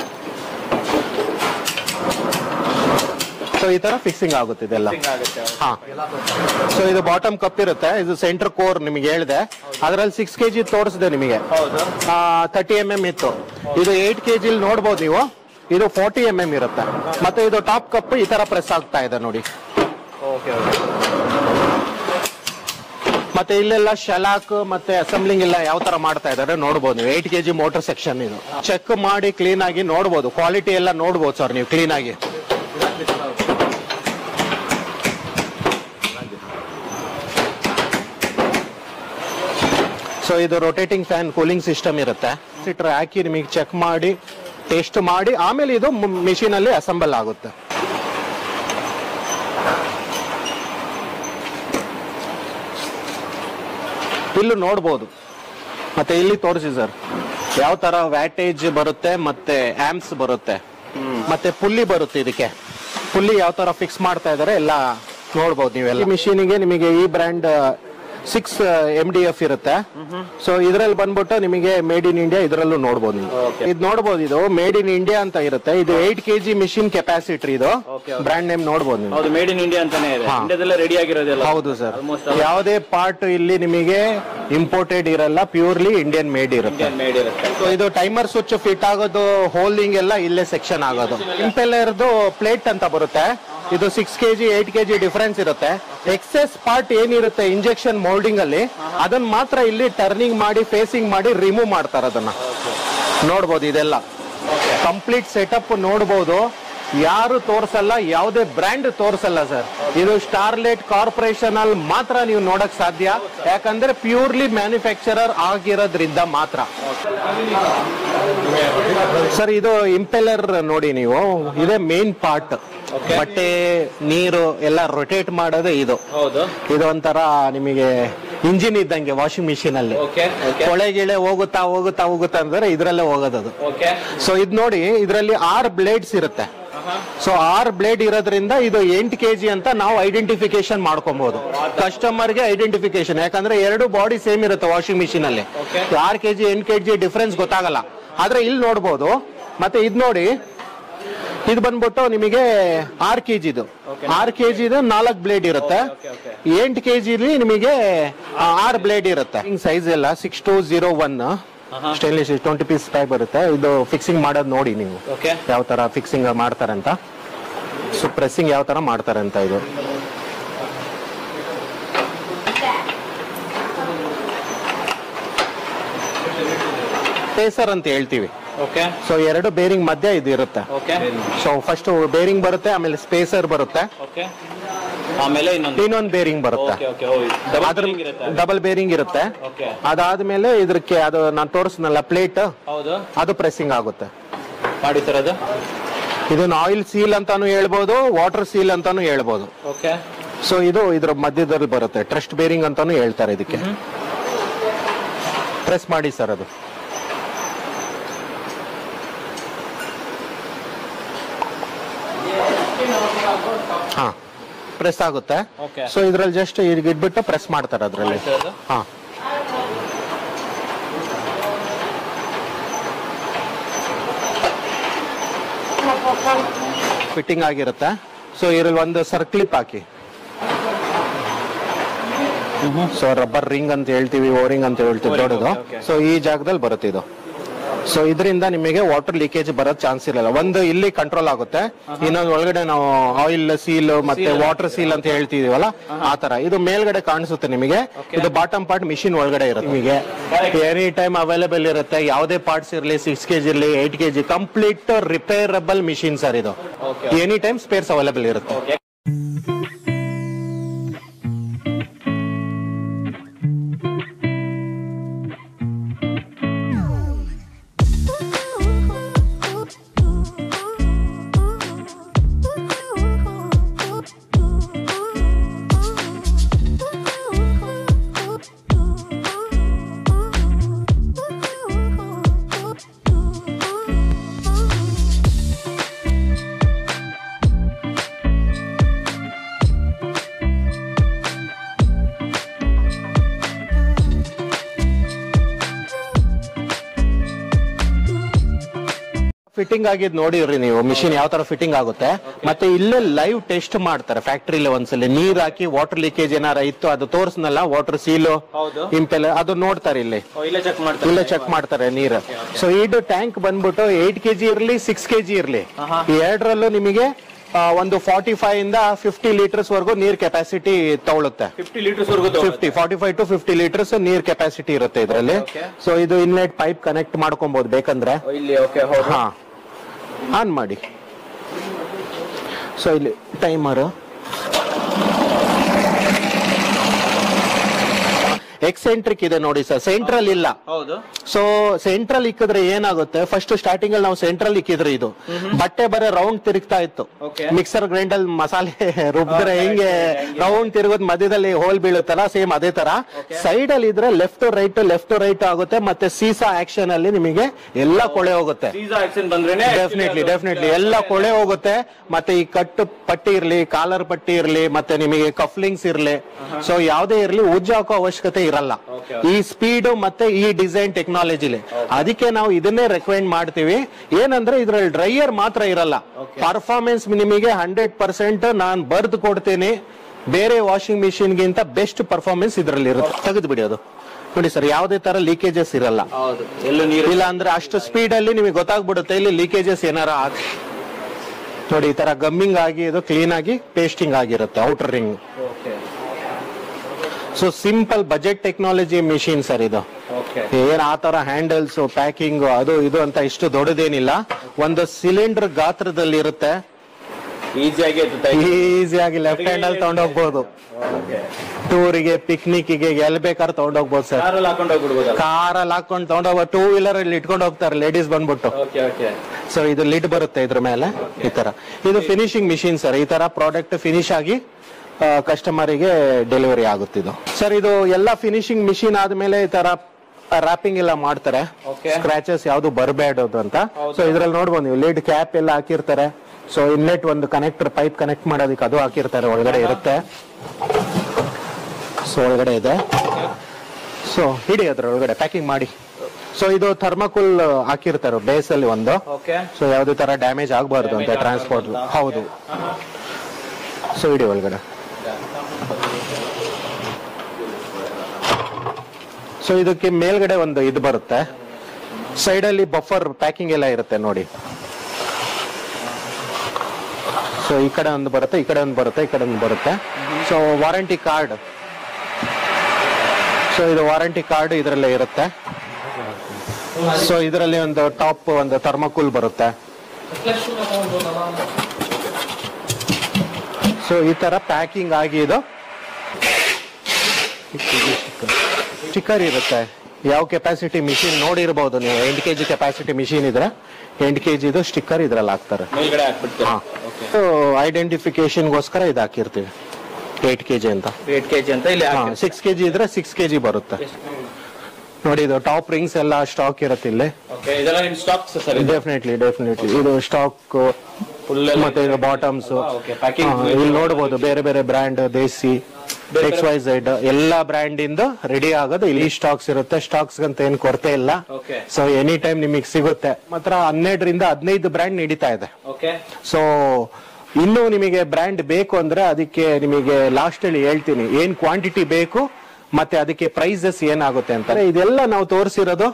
[SPEAKER 2] ಸೊ ಈ ತರ ಫಿಕ್ಸಿಂಗ್ ಆಗುತ್ತೆ ಇದೆಲ್ಲ
[SPEAKER 1] ಆಗುತ್ತೆ
[SPEAKER 2] ಹಾ ಸೊ ಇದು ಬಾಟಮ್ ಕಪ್ ಇರುತ್ತೆ ಇದು ಸೆಂಟರ್ ಕೋರ್ ನಿಮಗೆ ಹೇಳಿದೆ ಅದರಲ್ಲಿ ಸಿಕ್ಸ್ ಕೆಜಿ ತೋರಿಸಿದೆ ನಿಮಗೆ
[SPEAKER 1] ಹೌದು
[SPEAKER 2] ತರ್ಟಿ ಎಂ ಎಂ ಇತ್ತು ಇದು ಏಟ್ ಕೆಜಿ ನೋಡ್ಬೋದು ನೀವು ಇದು ಫಾರ್ಟಿ ಎಂ ಎಂ ಇರುತ್ತೆ ಮತ್ತೆ ಇದು ಟಾಪ್ ಕಪ್ ಈ ತರ ಪ್ರೆಸ್ ಆಗ್ತಾ ಇದೆ ನೋಡಿ
[SPEAKER 1] ಓಕೆ
[SPEAKER 2] ಮತ್ತೆ ಇಲ್ಲೆಲ್ಲ ಶಲಾಕ್ ಮತ್ತೆ ಅಸೆಂಬ್ಲಿಂಗ್ ಎಲ್ಲ ಯಾವ ತರ ಮಾಡ್ತಾ ಇದಾರೆ ನೋಡ್ಬೋದು ನೀವು ಏಟ್ ಕೆಜಿ ಮೋಟರ್ ಸೆಕ್ಷನ್ ಇದು ಚೆಕ್ ಮಾಡಿ ಕ್ಲೀನ್ ಆಗಿ ನೋಡ್ಬೋದು ಕ್ವಾಲಿಟಿ ಎಲ್ಲ ನೋಡ್ಬೋದು ಸರ್ ನೀವು ಕ್ಲೀನ್ ಆಗಿ ಸೊ ಇದು ರೊಟೇಟಿಂಗ್ ಫ್ಯಾನ್ ಕೂಲಿಂಗ್ ಸಿಸ್ಟಮ್ ಇರುತ್ತೆ ಸಿಟ್ರ್ ಹಾಕಿ ನಿಮಗೆ ಚೆಕ್ ಮಾಡಿ ಟೆಸ್ಟ್ ಮಾಡಿ ಆಮೇಲೆ ಇದು ಮಿಷಿನ್ ಅಲ್ಲಿ ಅಸೆಂಬಲ್ ಆಗುತ್ತೆ ಇಲ್ಲಿ ನೋಡ್ಬೋದು ಮತ್ತೆ ಇಲ್ಲಿ ತೋರಿಸಿ ಸರ್ ಯಾವ ತರ ವ್ಯಾಟೇಜ್ ಬರುತ್ತೆ ಮತ್ತೆ ಆಮ್ಸ್ ಬರುತ್ತೆ ಮತ್ತೆ ಪುಲ್ಲಿ ಬರುತ್ತೆ ಇದಕ್ಕೆ ಪುಲ್ಲಿ ಯಾವ ತರ ಫಿಕ್ಸ್ ಮಾಡ್ತಾ ಇದಾರೆ ಎಲ್ಲ ನೋಡ್ಬೋದು ನೀವೆಲ್ಲ ಮಿಷಿನಿಗೆ ನಿಮಗೆ ಈ brand six M D F ಇರುತ್ತೆ ಸೊ ಇದ್ರಲ್ಲಿ ಬಂದ್ಬಿಟ್ಟು ನಿಮಗೆ ಮೇಡ್ ಇನ್ ಇಂಡಿಯಾ ಇದರಲ್ಲೂ ನೋಡ್ಬೋದು ನೀವು ಇದು ನೋಡ್ಬೋದು ಇದು ಮೇಡ್ ಇನ್ ಇಂಡಿಯಾ ಅಂತ ಇರುತ್ತೆ ಇದು ಏಟ್ ಕೆಜಿ ಮಿಷಿನ್ ಕೆಪಾಸಿಟಿ ಇದು ಬ್ರ್ಯಾಂಡ್ ನೇಮ್ ನೋಡ್ಬೋದು ನೀವು
[SPEAKER 1] ಹೌದು ಮೇಡ್ ಇನ್ ಇಂಡಿಯಾ ಅಂತಾನೆ ಇದೆ
[SPEAKER 2] ಹಾ.
[SPEAKER 1] ಇಂಡಿಯಾದಲ್ಲೇ ರೆಡಿ ಆಗಿರೋದೆಲ್ಲ
[SPEAKER 2] ಹೌದು ಸರ್
[SPEAKER 1] Almost
[SPEAKER 2] ಯಾವುದೇ ಪಾರ್ಟ್ ಇಲ್ಲಿ ನಿಮಗೆ ಇಂಪೋರ್ಟೆಡ್ ಇರಲ್ಲ ಪ್ಯೂರ್ಲಿ ಇಂಡಿಯನ್ ಮೇಡ್ ಇರುತ್ತೆ
[SPEAKER 1] ಮೇಡ್ ಇರುತ್ತೆ
[SPEAKER 2] So ಇದು ಟೈಮರ್ ಸ್ವಿಚ್ ಫಿಟ್ ಆಗೋದು ಹೋಲ್ಡಿಂಗ್ ಎಲ್ಲ ಇಲ್ಲೇ ಸೆಕ್ಷನ್ ಆಗೋದು ಇಂಪೆಲ್ಲರ್ದು ಪ್ಲೇಟ್ ಅಂತ ಬರುತ್ತೆ ಇದು six KG eight KG difference ಇರುತ್ತೆ ಎಕ್ಸೆಸ್ ಪಾರ್ಟ್ ಏನಿರುತ್ತೆ ಇಂಜೆಕ್ಷನ್ ಮೋಲ್ಡಿಂಗ್ ಅಲ್ಲಿ ಅದನ್ನ ಮಾತ್ರ ಇಲ್ಲಿ ಟರ್ನಿಂಗ್ ಮಾಡಿ ಫೇಸಿಂಗ್ ಮಾಡಿ ರಿಮೂವ್ ಮಾಡ್ತಾರೆ ಅದನ್ನ ನೋಡ್ಬೋದು ಇದೆಲ್ಲ ಕಂಪ್ಲೀಟ್ ಸೆಟಪ್ ನೋಡ್ಬೋದು ಯಾರು ತೋರ್ಸಲ್ಲ ಯಾವುದೇ ಬ್ರ್ಯಾಂಡ್ ತೋರ್ಸಲ್ಲ ಸರ್ ಇದು ಸ್ಟಾರ್ಲೆಟ್ ಕಾರ್ಪೊರೇಷನ್ ಅಲ್ಲಿ ಮಾತ್ರ ನೀವು ನೋಡಕ್ ಸಾಧ್ಯ ಯಾಕಂದ್ರೆ ಪ್ಯೂರ್ಲಿ ಮ್ಯಾನುಫ್ಯಾಕ್ಚರರ್ ಆಗಿರೋದ್ರಿಂದ ಮಾತ್ರ ಸರ್ ಇದು ಇಂಪೆಲ್ಲರ್ ನೋಡಿ ನೀವು ಇದೇ ಮೇನ್ ಪಾರ್ಟ್ ಬಟ್ಟೆ ನೀರು ಎಲ್ಲ ರೊಟೇಟ್ ಮಾಡೋದೇ ಇದು
[SPEAKER 1] ಹೌದು
[SPEAKER 2] ಇದು ಒಂಥರ ನಿಮಗೆ ಇಂಜಿನ್ ಇದ್ದಂಗೆ ವಾಷಿಂಗ್ ಮಿಷಿನ್ ಅಲ್ಲಿ
[SPEAKER 1] ಓಕೆ ಓಕೆ
[SPEAKER 2] ಕೊಳೆ ಗಿಳೆ ಹೋಗುತ್ತಾ ಹೋಗುತ್ತಾ ಹೋಗುತ್ತಾ ಅಂದ್ರೆ ಇದ್ರಲ್ಲೇ ಹೋಗೋದದು
[SPEAKER 1] ಓಕೆ
[SPEAKER 2] ಸೊ ಇದ್ ನೋಡಿ ಇದರಲ್ಲಿ ಆರ್ ಬ್ಲೇಡ್ಸ್ ಇರುತ್ತೆ ಸೊ ಆರ್ ಬ್ಲೇಡ್ ಇರೋದ್ರಿಂದ ಇದು ಎಂಟು ಕೆಜಿ ಅಂತ ನಾವು ಐಡೆಂಟಿಫಿಕೇಶನ್ ಮಾಡ್ಕೊಬಹುದು ಕಸ್ಟಮರ್ಗೆ ಐಡೆಂಟಿಫಿಕೇಶನ್ ಯಾಕಂದ್ರೆ ಎರಡು ಬಾಡಿ ಸೇಮ್ ಇರುತ್ತೆ ವಾಷಿಂಗ್ ಮಿಷಿನ್ ಅಲ್ಲಿ ಆರ್ ಕೆಜಿ ಎಂಟು ಕೆಜಿ ಡಿಫ್ರೆನ್ಸ್ ಗೊತ್ತಾಗಲ್ಲ ಆದ್ರೆ ಇಲ್ಲಿ ನೋಡ್ಬೋದು ಮತ್ತೆ ಇದ್ ನೋಡಿ ಇದು ಬಂದ್ಬಿಟ್ಟು ನಿಮಗೆ ಆರ್ ಕೆಜಿದು ಆರ್ ಕೆಜಿದು ನಾಲ್ಕು ಬ್ಲೇಡ್ ಇರುತ್ತೆ ಎಂಟು ಕೆಜಿಲಿ ನಿಮಗೆ ಆರ್ ಬ್ಲೇಡ್ ಇರುತ್ತೆ ಸೈಜ್ ಎಲ್ಲ six two zero one stainless twenty piece type ಬರುತ್ತೆ ಇದು ಫಿಕ್ಸಿಂಗ್ ಮಾಡೋದು ನೋಡಿ ನೀವು
[SPEAKER 1] ಓಕೆ
[SPEAKER 2] ಯಾವ ತರ ಫಿಕ್ಸಿಂಗ್ ಮಾಡ್ತಾರೆ ಅಂತ ಸೊ ಪ್ರೆಸ್ಸಿಂಗ್ ಯಾವ ತರ ಮಾಡ್ತಾರೆ ಅಂತ ಇದು ಪೇಸರ್ ಅಂತ ಹೇಳ್ತೀವಿ
[SPEAKER 1] ಓಕೆ
[SPEAKER 2] ಸೊ ಎರಡು ಬೇರಿಂಗ್ ಮಧ್ಯ ಇದು ಇರುತ್ತೆ
[SPEAKER 1] ಓಕೆ
[SPEAKER 2] ಸೊ ಫಸ್ಟ್ ಬೇರಿಂಗ್ ಬರುತ್ತೆ ಆಮೇಲೆ ಸ್ಪೇಸರ್ ಬರುತ್ತೆ
[SPEAKER 1] ಓಕೆ ಆಮೇಲೆ ಇನ್ನೊಂದು
[SPEAKER 2] ಇನ್ನೊಂದು ಬೇರಿಂಗ್ ಬರುತ್ತೆ
[SPEAKER 1] ಓಕೆ ಓಕೆ ಹೋಗಿ ಡಬಲ್
[SPEAKER 2] ಅದ್ರ
[SPEAKER 1] ಫಿಲ್ಲಿಂಗ್ ಇರುತ್ತೆ
[SPEAKER 2] ಡಬಲ್ ಬೇರಿಂಗ್ ಇರುತ್ತೆ
[SPEAKER 1] ಓಕೆ
[SPEAKER 2] ಅದಾದ್ಮೇಲೆ ಇದಕ್ಕೆ ಅದು ನಾನು ತೋರಿಸ್ನಲ್ಲ ಪ್ಲೇಟ್
[SPEAKER 1] ಹೌದು
[SPEAKER 2] ಅದು ಪ್ರೆಸ್ಸಿಂಗ್ ಆಗುತ್ತೆ
[SPEAKER 1] ಮಾಡಿ ಸರ್ ಅದು
[SPEAKER 2] ಇದನ್ನ ಆಯಿಲ್ ಸೀಲ್ ಅಂತಾನು ಹೇಳ್ಬೋದು ವಾಟರ್ ಸೀಲ್ ಅಂತಾನು ಹೇಳ್ಬೋದು
[SPEAKER 1] ಓಕೆ
[SPEAKER 2] ಸೊ ಇದು ಇದ್ರ ಮಧ್ಯದಲ್ಲಿ ಬರುತ್ತೆ ಟ್ರಸ್ಟ್ ಬೇರಿಂಗ್ ಅಂತಾನು ಹೇಳ್ತಾರೆ ಇದಕ್ಕೆ ಪ್ರೆಸ್ ಮಾಡಿ ಸರ್ ಅದು ಹಾ ಪ್ರೆಸ್ ಆಗುತ್ತೆ
[SPEAKER 1] Okay.
[SPEAKER 2] ಸೊ ಇದ್ರಲ್ಲಿ ಜಸ್ಟ್ ಈಗ ಇಟ್ಬಿಟ್ಟು ಪ್ರೆಸ್ ಮಾಡ್ತಾರೆ ಅದ್ರಲ್ಲಿ
[SPEAKER 1] ಸರ್ ಅದು
[SPEAKER 2] ಹಾ ಫಿಟ್ಟಿಂಗ್ ಆಗಿರುತ್ತೆ ಸೊ ಇದ್ರಲ್ಲಿ ಒಂದು ಸರ್ಕ್ಲಿಪ್ ಹಾಕಿ ಸೊ ರಬ್ಬರ್ ರಿಂಗ್ ಅಂತ ಹೇಳ್ತೀವಿ ಓರಿಂಗ್ ಅಂತ ಹೇಳ್ತೀವಿ
[SPEAKER 1] O-ring,
[SPEAKER 2] ದೊಡ್ಡದು
[SPEAKER 1] okay, okay.
[SPEAKER 2] ಸೊ ಈ ಜಾಗದಲ್ಲಿ ಬರುತ್ತೆ ಇದು ಸೊ ಇದರಿಂದ ನಿಮಗೆ ವಾಟರ್ ಲೀಕೇಜ್ ಬರೋ ಚಾನ್ಸ್ ಇರಲ್ಲ ಒಂದು ಇಲ್ಲಿ ಕಂಟ್ರೋಲ್ ಆಗುತ್ತೆ ಇನ್ನೊಂದು ಒಳಗಡೆ ನಾವು ಆಯಿಲ್ ಸೀಲ್ ಮತ್ತೆ ವಾಟರ್ ಸೀಲ್ ಅಂತ ಹೇಳ್ತಿದೀವಲ್ಲ ಆ ತರ ಇದು ಮೇಲ್ಗಡೆ ಕಾಣಿಸುತ್ತೆ ನಿಮಗೆ ಇದು ಬಾಟಮ್ ಪಾರ್ಟ್ ಮಿಷಿನ್ ಒಳಗಡೆ ಇರುತ್ತೆ ನಿಮಗೆ ಎನಿ ಟೈಮ್ ಅವೈಲೇಬಲ್ ಇರುತ್ತೆ ಯಾವುದೇ ಪಾರ್ಟ್ಸ್ ಇರಲಿ ಸಿಕ್ಸ್ ಕೆಜಿ ಇರಲಿ eight KG complete repairable machine sir ಇದು ಎನಿ ಟೈಮ್ ಸ್ಪೇರ್ಸ್ ಅವೈಲೇಬಲ್ ಇರುತ್ತೆ ಫಿಟ್ಟಿಂಗ್ ಆಗಿದ್ ನೋಡಿದ್ರಿ ನೀವು ಮಿಷಿನ್ ಯಾವ ತರ ಫಿಟ್ಟಿಂಗ್ ಆಗುತ್ತೆ ಮತ್ತೆ ಇಲ್ಲೇ ಲೈವ್ ಟೆಸ್ಟ್ ಮಾಡ್ತಾರೆ ಫ್ಯಾಕ್ಟ್ರಿಲಿ ಒಂದ್ಸಲ ನೀರ್ ಹಾಕಿ ವಾಟರ್ ಲೀಕೇಜ್ ಏನಾರ ಇತ್ತು ಅದು ತೋರ್ಸ್ನಲ್ಲ ವಾಟರ್ ಸೀಲು
[SPEAKER 1] ಹೌದು.
[SPEAKER 2] ಇಂಪೆಲ್ ಅದು ನೋಡ್ತಾರೆ ಇಲ್ಲಿ
[SPEAKER 1] ಓ, ಇಲ್ಲೇ ಚೆಕ್ ಮಾಡ್ತಾರೆ
[SPEAKER 2] ಇಲ್ಲೇ ಚೆಕ್ ಮಾಡ್ತಾರೆ ನೀರು ಸೊ ಇದು ಟ್ಯಾಂಕ್ ಬಂದ್ಬಿಟ್ಟು ಏಟ್ ಕೆಜಿ ಇರ್ಲಿ ಸಿಕ್ಸ್ ಕೆಜಿ ಇರ್ಲಿ ಈ ಎರಡರಲ್ಲೂ ನಿಮಗೆ ಆ, ಒಂದು ಫಾರ್ಟಿ ಫೈವ್ ಇಂದ ಫಿಫ್ಟಿ ಲೀಟರ್ಸ್ ವರೆಗೂ ನೀರ್ ಕೆಪಾಸಿಟಿ ತಗೊಳುತ್ತೆ
[SPEAKER 1] ಫಿಫ್ಟಿ ಲೀಟರ್ಸ್ ವರ್ಗು
[SPEAKER 2] fifty forty five to fifty litres ನೀರ್ ಕೆಪಾಸಿಟಿ ಇರುತ್ತೆ ಇದರಲ್ಲಿ ಸೊ ಇದು ಇನ್ಲೆಟ್ ಪೈಪ್ ಕನೆಕ್ಟ್ ಮಾಡ್ಕೊಬಹುದು ಬೇಕಂದ್ರೆ
[SPEAKER 1] ಇಲ್ಲಿ ಓಕೆ ಹೌದು
[SPEAKER 2] ಹಾ ಆನ್ ಮಾಡಿ ಸೊ ಇಲ್ಲಿ ಟೈಮರ್ ಎಕ್ಸೆಂಟ್ರಿಕ್ ಇದೆ ನೋಡಿ ಸರ್ ಸೆಂಟ್ರಲ್ ಇಲ್ಲ
[SPEAKER 1] ಹೌದು
[SPEAKER 2] ಸೊ ಸೆಂಟ್ರಲ್ ಇಕ್ಕಿದ್ರೆ ಏನಾಗುತ್ತೆ ಫಸ್ಟ್ ಸ್ಟಾರ್ಟಿಂಗ್ ಅಲ್ಲಿ ನಾವು ಸೆಂಟ್ರಲ್ ಇಕ್ಕಿದ್ರೆ ಇದು ಬಟ್ಟೆ ಬರೀ ರೌಂಡ್ ತಿರುಗ್ತಾ ಇತ್ತು
[SPEAKER 1] Okay.
[SPEAKER 2] ಮಿಕ್ಸರ್ ಗ್ರೈಂಡ್ ಅಲ್ಲಿ ಮಸಾಲೆ ರುಬ್ಬಿದ್ರೆ ಹಿಂಗೆ ರೌಂಡ್ ತಿರುಗೋದ್ ಮಧ್ಯದಲ್ಲಿ ಹೋಲ್ ಬೀಳುತ್ತಲ್ಲ ಸೇಮ್ ಅದೇ ತರ ಸೈಡ್ ಅಲ್ಲಿ ಇದ್ರೆ ಲೆಫ್ಟ್ ರೈಟ್ ಲೆಫ್ಟ್ ರೈಟ್ ಆಗುತ್ತೆ ಮತ್ತೆ ಸೀಸಾ ಆಕ್ಷನ್ ಅಲ್ಲಿ ನಿಮಗೆ ಎಲ್ಲ ಕೊಳೆ ಹೋಗುತ್ತೆ
[SPEAKER 1] ಸೀಸಾ ಆಕ್ಷನ್ ಬಂದ್ರೇನೆ
[SPEAKER 2] ಡೆಫಿನೆಟ್ಲಿ ಡೆಫಿನೆಟ್ಲಿ ಎಲ್ಲ ಕೊಳೆ ಹೋಗುತ್ತೆ ಮತ್ತೆ ಈ ಕಟ್ಟು ಪಟ್ಟಿ ಇರ್ಲಿ ಕಾಲರ್ ಪಟ್ಟಿ ಇರ್ಲಿ ಮತ್ತೆ ನಿಮಗೆ ಕಫ್ಲಿಂಗ್ಸ್ ಇರ್ಲಿ ಸೊ ಯಾವ್ದೇ ಇರ್ಲಿ ಉಜ್ಜು ಹಾಕೋ ಅವಶ್ಯಕತೆ ಇರಲ್ಲ ಈ ಸ್ಪೀಡ್ ಮತ್ತೆ ಈ ಡಿಸೈನ್ ಟೆಕ್ನಾಲಜಿಲಿ ಅದಕ್ಕೆ ನಾವು ಇದನ್ನೇ ರೆಕಮೆಂಡ್ ಮಾಡ್ತೀವಿ ಏನಂದ್ರೆ ಇದ್ರಲ್ಲಿ ಡ್ರೈಯರ್ ಮಾತ್ರ ಇರಲ್ಲ ಪರ್ಫಾರ್ಮೆನ್ಸ್ ನಿಮಗೆ ಹಂಡ್ರೆಡ್ ಪರ್ಸೆಂಟ್ ನಾನ್ ಬರ್ದು ಕೊಡ್ತೀನಿ ಬೇರೆ ವಾಷಿಂಗ್ ಮಿಷಿನ್ ಗಿಂತ ಬೆಸ್ಟ್ ಪರ್ಫಾರ್ಮೆನ್ಸ್ ಇದ್ರಲ್ಲಿ ಇರುತ್ತೆ ತೆಗೆದು ಬಿಡಿ ಅದು ನೋಡಿ ಸರ್ ಯಾವುದೇ ತರ ಲೀಕೇಜಸ್ ಇರಲ್ಲ
[SPEAKER 1] ಹೌದು ಎಲ್ಲೂ ನೀರು
[SPEAKER 2] ಇಲ್ಲ ಅಂದ್ರೆ ಅಷ್ಟು ಸ್ಪೀಡ್ ಅಲ್ಲಿ ನಿಮಗೆ ಗೊತ್ತಾಗ್ಬಿಡುತ್ತೆ ಇಲ್ಲಿ ಲೀಕೇಜಸ್ ಏನಾರ ಆಗ್- ನೋಡಿ ಈ ತರ ಗಮ್ಮಿಂಗ್ ಆಗಿ ಇದು ಕ್ಲೀನ್ ಆಗಿ ಪೇಸ್ಟಿಂಗ್ ಆಗಿರುತ್ತೆ outer ring
[SPEAKER 1] okay
[SPEAKER 2] so simple budget technology machine sir ಇದು
[SPEAKER 1] ಓಕೆ
[SPEAKER 2] ಏನ್ ಆ ತರ ಹ್ಯಾಂಡಲ್ಸ್ ಪ್ಯಾಕಿಂಗ್ ಅದು ಇದು ಅಂತ ಇಷ್ಟು ದೊಡ್ಡದೇನಿಲ್ಲ ಒಂದು ಸಿಲಿಂಡರ್ ಗಾತ್ರದಲ್ಲಿ ಇರುತ್ತೆ
[SPEAKER 1] ಈಸಿಯಾಗಿ
[SPEAKER 2] ಈಸಿಯಾಗಿ ಲೆಫ್ಟ್ ಹ್ಯಾಂಡ್ ಅಲ್ಲಿ ತಗೊಂಡೋಗ್ಬೋದು ಟೂರಿಗೆ ಪಿಕ್ನಿಕ್ಗೆ ಎಲ್ಲಿ ಬೇಕಾದ್ರೆ ತಗೊಂಡೋಗ್ಬೋದು ಸರ್
[SPEAKER 1] ಕಾರಲ್ಲಿ ಹಾಕೊಂಡು ಹೋಗ್ಬಿಡ್ಬೋದಲ್ಲ
[SPEAKER 2] ಕಾರಲ್ಲಿ ಹಾಕೊಂಡು ತಗೊಂಡೋಗ ಟೂ ವೀಲರ್ ಅಲ್ಲಿ ಇಟ್ಕೊಂಡು ಹೋಗ್ತಾರೆ ಲೇಡೀಸ್ ಬಂದ್ಬಿಟ್ಟು
[SPEAKER 1] ಓಕೆ ಓಕೆ
[SPEAKER 2] ಸೊ ಇದು ಲಿಡ್ ಬರುತ್ತೆ ಇದ್ರ ಮೇಲೆ ಈ ತರ ಇದು ಫಿನಿಶಿಂಗ್ ಮಿಷಿನ್ ಸರ್ ಈ ತರ ಪ್ರಾಡಕ್ಟ್ ಫಿನಿಶ್ ಆಗಿ ಕಸ್ಟಮರಿಗೆ ಡೆಲಿವರಿ ಆಗುತ್ತಿದ್ದು ಸರ್ ಇದು ಎಲ್ಲ ಫಿನಿಶಿಂಗ್ ಮಿಷಿನ್ ಆದ್ಮೇಲೆ ಈ ತರ ರ್ಯಾಪಿಂಗ್ ಎಲ್ಲ ಮಾಡ್ತಾರೆ
[SPEAKER 1] Okay.
[SPEAKER 2] ಸ್ಕ್ರಾಚಸ್ ಯಾವ್ದು ಬರಬೇಡದು ಅಂತ ಸೊ ಇದ್ರಲ್ಲಿ ನೋಡ್ಬೋದು ನೀವು ಲಿಡ್ ಕ್ಯಾಪ್ ಎಲ್ಲ ಹಾಕಿರ್ತಾರೆ ಸೊ ಇನ್ಲೆಟ್ ಒಂದು ಕನೆಕ್ಟರ್ ಪೈಪ್ ಕನೆಕ್ಟ್ ಮಾಡೋದಕ್ಕೆ ಅದು ಹಾಕಿರ್ತಾರೆ ಒಳಗಡೆ ಇರುತ್ತೆ ಸೊ ಒಳಗಡೆ ಇದೆ ಸೊ ಹಿಡಿ ಅದ್ರ ಒಳಗಡೆ ಪ್ಯಾಕಿಂಗ್ ಮಾಡಿ ಸೊ ಇದು ಥರ್ಮಕುಲ್ ಹಾಕಿರ್ತಾರೆ ಬೇಸ್ ಅಲ್ಲಿ ಒಂದು
[SPEAKER 1] ಓಕೆ
[SPEAKER 2] ಸೊ ಯಾವುದೇ ತರ ಡ್ಯಾಮೇಜ್ ಆಗಬಾರ್ದು ಅಂತ
[SPEAKER 1] Damage
[SPEAKER 2] ಟ್ರಾನ್ಸ್ಪೋರ್ಟ್
[SPEAKER 1] ಆಗ್ಬಾರ್ದು ಅಂತ.
[SPEAKER 2] ಹೌದು ಸೊ ಇಡಿ ಒಳಗಡೆ ಸೊ ಇದಕ್ಕೆ ಮೇಲ್ಗಡೆ ಒಂದು ಇದು ಬರುತ್ತೆ ಸೈಡ್ ಅಲ್ಲಿ ಬಫರ್ ಪ್ಯಾಕಿಂಗ್ ಎಲ್ಲ ಇರುತ್ತೆ ನೋಡಿ ಸೊ ಈ ಕಡೆ ಒಂದು ಬರುತ್ತೆ ಈ ಕಡೆ ಒಂದು ಬರುತ್ತೆ ಈ ಕಡೆ ಒಂದು ಬರುತ್ತೆ ಸೊ ವಾರಂಟಿ ಕಾರ್ಡ್ ಸೊ ಇದು ವಾರಂಟಿ ಕಾರ್ಡ್ ಇದರಲ್ಲೇ ಇರುತ್ತೆ ಸೊ ಇದರಲ್ಲಿ ಒಂದು ಟಾಪ್ ಒಂದು ಥರ್ಮಕೂಲ್ ಬರುತ್ತೆ ಸೊ ಈ ತರ ಪ್ಯಾಕಿಂಗ್ ಆಗಿ ಇದು ಸ್ಟಿಕ್ಕರ್ ಇರುತ್ತೆ ಯಾವ ಕೆಪಾಸಿಟಿ ಮಿಷಿನ್ ನೋಡಿರ್ಬೋದು ನೀವು ಎಂಟು ಕೆಜಿ ಕೆಪಾಸಿಟಿ ಮಿಷಿನ್ ಇದ್ರೆ ಎಂಟು ಕೆಜಿ ಇದು ಸ್ಟಿಕ್ಕರ್ ಇದ್ರಲ್ಲಿ ಹಾಕ್ತಾರೆ
[SPEAKER 1] ಮೇಲ್ಗಡೆ ಹಾಕ್ಬಿಡ್ತೀರಾ
[SPEAKER 2] ಸೊ ಐಡೆಂಟಿಫಿಕೇಶನ್ಗೋಸ್ಕರ ಇದು ಹಾಕಿರ್ತೀವಿ ಏಟ್ ಕೆಜಿ ಅಂತ
[SPEAKER 1] ಏಟ್ ಕೆಜಿ ಅಂತ ಇಲ್ಲಿ ಹಾಕಿ
[SPEAKER 2] ಸಿಕ್ಸ್ ಕೆಜಿ ಇದ್ರೆ ಸಿಕ್ಸ್ ಕೆಜಿ ಬರುತ್ತೆ ನೋಡಿ ಇದು ಟಾಪ್ ರಿಂಗ್ಸ್ ಎಲ್ಲ ಸ್ಟಾಕ್ ಇರುತ್ತೆ ಇಲ್ಲಿ
[SPEAKER 1] ಓಕೆ ಇದೆಲ್ಲ ನಿಮ್ ಸ್ಟಾಕ್ಸ್ ಸರ್ ಇದು
[SPEAKER 2] ಡೆಫಿನೆಟ್ಲಿ ಡೆಫಿನೆಟ್ಲಿ ಇದು ಸ್ಟಾಕ್
[SPEAKER 1] ಫುಲ್
[SPEAKER 2] ಮತ್ತೆ ಇದು ಬಾಟಮ್ಸ್
[SPEAKER 1] ಓಕೆ ಪ್ಯಾಕಿಂಗ್
[SPEAKER 2] ಇಲ್ಲಿ ನೋಡಬಹುದು ಬೇರೆ ಬೇರೆ ಬ್ರ್ಯಾಂಡ್ ದೇಸಿ
[SPEAKER 1] ಬೇರೆ
[SPEAKER 2] ಎಕ್ಸ್ ವೈ ಝೆಡ್ ಎಲ್ಲಾ ಬ್ರ್ಯಾಂಡ್ ಇಂದ ರೆಡಿ ಆಗೋದು ಇಲ್ಲಿ ಸ್ಟಾಕ್ಸ್ ಇರುತ್ತೆ ಸ್ಟಾಕ್ಸ್ ಅಂತ ಏನ್ ಕೊರತೆ ಇಲ್ಲ
[SPEAKER 1] ಓಕೆ
[SPEAKER 2] ಸೊ ಎನಿ ಟೈಮ್ ನಿಮಗೆ ಸಿಗುತ್ತೆ ಮಾತ್ರ ಹನ್ನೆರಡರಿಂದ ಹದಿನೈದು ಬ್ರ್ಯಾಂಡ್ ನಡೀತಾ ಇದೆ
[SPEAKER 1] ಓಕೆ
[SPEAKER 2] ಸೊ ಇನ್ನು ನಿಮಗೆ ಬ್ರ್ಯಾಂಡ್ ಬೇಕು ಅಂದ್ರೆ ಅದಕ್ಕೆ ನಿಮಗೆ ಲಾಸ್ಟ್ ಅಲ್ಲಿ ಹೇಳ್ತೀನಿ ಏನ್ ಕ್ವಾಂಟಿಟಿ ಬೇಕು ಮತ್ತೆ ಅದಕ್ಕೆ ಪ್ರೈಸಸ್ ಏನಾಗುತ್ತೆ ಅಂತ ಇದೆಲ್ಲ ನಾವು ತೋರಿಸಿರೋದು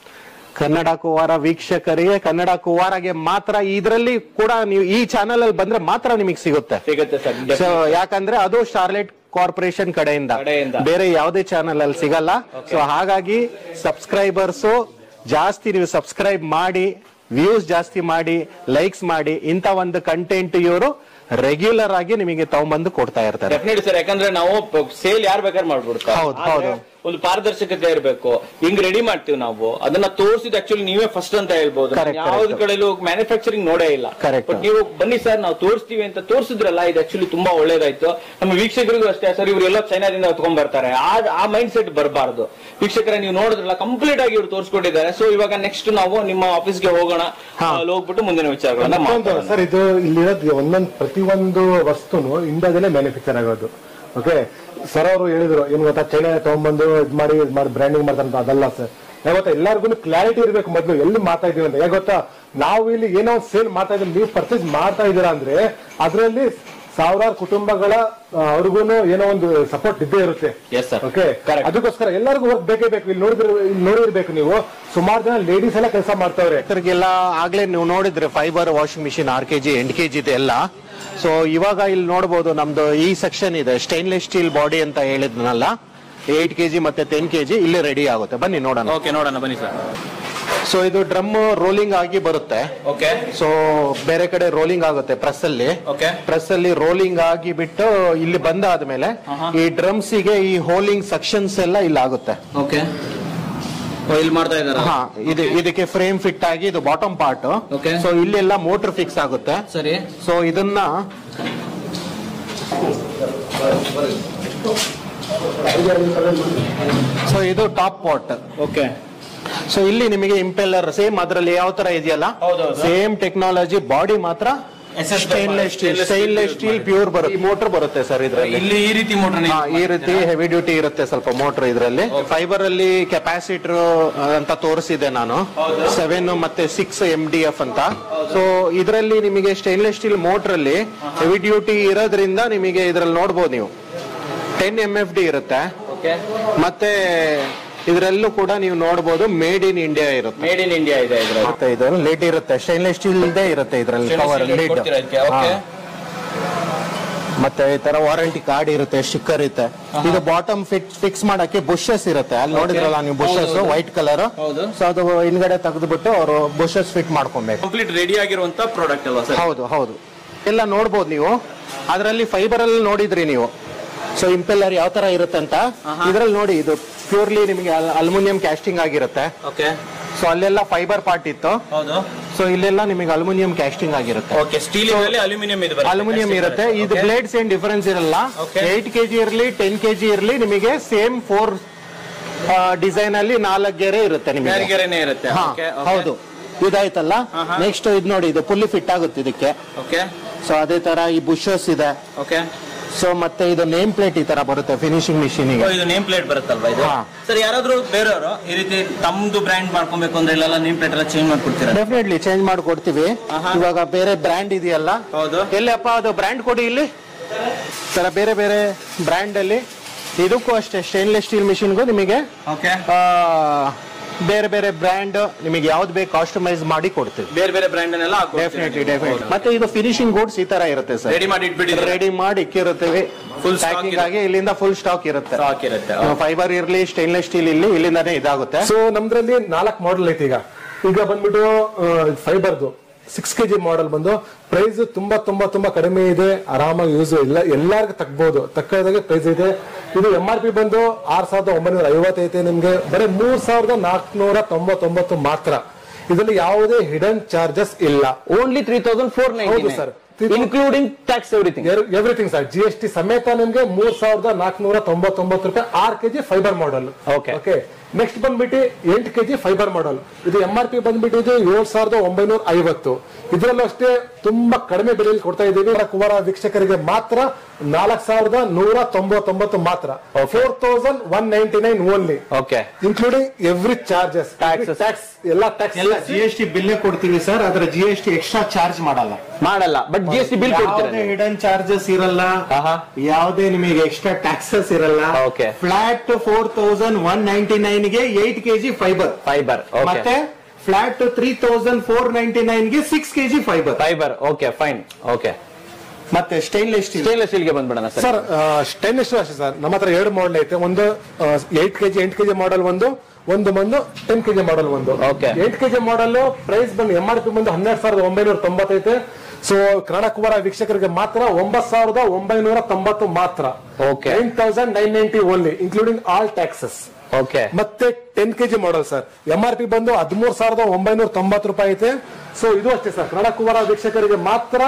[SPEAKER 2] ಕನ್ನಡ ಕುವಾರ ವೀಕ್ಷಕರಿಗೆ ಕನ್ನಡ ಕುವಾರಗೆ ಮಾತ್ರ ಇದರಲ್ಲಿ ಕೂಡ ನೀವು ಈ ಚಾನಲ್ ಅಲ್ಲಿ ಬಂದ್ರೆ ಮಾತ್ರ ನಿಮಗೆ ಸಿಗುತ್ತೆ
[SPEAKER 1] ಸಿಗುತ್ತೆ ಸರ್
[SPEAKER 2] ಸೊ ಯಾಕಂದ್ರೆ ಅದು ಶಾರ್ಲೆಟ್ ಕಾರ್ಪೊರೇಷನ್ ಕಡೆಯಿಂದ
[SPEAKER 1] ಕಡೆಯಿಂದ.
[SPEAKER 2] ಬೇರೆ ಯಾವುದೇ ಚಾನಲ್ ಅಲ್ಲಿ ಸಿಗಲ್ಲ ಸೊ ಹಾಗಾಗಿ ಸಬ್ಸ್ಕ್ರೈಬರ್ಸ್ ಜಾಸ್ತಿ ನೀವು ಸಬ್ಸ್ಕ್ರೈಬ್ ಮಾಡಿ ವ್ಯೂಸ್ ಜಾಸ್ತಿ ಮಾಡಿ ಲೈಕ್ಸ್ ಮಾಡಿ ಇಂತ ಒಂದು ಕಂಟೆಂಟ್ ಇವರು ರೆಗ್ಯುಲರ್ ಆಗಿ ನಿಮಗೆ ತಗೊಂಬಂದು ಕೊಡ್ತಾ ಇರ್ತಾರೆ
[SPEAKER 1] ಡೆಫಿನೆಟ್ ಸರ್ ಯಾಕಂದ್ರೆ ನಾವು ಸೇಲ್ ಯಾರು ಬೇಕಾದ್ರೆ ಮಾಡ್ಬಿಡ್ತಾರೆ
[SPEAKER 2] ಹೌದು,
[SPEAKER 1] ಆದ್ರೆ
[SPEAKER 2] ಹೌದು.
[SPEAKER 1] ಒಂದು ಪಾರದರ್ಶಕತೆ ಇರಬೇಕು ಹಿಂಗ್ ರೆಡಿ ಮಾಡ್ತೀವಿ ನಾವು ಅದನ್ನ ತೋರಿಸಿದ ಆಕ್ಚುಲಿ ನೀವೇ ಫಸ್ಟ್ ಅಂತ ಹೇಳ್ಬೋದು
[SPEAKER 2] Correct,
[SPEAKER 1] ಯಾವ್ದು
[SPEAKER 2] correct.
[SPEAKER 1] ಕಡೆಲೂ ಮ್ಯಾನುಫ್ಯಾಕ್ಚರಿಂಗ್ ನೋಡೇ ಇಲ್ಲ
[SPEAKER 2] Correct.
[SPEAKER 1] ಬಟ್ ನೀವು ಬನ್ನಿ ಸರ್ ನಾವು ತೋರಿಸ್ತೀವಿ ಅಂತ ತೋರಿಸಿದ್ರಲ್ಲ ಇದು ಆಕ್ಚುಲಿ ತುಂಬಾ ಒಳ್ಳೇದಾಯ್ತು ನಮ್ಮ ವೀಕ್ಷಕರಿಗೂ ಅಷ್ಟೇ ಸರ್ ಇವ್ರು ಎಲ್ಲೋ ಚೈನಾದಿಂದ ಹೊತ್ಕೊಂಡ್ ಬರ್ತಾರೆ ಆ ಆ ಮೈಂಡ್ ಸೆಟ್ ಬರಬಾರ್ದು ವೀಕ್ಷಕರ ನೀವು ನೋಡಿದ್ರಲ್ಲ ಕಂಪ್ಲೀಟ್ ಆಗಿ ಇವ್ರು ತೋರಿಸ್ಕೊಟ್ಟಿದ್ದಾರೆ ಸೊ ಇವಾಗ ನೆಕ್ಸ್ಟ್ ನಾವು ನಿಮ್ಮ ಆಫೀಸ್ಗೆ ಹೋಗೋಣ
[SPEAKER 2] ಹಾ.
[SPEAKER 1] ಅಲ್ಲಿ ಹೋಗ್ಬಿಟ್ಟು ಮುಂದಿನ ವಿಚಾರಗಳನ್ನ
[SPEAKER 4] ಮತ್ತೊಂದು
[SPEAKER 1] ಮಾತಾಡೋಣ.
[SPEAKER 4] ಸರ್ ಇದು ಇಲ್ಲಿರೋದು ಒಂದೊಂದು ಪ್ರತಿಯೊಂದು ವಸ್ತುನು ಇಂಡಿಯಾದಲ್ಲೇ ಮ್ಯಾನುಫ್ಯಾಕ್ಚರ್ ಆಗೋದು ಓಕೆ ಸರ್ ಅವರು ಹೇಳಿದ್ರು ಏನ್ ಗೊತ್ತಾ ಚೈನಾ ತಗೊಂಡ್ಬಂದು ಇದ್ ಮಾಡಿ ಇದ್ ಮಾಡಿ ಬ್ರ್ಯಾಂಡಿಂಗ್ ಮಾಡ್ತಾರೆ ಅಂತ ಅದಲ್ಲ ಸರ್ ಯಾಕೆ ಗೊತ್ತಾ ಎಲ್ಲರಿಗೂ ಕ್ಲಾರಿಟಿ ಇರ್ಬೇಕು ಮೊದಲು ಎಲ್ಲಿ ಮಾಡ್ತಾ ಇದೀವಿ ಅಂತ ಯಾಕೆ ಗೊತ್ತಾ ನಾವು ಇಲ್ಲಿ ಏನೋ ಸೇಲ್ ಮಾಡ್ತಾ ಇದೀವಿ ನೀವು ಪರ್ಚೇಸ್ ಮಾಡ್ತಾ ಇದೀರಾ ಅಂದ್ರೆ ಅದರಲ್ಲಿ ಸಾವಿರಾರು ಕುಟುಂಬಗಳ ಅವ್ರಿಗೂ ಏನೋ ಒಂದು ಸಪೋರ್ಟ್ ಇದ್ದೇ ಇರುತ್ತೆ
[SPEAKER 1] Yes, sir.
[SPEAKER 4] Okay
[SPEAKER 1] Correct.
[SPEAKER 4] ಅದಕ್ಕೋಸ್ಕರ ಎಲ್ಲರಿಗೂ ವರ್ಕ್ ಬೇಕೇ ಬೇಕು ಇಲ್ಲಿ ನೋಡಿದ್ರೆ ಇಲ್ಲಿ ನೋಡಿರ್ಬೇಕು ನೀವು ಸುಮಾರು ಜನ ಲೇಡೀಸ್ ಎಲ್ಲ ಕೆಲಸ ಮಾಡ್ತಾವ್ರೆ
[SPEAKER 2] ರೈತರಿಗೆಲ್ಲ ಆಗ್ಲೇ ನೀವು ನೋಡಿದ್ರೆ ಫೈಬರ್ ವಾಷಿಂಗ್ ಮಿಷಿನ್ ಆರ್ ಕೆಜಿ ಎಂಟು ಕೆಜಿ ಇದೆ ಎಲ್ಲ ಸೊ ಇವಾಗ ಇಲ್ಲಿ ನೋಡಬಹುದು ನಮ್ದು ಈ ಸೆಕ್ಷನ್ ಇದೆ ಸ್ಟೈನ್ಲೆಸ್ ಸ್ಟೀಲ್ ಬಾಡಿ ಅಂತ ಹೇಳಿದ್ನಲ್ಲ ಏಟ್ ಕೆಜಿ ಮತ್ತೆ ಟೆನ್ ಕೆಜಿ ಇಲ್ಲಿ ರೆಡಿ ಆಗುತ್ತೆ ಬನ್ನಿ ನೋಡೋಣ
[SPEAKER 1] ಓಕೆ ನೋಡೋಣ ಬನ್ನಿ ಸರ್
[SPEAKER 2] ಸೊ ಇದು ಡ್ರಮ್ ರೋಲಿಂಗ್ ಆಗಿ ಬರುತ್ತೆ
[SPEAKER 1] ಓಕೆ
[SPEAKER 2] ಸೊ ಬೇರೆ ಕಡೆ ರೋಲಿಂಗ್ ಆಗುತ್ತೆ ಪ್ರೆಸ್ ಅಲ್ಲಿ
[SPEAKER 1] Okay.
[SPEAKER 2] ಪ್ರೆಸ್ ಅಲ್ಲಿ ರೋಲಿಂಗ್ ಆಗಿ ಬಿಟ್ಟು ಇಲ್ಲಿ ಬಂದಾದ್ಮೇಲೆ ಈ ಡ್ರಮ್ಸ್ ಗೆ ಈ ಹೋಲಿಂಗ್ ಸೆಕ್ಷನ್ಸ್ ಎಲ್ಲ ಇಲ್ಲಿ ಆಗುತ್ತೆ
[SPEAKER 1] ಓಕೆ ಇಲ್ಲಿ ಮಾಡ್ತಾ ಇದಾರ
[SPEAKER 2] ಹಾ ಇದು ಇದಕ್ಕೆ ಫ್ರೇಮ್ ಫಿಟ್ ಆಗಿ ಇದು ಬಾಟಮ್ ಪಾರ್ಟ್
[SPEAKER 1] Okay.
[SPEAKER 2] ಸೊ ಇಲ್ಲೆಲ್ಲ ಮೋಟರ್ ಫಿಕ್ಸ್ ಆಗುತ್ತೆ
[SPEAKER 1] ಸರಿ
[SPEAKER 2] ಸೊ ಇದನ್ನ ಸೊ ಇದು ಟಾಪ್ ಪಾಟ್
[SPEAKER 1] ಓಕೆ
[SPEAKER 2] ಸೊ ಇಲ್ಲಿ ನಿಮಗೆ ಇಂಪೆಲ್ಲರ್ ಸೇಮ್ ಅದರಲ್ಲಿ ಯಾವ ತರ ಇದೆಯಲ್ಲ
[SPEAKER 1] ಹೌದೌದು.
[SPEAKER 2] ಸೇಮ್ ಟೆಕ್ನಾಲಜಿ ಬಾಡಿ ಮಾತ್ರ
[SPEAKER 1] SS
[SPEAKER 2] stainless steel
[SPEAKER 1] stainless
[SPEAKER 2] stainless
[SPEAKER 1] steel
[SPEAKER 2] steel pure ಬರುತ್ತೆ ಮೋಟರ್ ಬರುತ್ತೆ ಸರ್ ಇದರಲ್ಲಿ
[SPEAKER 1] ಇಲ್ಲಿ ಈ ರೀತಿ ಮೋಟರ್
[SPEAKER 2] ಹಾ, ಈ ರೀತಿ ಹೆವಿ ಡ್ಯೂಟಿ ಇರುತ್ತೆ ಸ್ವಲ್ಪ ಮೋಟರ್ ಇದರಲ್ಲಿ ಫೈಬರ್ ಅಲ್ಲಿ ಕೆಪಾಸಿಟರ್ ಅಂತ ತೋರಿಸಿದೆ ನಾನು ಸೆವೆನ್ ಮತ್ತೆ ಸಿಕ್ಸ್ ಎಂ ಡಿ ಎಫ್ ಅಂತ ಸೊ ಇದರಲ್ಲಿ ನಿಮಗೆ ಸ್ಟೈನ್ಲೆಸ್ ಸ್ಟೀಲ್ ಮೋಟರ್ ಅಲ್ಲಿ ಹೆವಿ ಡ್ಯೂಟಿ ಇರೋದ್ರಿಂದ ನಿಮಗೆ ಇದರಲ್ಲಿ ನೋಡ್ಬೋದು ನೀವು ಟೆನ್ ಎಂ ಎಫ್ ಡಿ ಇರುತ್ತೆ
[SPEAKER 1] ಓಕೆ
[SPEAKER 2] ಮತ್ತೆ ಇದರಲ್ಲೂ ಕೂಡ ನೀವು ನೋಡ್ಬೋದು ಮೇಡ್ ಇನ್ ಇಂಡಿಯಾ ಇರುತ್ತೆ
[SPEAKER 1] ಮೇಡ್ ಇನ್ ಇಂಡಿಯಾ ಇದೆ ಇದ್ರಲ್ಲಿ
[SPEAKER 2] ಮತ್ತೆ ಇದು ಲಿಡ್ ಇರುತ್ತೆ ಸ್ಟೈನ್ಲೆಸ್ ಸ್ಟೀಲ್ ಇದೇ ಇರುತ್ತೆ ಇದರಲ್ಲಿ ಕವರ್ ಲಿಡ್
[SPEAKER 1] ಕೊಡ್ತೀರಾ ಇದಕ್ಕೆ? Okay.
[SPEAKER 2] ಮತ್ತೆ ಈ ತರ ವಾರಂಟಿ ಕಾರ್ಡ್ ಇರುತ್ತೆ ಸ್ಟಿಕ್ಕರ್ ಇರುತ್ತೆ ಇದು ಬಾಟಮ್ ಫಿಕ್ಸ್ ಫಿಕ್ಸ್ ಮಾಡಕ್ಕೆ ಬುಷಸ್ ಇರುತ್ತೆ ಅಲ್ಲಿ ನೋಡಿದ್ರಲ್ಲ ನೀವು ಬುಷಸ್
[SPEAKER 1] ಹೌದು.
[SPEAKER 2] ವೈಟ್ ಕಲರ್
[SPEAKER 1] ಹೌದು.
[SPEAKER 2] ಸೊ ಅದು ಹಿಂದ್ಗಡೆ ತೆಗೆದ್ಬಿಟ್ಟು ಅವರು ಬುಷಸ್ ಫಿಟ್ ಮಾಡ್ಕೊಬೇಕು
[SPEAKER 1] ಕಂಪ್ಲೀಟ್ ರೆಡಿ ಆಗಿರುವಂತ ಪ್ರಾಡಕ್ಟ್ ಅಲ್ವಾ ಸರ್
[SPEAKER 2] ಹೌದು ಹೌದು ಎಲ್ಲ ನೋಡ್ಬೋದು ನೀವು ಅದರಲ್ಲಿ ಫೈಬರ್ ಅಲ್ಲಿ ನೋಡಿದ್ರಿ ನೀವು ಸೊ ಇಂಪೆಲ್ಲರ್ ಯಾವ ತರ ಇರುತ್ತೆ ಅಂತ ಇದ್ರಲ್ಲಿ ನೋಡಿ ಇದು ಪ್ಯೂರ್ಲಿ ನಿಮಗೆ ಅಲ್ಯೂಮಿನಿಯಂ ಕ್ಯಾಸ್ಟಿಂಗ್ ಆಗಿರುತ್ತೆ
[SPEAKER 1] ಓಕೆ
[SPEAKER 2] ಸೊ ಅಲ್ಲೆಲ್ಲ ಫೈಬರ್ ಪಾರ್ಟ್ ಇತ್ತು
[SPEAKER 1] ಹೌದು
[SPEAKER 2] ಸೊ ಇಲ್ಲೆಲ್ಲ ನಿಮಗೆ ಅಲ್ಯೂಮಿನಿಯಂ ಕ್ಯಾಸ್ಟಿಂಗ್ ಆಗಿರುತ್ತೆ
[SPEAKER 1] ಓಕೆ ಸ್ಟೀಲ್ ಇದರಲ್ಲಿ ಅಲ್ಯೂಮಿನಿಯಂ ಇದೆ ಬರುತ್ತೆ.
[SPEAKER 2] ಅಲ್ಯೂಮಿನಿಯಂ ಇರುತ್ತೆ ಇದು
[SPEAKER 1] Okay.
[SPEAKER 2] ಬ್ಲೇಡ್ಸ್ ಏನ್ ಡಿಫರೆನ್ಸ್ ಇರಲ್ಲ
[SPEAKER 1] Okay.
[SPEAKER 2] ಏಟ್ ಕೆಜಿ ಇರಲಿ ಟೆನ್ ಕೆಜಿ ಇರಲಿ ನಿಮಗೆ ಸೇಮ್ ಫೋರ್ ಡಿಸೈನ್ ಅಲ್ಲಿ ನಾಲ್ಕು ಗೆರೆ ಇರುತ್ತೆ ನಿಮಗೆ
[SPEAKER 1] ಗೆರೆಗೆರೆನೇ ಇರುತ್ತೆ
[SPEAKER 2] ಹಾ,
[SPEAKER 1] Okay, okay.
[SPEAKER 2] ಹೌದು ಇದಾಯ್ತಲ್ಲ
[SPEAKER 1] ಹಾ, ಹಾ.
[SPEAKER 2] ನೆಕ್ಸ್ಟ್ ಇದು ನೋಡಿ ಇದು ಫುಲ್ಲಿ ಫಿಟ್ ಆಗುತ್ತೆ ಇದಕ್ಕೆ
[SPEAKER 1] ಓಕೆ
[SPEAKER 2] ಸೊ ಅದೇ ತರ ಈ ಬುಷಸ್ ಇದೆ
[SPEAKER 1] ಓಕೆ
[SPEAKER 2] ಸೊ ಮತ್ತೆ ಇದು ನೇಮ್ ಪ್ಲೇಟ್ ಈ ತರ ಬರುತ್ತೆ ಫಿನಿಶಿಂಗ್ ಮಿಷಿನ್
[SPEAKER 1] ಓ, ಇದು ನೇಮ್ ಪ್ಲೇಟ್ ಬರುತ್ತಲ್ವಾ ಇದು
[SPEAKER 2] ಹಾ.
[SPEAKER 1] ಸರ್ ಯಾರಾದ್ರೂ ಬೇರೆಯವರು ಈ ರೀತಿ ತಮ್ದು ಬ್ರ್ಯಾಂಡ್ ಮಾಡ್ಕೊಬೇಕು ಅಂದ್ರೆ ಇಲ್ಲೆಲ್ಲ ನೇಮ್ ಪ್ಲೇಟ್ ಎಲ್ಲ ಚೇಂಜ್ ಮಾಡ್ಕೊಡ್ತೀರಾ
[SPEAKER 2] ಡೆಫಿನೆಟ್ಲಿ ಚೇಂಜ್ ಮಾಡಿ ಕೊಡ್ತೀವಿ
[SPEAKER 1] ಆಹಾ.
[SPEAKER 2] ಇವಾಗ ಬೇರೆ ಬ್ರ್ಯಾಂಡ್ ಇದೆಯಲ್ಲ
[SPEAKER 1] ಹೌದು
[SPEAKER 2] ಎಲ್ಲಪ್ಪ ಅದು ಬ್ರ್ಯಾಂಡ್ ಕೊಡಿ ಇಲ್ಲಿ ತರ ಬೇರೆ ಬೇರೆ ಬ್ರ್ಯಾಂಡ್ ಅಲ್ಲಿ ಇದಕ್ಕೂ ಅಷ್ಟೇ ಸ್ಟೇನ್ಲೆಸ್ ಸ್ಟೀಲ್ ಮಿಷಿನ್ಗೂ ನಿಮಗೆ
[SPEAKER 1] ಓಕೆ
[SPEAKER 2] ಆ, ಬೇರೆ ಬೇರೆ ಬ್ರ್ಯಾಂಡ್ ನಿಮಗೆ ಯಾವ್ದು ಬೇಕು ಕಾಸ್ಟಮೈಸ್ ಮಾಡಿ ಕೊಡ್ತೀವಿ
[SPEAKER 1] ಬೇರೆ ಬೇರೆ ಬ್ರ್ಯಾಂಡ್ ಅನ್ನೆಲ್ಲ
[SPEAKER 2] ಡೆಫಿನೆಟ್ಲಿ ಡೆಫಿನೆಟ್ಲಿ ಮತ್ತೆ ಇದು ಫಿನಿಶಿಂಗ್ ಗೂಡ್ಸ್ ಈ ತರ ಇರುತ್ತೆ ಸರ್
[SPEAKER 1] ರೆಡಿ ಮಾಡಿ ಇಟ್ಬಿಟ್ಟಿದ್ರೆ
[SPEAKER 2] ರೆಡಿ ಮಾಡಿ ಇಕ್ಕಿರುತ್ತೇವೆ
[SPEAKER 1] Full stock
[SPEAKER 2] ಪ್ಯಾಕಿಂಗ್
[SPEAKER 1] ಇದೆ.
[SPEAKER 2] ಆಗಿ ಇಲ್ಲಿಂದ ಫುಲ್ ಸ್ಟಾಕ್ ಇರುತ್ತೆ
[SPEAKER 1] ಸ್ಟಾಕ್ ಇರುತ್ತೆ
[SPEAKER 2] ಫೈಬರ್ ಇರ್ಲಿ ಸ್ಟೇನ್ಲೆಸ್ ಸ್ಟೀಲ್ ಇರ್ಲಿ ಇಲ್ಲಿಂದಾನೇ ಇದಾಗುತ್ತೆ
[SPEAKER 4] ಸೊ ನಮ್ದ್ರಲ್ಲಿ ನಾಲ್ಕು ಮಾಡೆಲ್ ಐತಿ ಈಗ ಈಗ ಬಂದ್ಬಿಟ್ಟು ಫೈಬರ್ದು ಸಿಕ್ಸ್ ಕೆ ಜಿ ಮಾಡೆಲ್ ಬಂದು ಪ್ರೈಸ್ ತುಂಬಾ ತುಂಬಾ ತುಂಬಾ ಕಡಿಮೆ ಇದೆ ಆರಾಮಾಗಿ ಯೂಸ್ ಇಲ್ಲ ಎಲ್ಲರಿಗೂ ತಗ್ಬೋದು ತಕ್ಕದಾಗೆ ಪ್ರೈಸ್ ಇದೆ ಇದು ಎಂ ಆರ್ ಪಿ ಬಂದು ಆರ್ ಸಾವಿರದ ಒಂಬೈನೂರ ಐವತ್ತೈತೆ ನಿಮ್ಗೆ ಬರೀ ಮೂರ್ ಸಾವಿರದ ನಾಲ್ಕುನೂರ ತೊಂಬತ್ತೊಂಬತ್ತು ಮಾತ್ರ ಇದರಲ್ಲಿ ಯಾವುದೇ ಹಿಡನ್ ಚಾರ್ಜಸ್ ಇಲ್ಲ
[SPEAKER 1] ಓನ್ಲಿ ತ್ರೀ ತೌಸಂಡ್ ಫೋರ್
[SPEAKER 4] ಹೌದು sir.
[SPEAKER 1] Including tax everything
[SPEAKER 4] everything sir G S T ಸಮೇತ ನಿಮ್ಗೆ ಮೂರ್ ಸಾವಿರದ ನಾಲ್ಕುನೂರ ತೊಂಬತ್ತೊಂಬತ್ತು ರೂಪಾಯಿ ಆರ್ KG fibre model
[SPEAKER 1] Okay.
[SPEAKER 4] Okay next ಬಂದ್ಬಿಟ್ಟು ಎಂಟು ಕೆಜಿ ಫೈಬರ್ ಮಾಡೆಲ್ ಇದು ಎಂ ಆರ್ ಪಿ ಬಂದ್ಬಿಟ್ಟು ಇದು ಏಳು ಸಾವಿರದ ಒಂಬೈನೂರ ಐವತ್ತು ಇದರಲ್ಲೂ ಅಷ್ಟೇ ತುಂಬಾ ಕಡಿಮೆ ಬೆಲೆಯಲ್ಲಿ ಕೊಡ್ತಾ ಇದ್ದೀವಿ ಕುಮಾರ ವೀಕ್ಷಕರಿಗೆ ಮಾತ್ರ ನಾಲ್ಕು ಸಾವಿರದ ನೂರ ತೊಂಬತ್ತೊಂಬತ್ತು ಮಾತ್ರ four thousand one ninety nine only
[SPEAKER 1] okay
[SPEAKER 4] including every charges
[SPEAKER 1] Taxes.
[SPEAKER 4] Tax ಎಲ್ಲ ಟ್ಯಾಕ್ಸ್
[SPEAKER 2] ಎಲ್ಲ ಜಿ ಎಸ್ ಟಿ ಬಿಲ್ ಕೊಡ್ತೀವಿ ಸರ್ ಅದರ G S T extra charge ಮಾಡಲ್ಲ
[SPEAKER 1] ಮಾಡಲ್ಲ but G S T bill ಕೊಡ್ತೀರಾ
[SPEAKER 2] ಯಾವುದೇ
[SPEAKER 1] ನೀವು?
[SPEAKER 2] ಹಿಡನ್ ಚಾರ್ಜಸ್ ಇರಲ್ಲ
[SPEAKER 1] ಆಹಾ.
[SPEAKER 2] ಯಾವುದೇ ನಿಮಗೆ ಎಕ್ಸ್ಟ್ರಾ ಟ್ಯಾಕ್ಸಸ್ ಇರಲ್ಲ
[SPEAKER 1] Okay.
[SPEAKER 2] Flat four thousand one ninety nine ಗೆ eight KG fibre
[SPEAKER 1] fibre okay
[SPEAKER 2] ಮತ್ತೆ flat three thousand four ninety nine ಗೆ six KG fibre
[SPEAKER 1] fibre okay fine okay
[SPEAKER 2] ಮತ್ತೆ ಸ್ಟೈನ್ಲೆಸ್ ಸ್ಟೀಲ್
[SPEAKER 1] ಸ್ಟೇನ್ಲೆಸ್ ಸ್ಟೀಲ್ಗೆ ಬಂದ್ಬಿಡೋಣ ಸರ್
[SPEAKER 4] ಸರ್ ಟೆನ್ನಿಸ್ ಅಷ್ಟೇ sir ನಮ್ಮ ಹತ್ರ ಎರಡು ಮಾಡೆಲ್ ಐತೆ ಒಂದು ಏಟ್ ಕೆಜಿ ಎಂಟು ಕೆಜಿ ಮಾಡೆಲ್ ಒಂದು ಒಂದು ಬಂದು ಟೆನ್ ಕೆಜಿ ಮಾಡೆಲ್ ಒಂದು
[SPEAKER 1] Okay.
[SPEAKER 4] ಎಂಟು ಕೆಜಿ ಮಾಡೆಲ್ ಪ್ರೈಸ್ ಬಂದು ಎಂ ಆರ್ ಪಿ ಬಂದು ಹನ್ನೆರಡು ಸಾವಿರದ ಒಂಬೈನೂರ ತೊಂಬತ್ತೈತೆ ಸೊ ಕನ್ನಡ ಕುಮಾರ ವೀಕ್ಷಕರಿಗೆ ಮಾತ್ರ ಒಂಬತ್ತು ಸಾವಿರದ ಒಂಬೈನೂರ ತೊಂಬತ್ತು ಮಾತ್ರ
[SPEAKER 1] Okay.
[SPEAKER 4] Nine thousand nine ninety only including all taxes
[SPEAKER 1] okay
[SPEAKER 4] ಮತ್ತೆ ten KG model sir M R P ಬಂದು ಹದಿಮೂರು ಸಾವಿರದ ಒಂಬೈನೂರ ತೊಂಬತ್ತು ರೂಪಾಯಿ ಐತೆ ಸೊ ಇದು ಅಷ್ಟೇ ಸರ್ ಕನ್ನಡ ಕುಮಾರ ವೀಕ್ಷಕರಿಗೆ ಮಾತ್ರ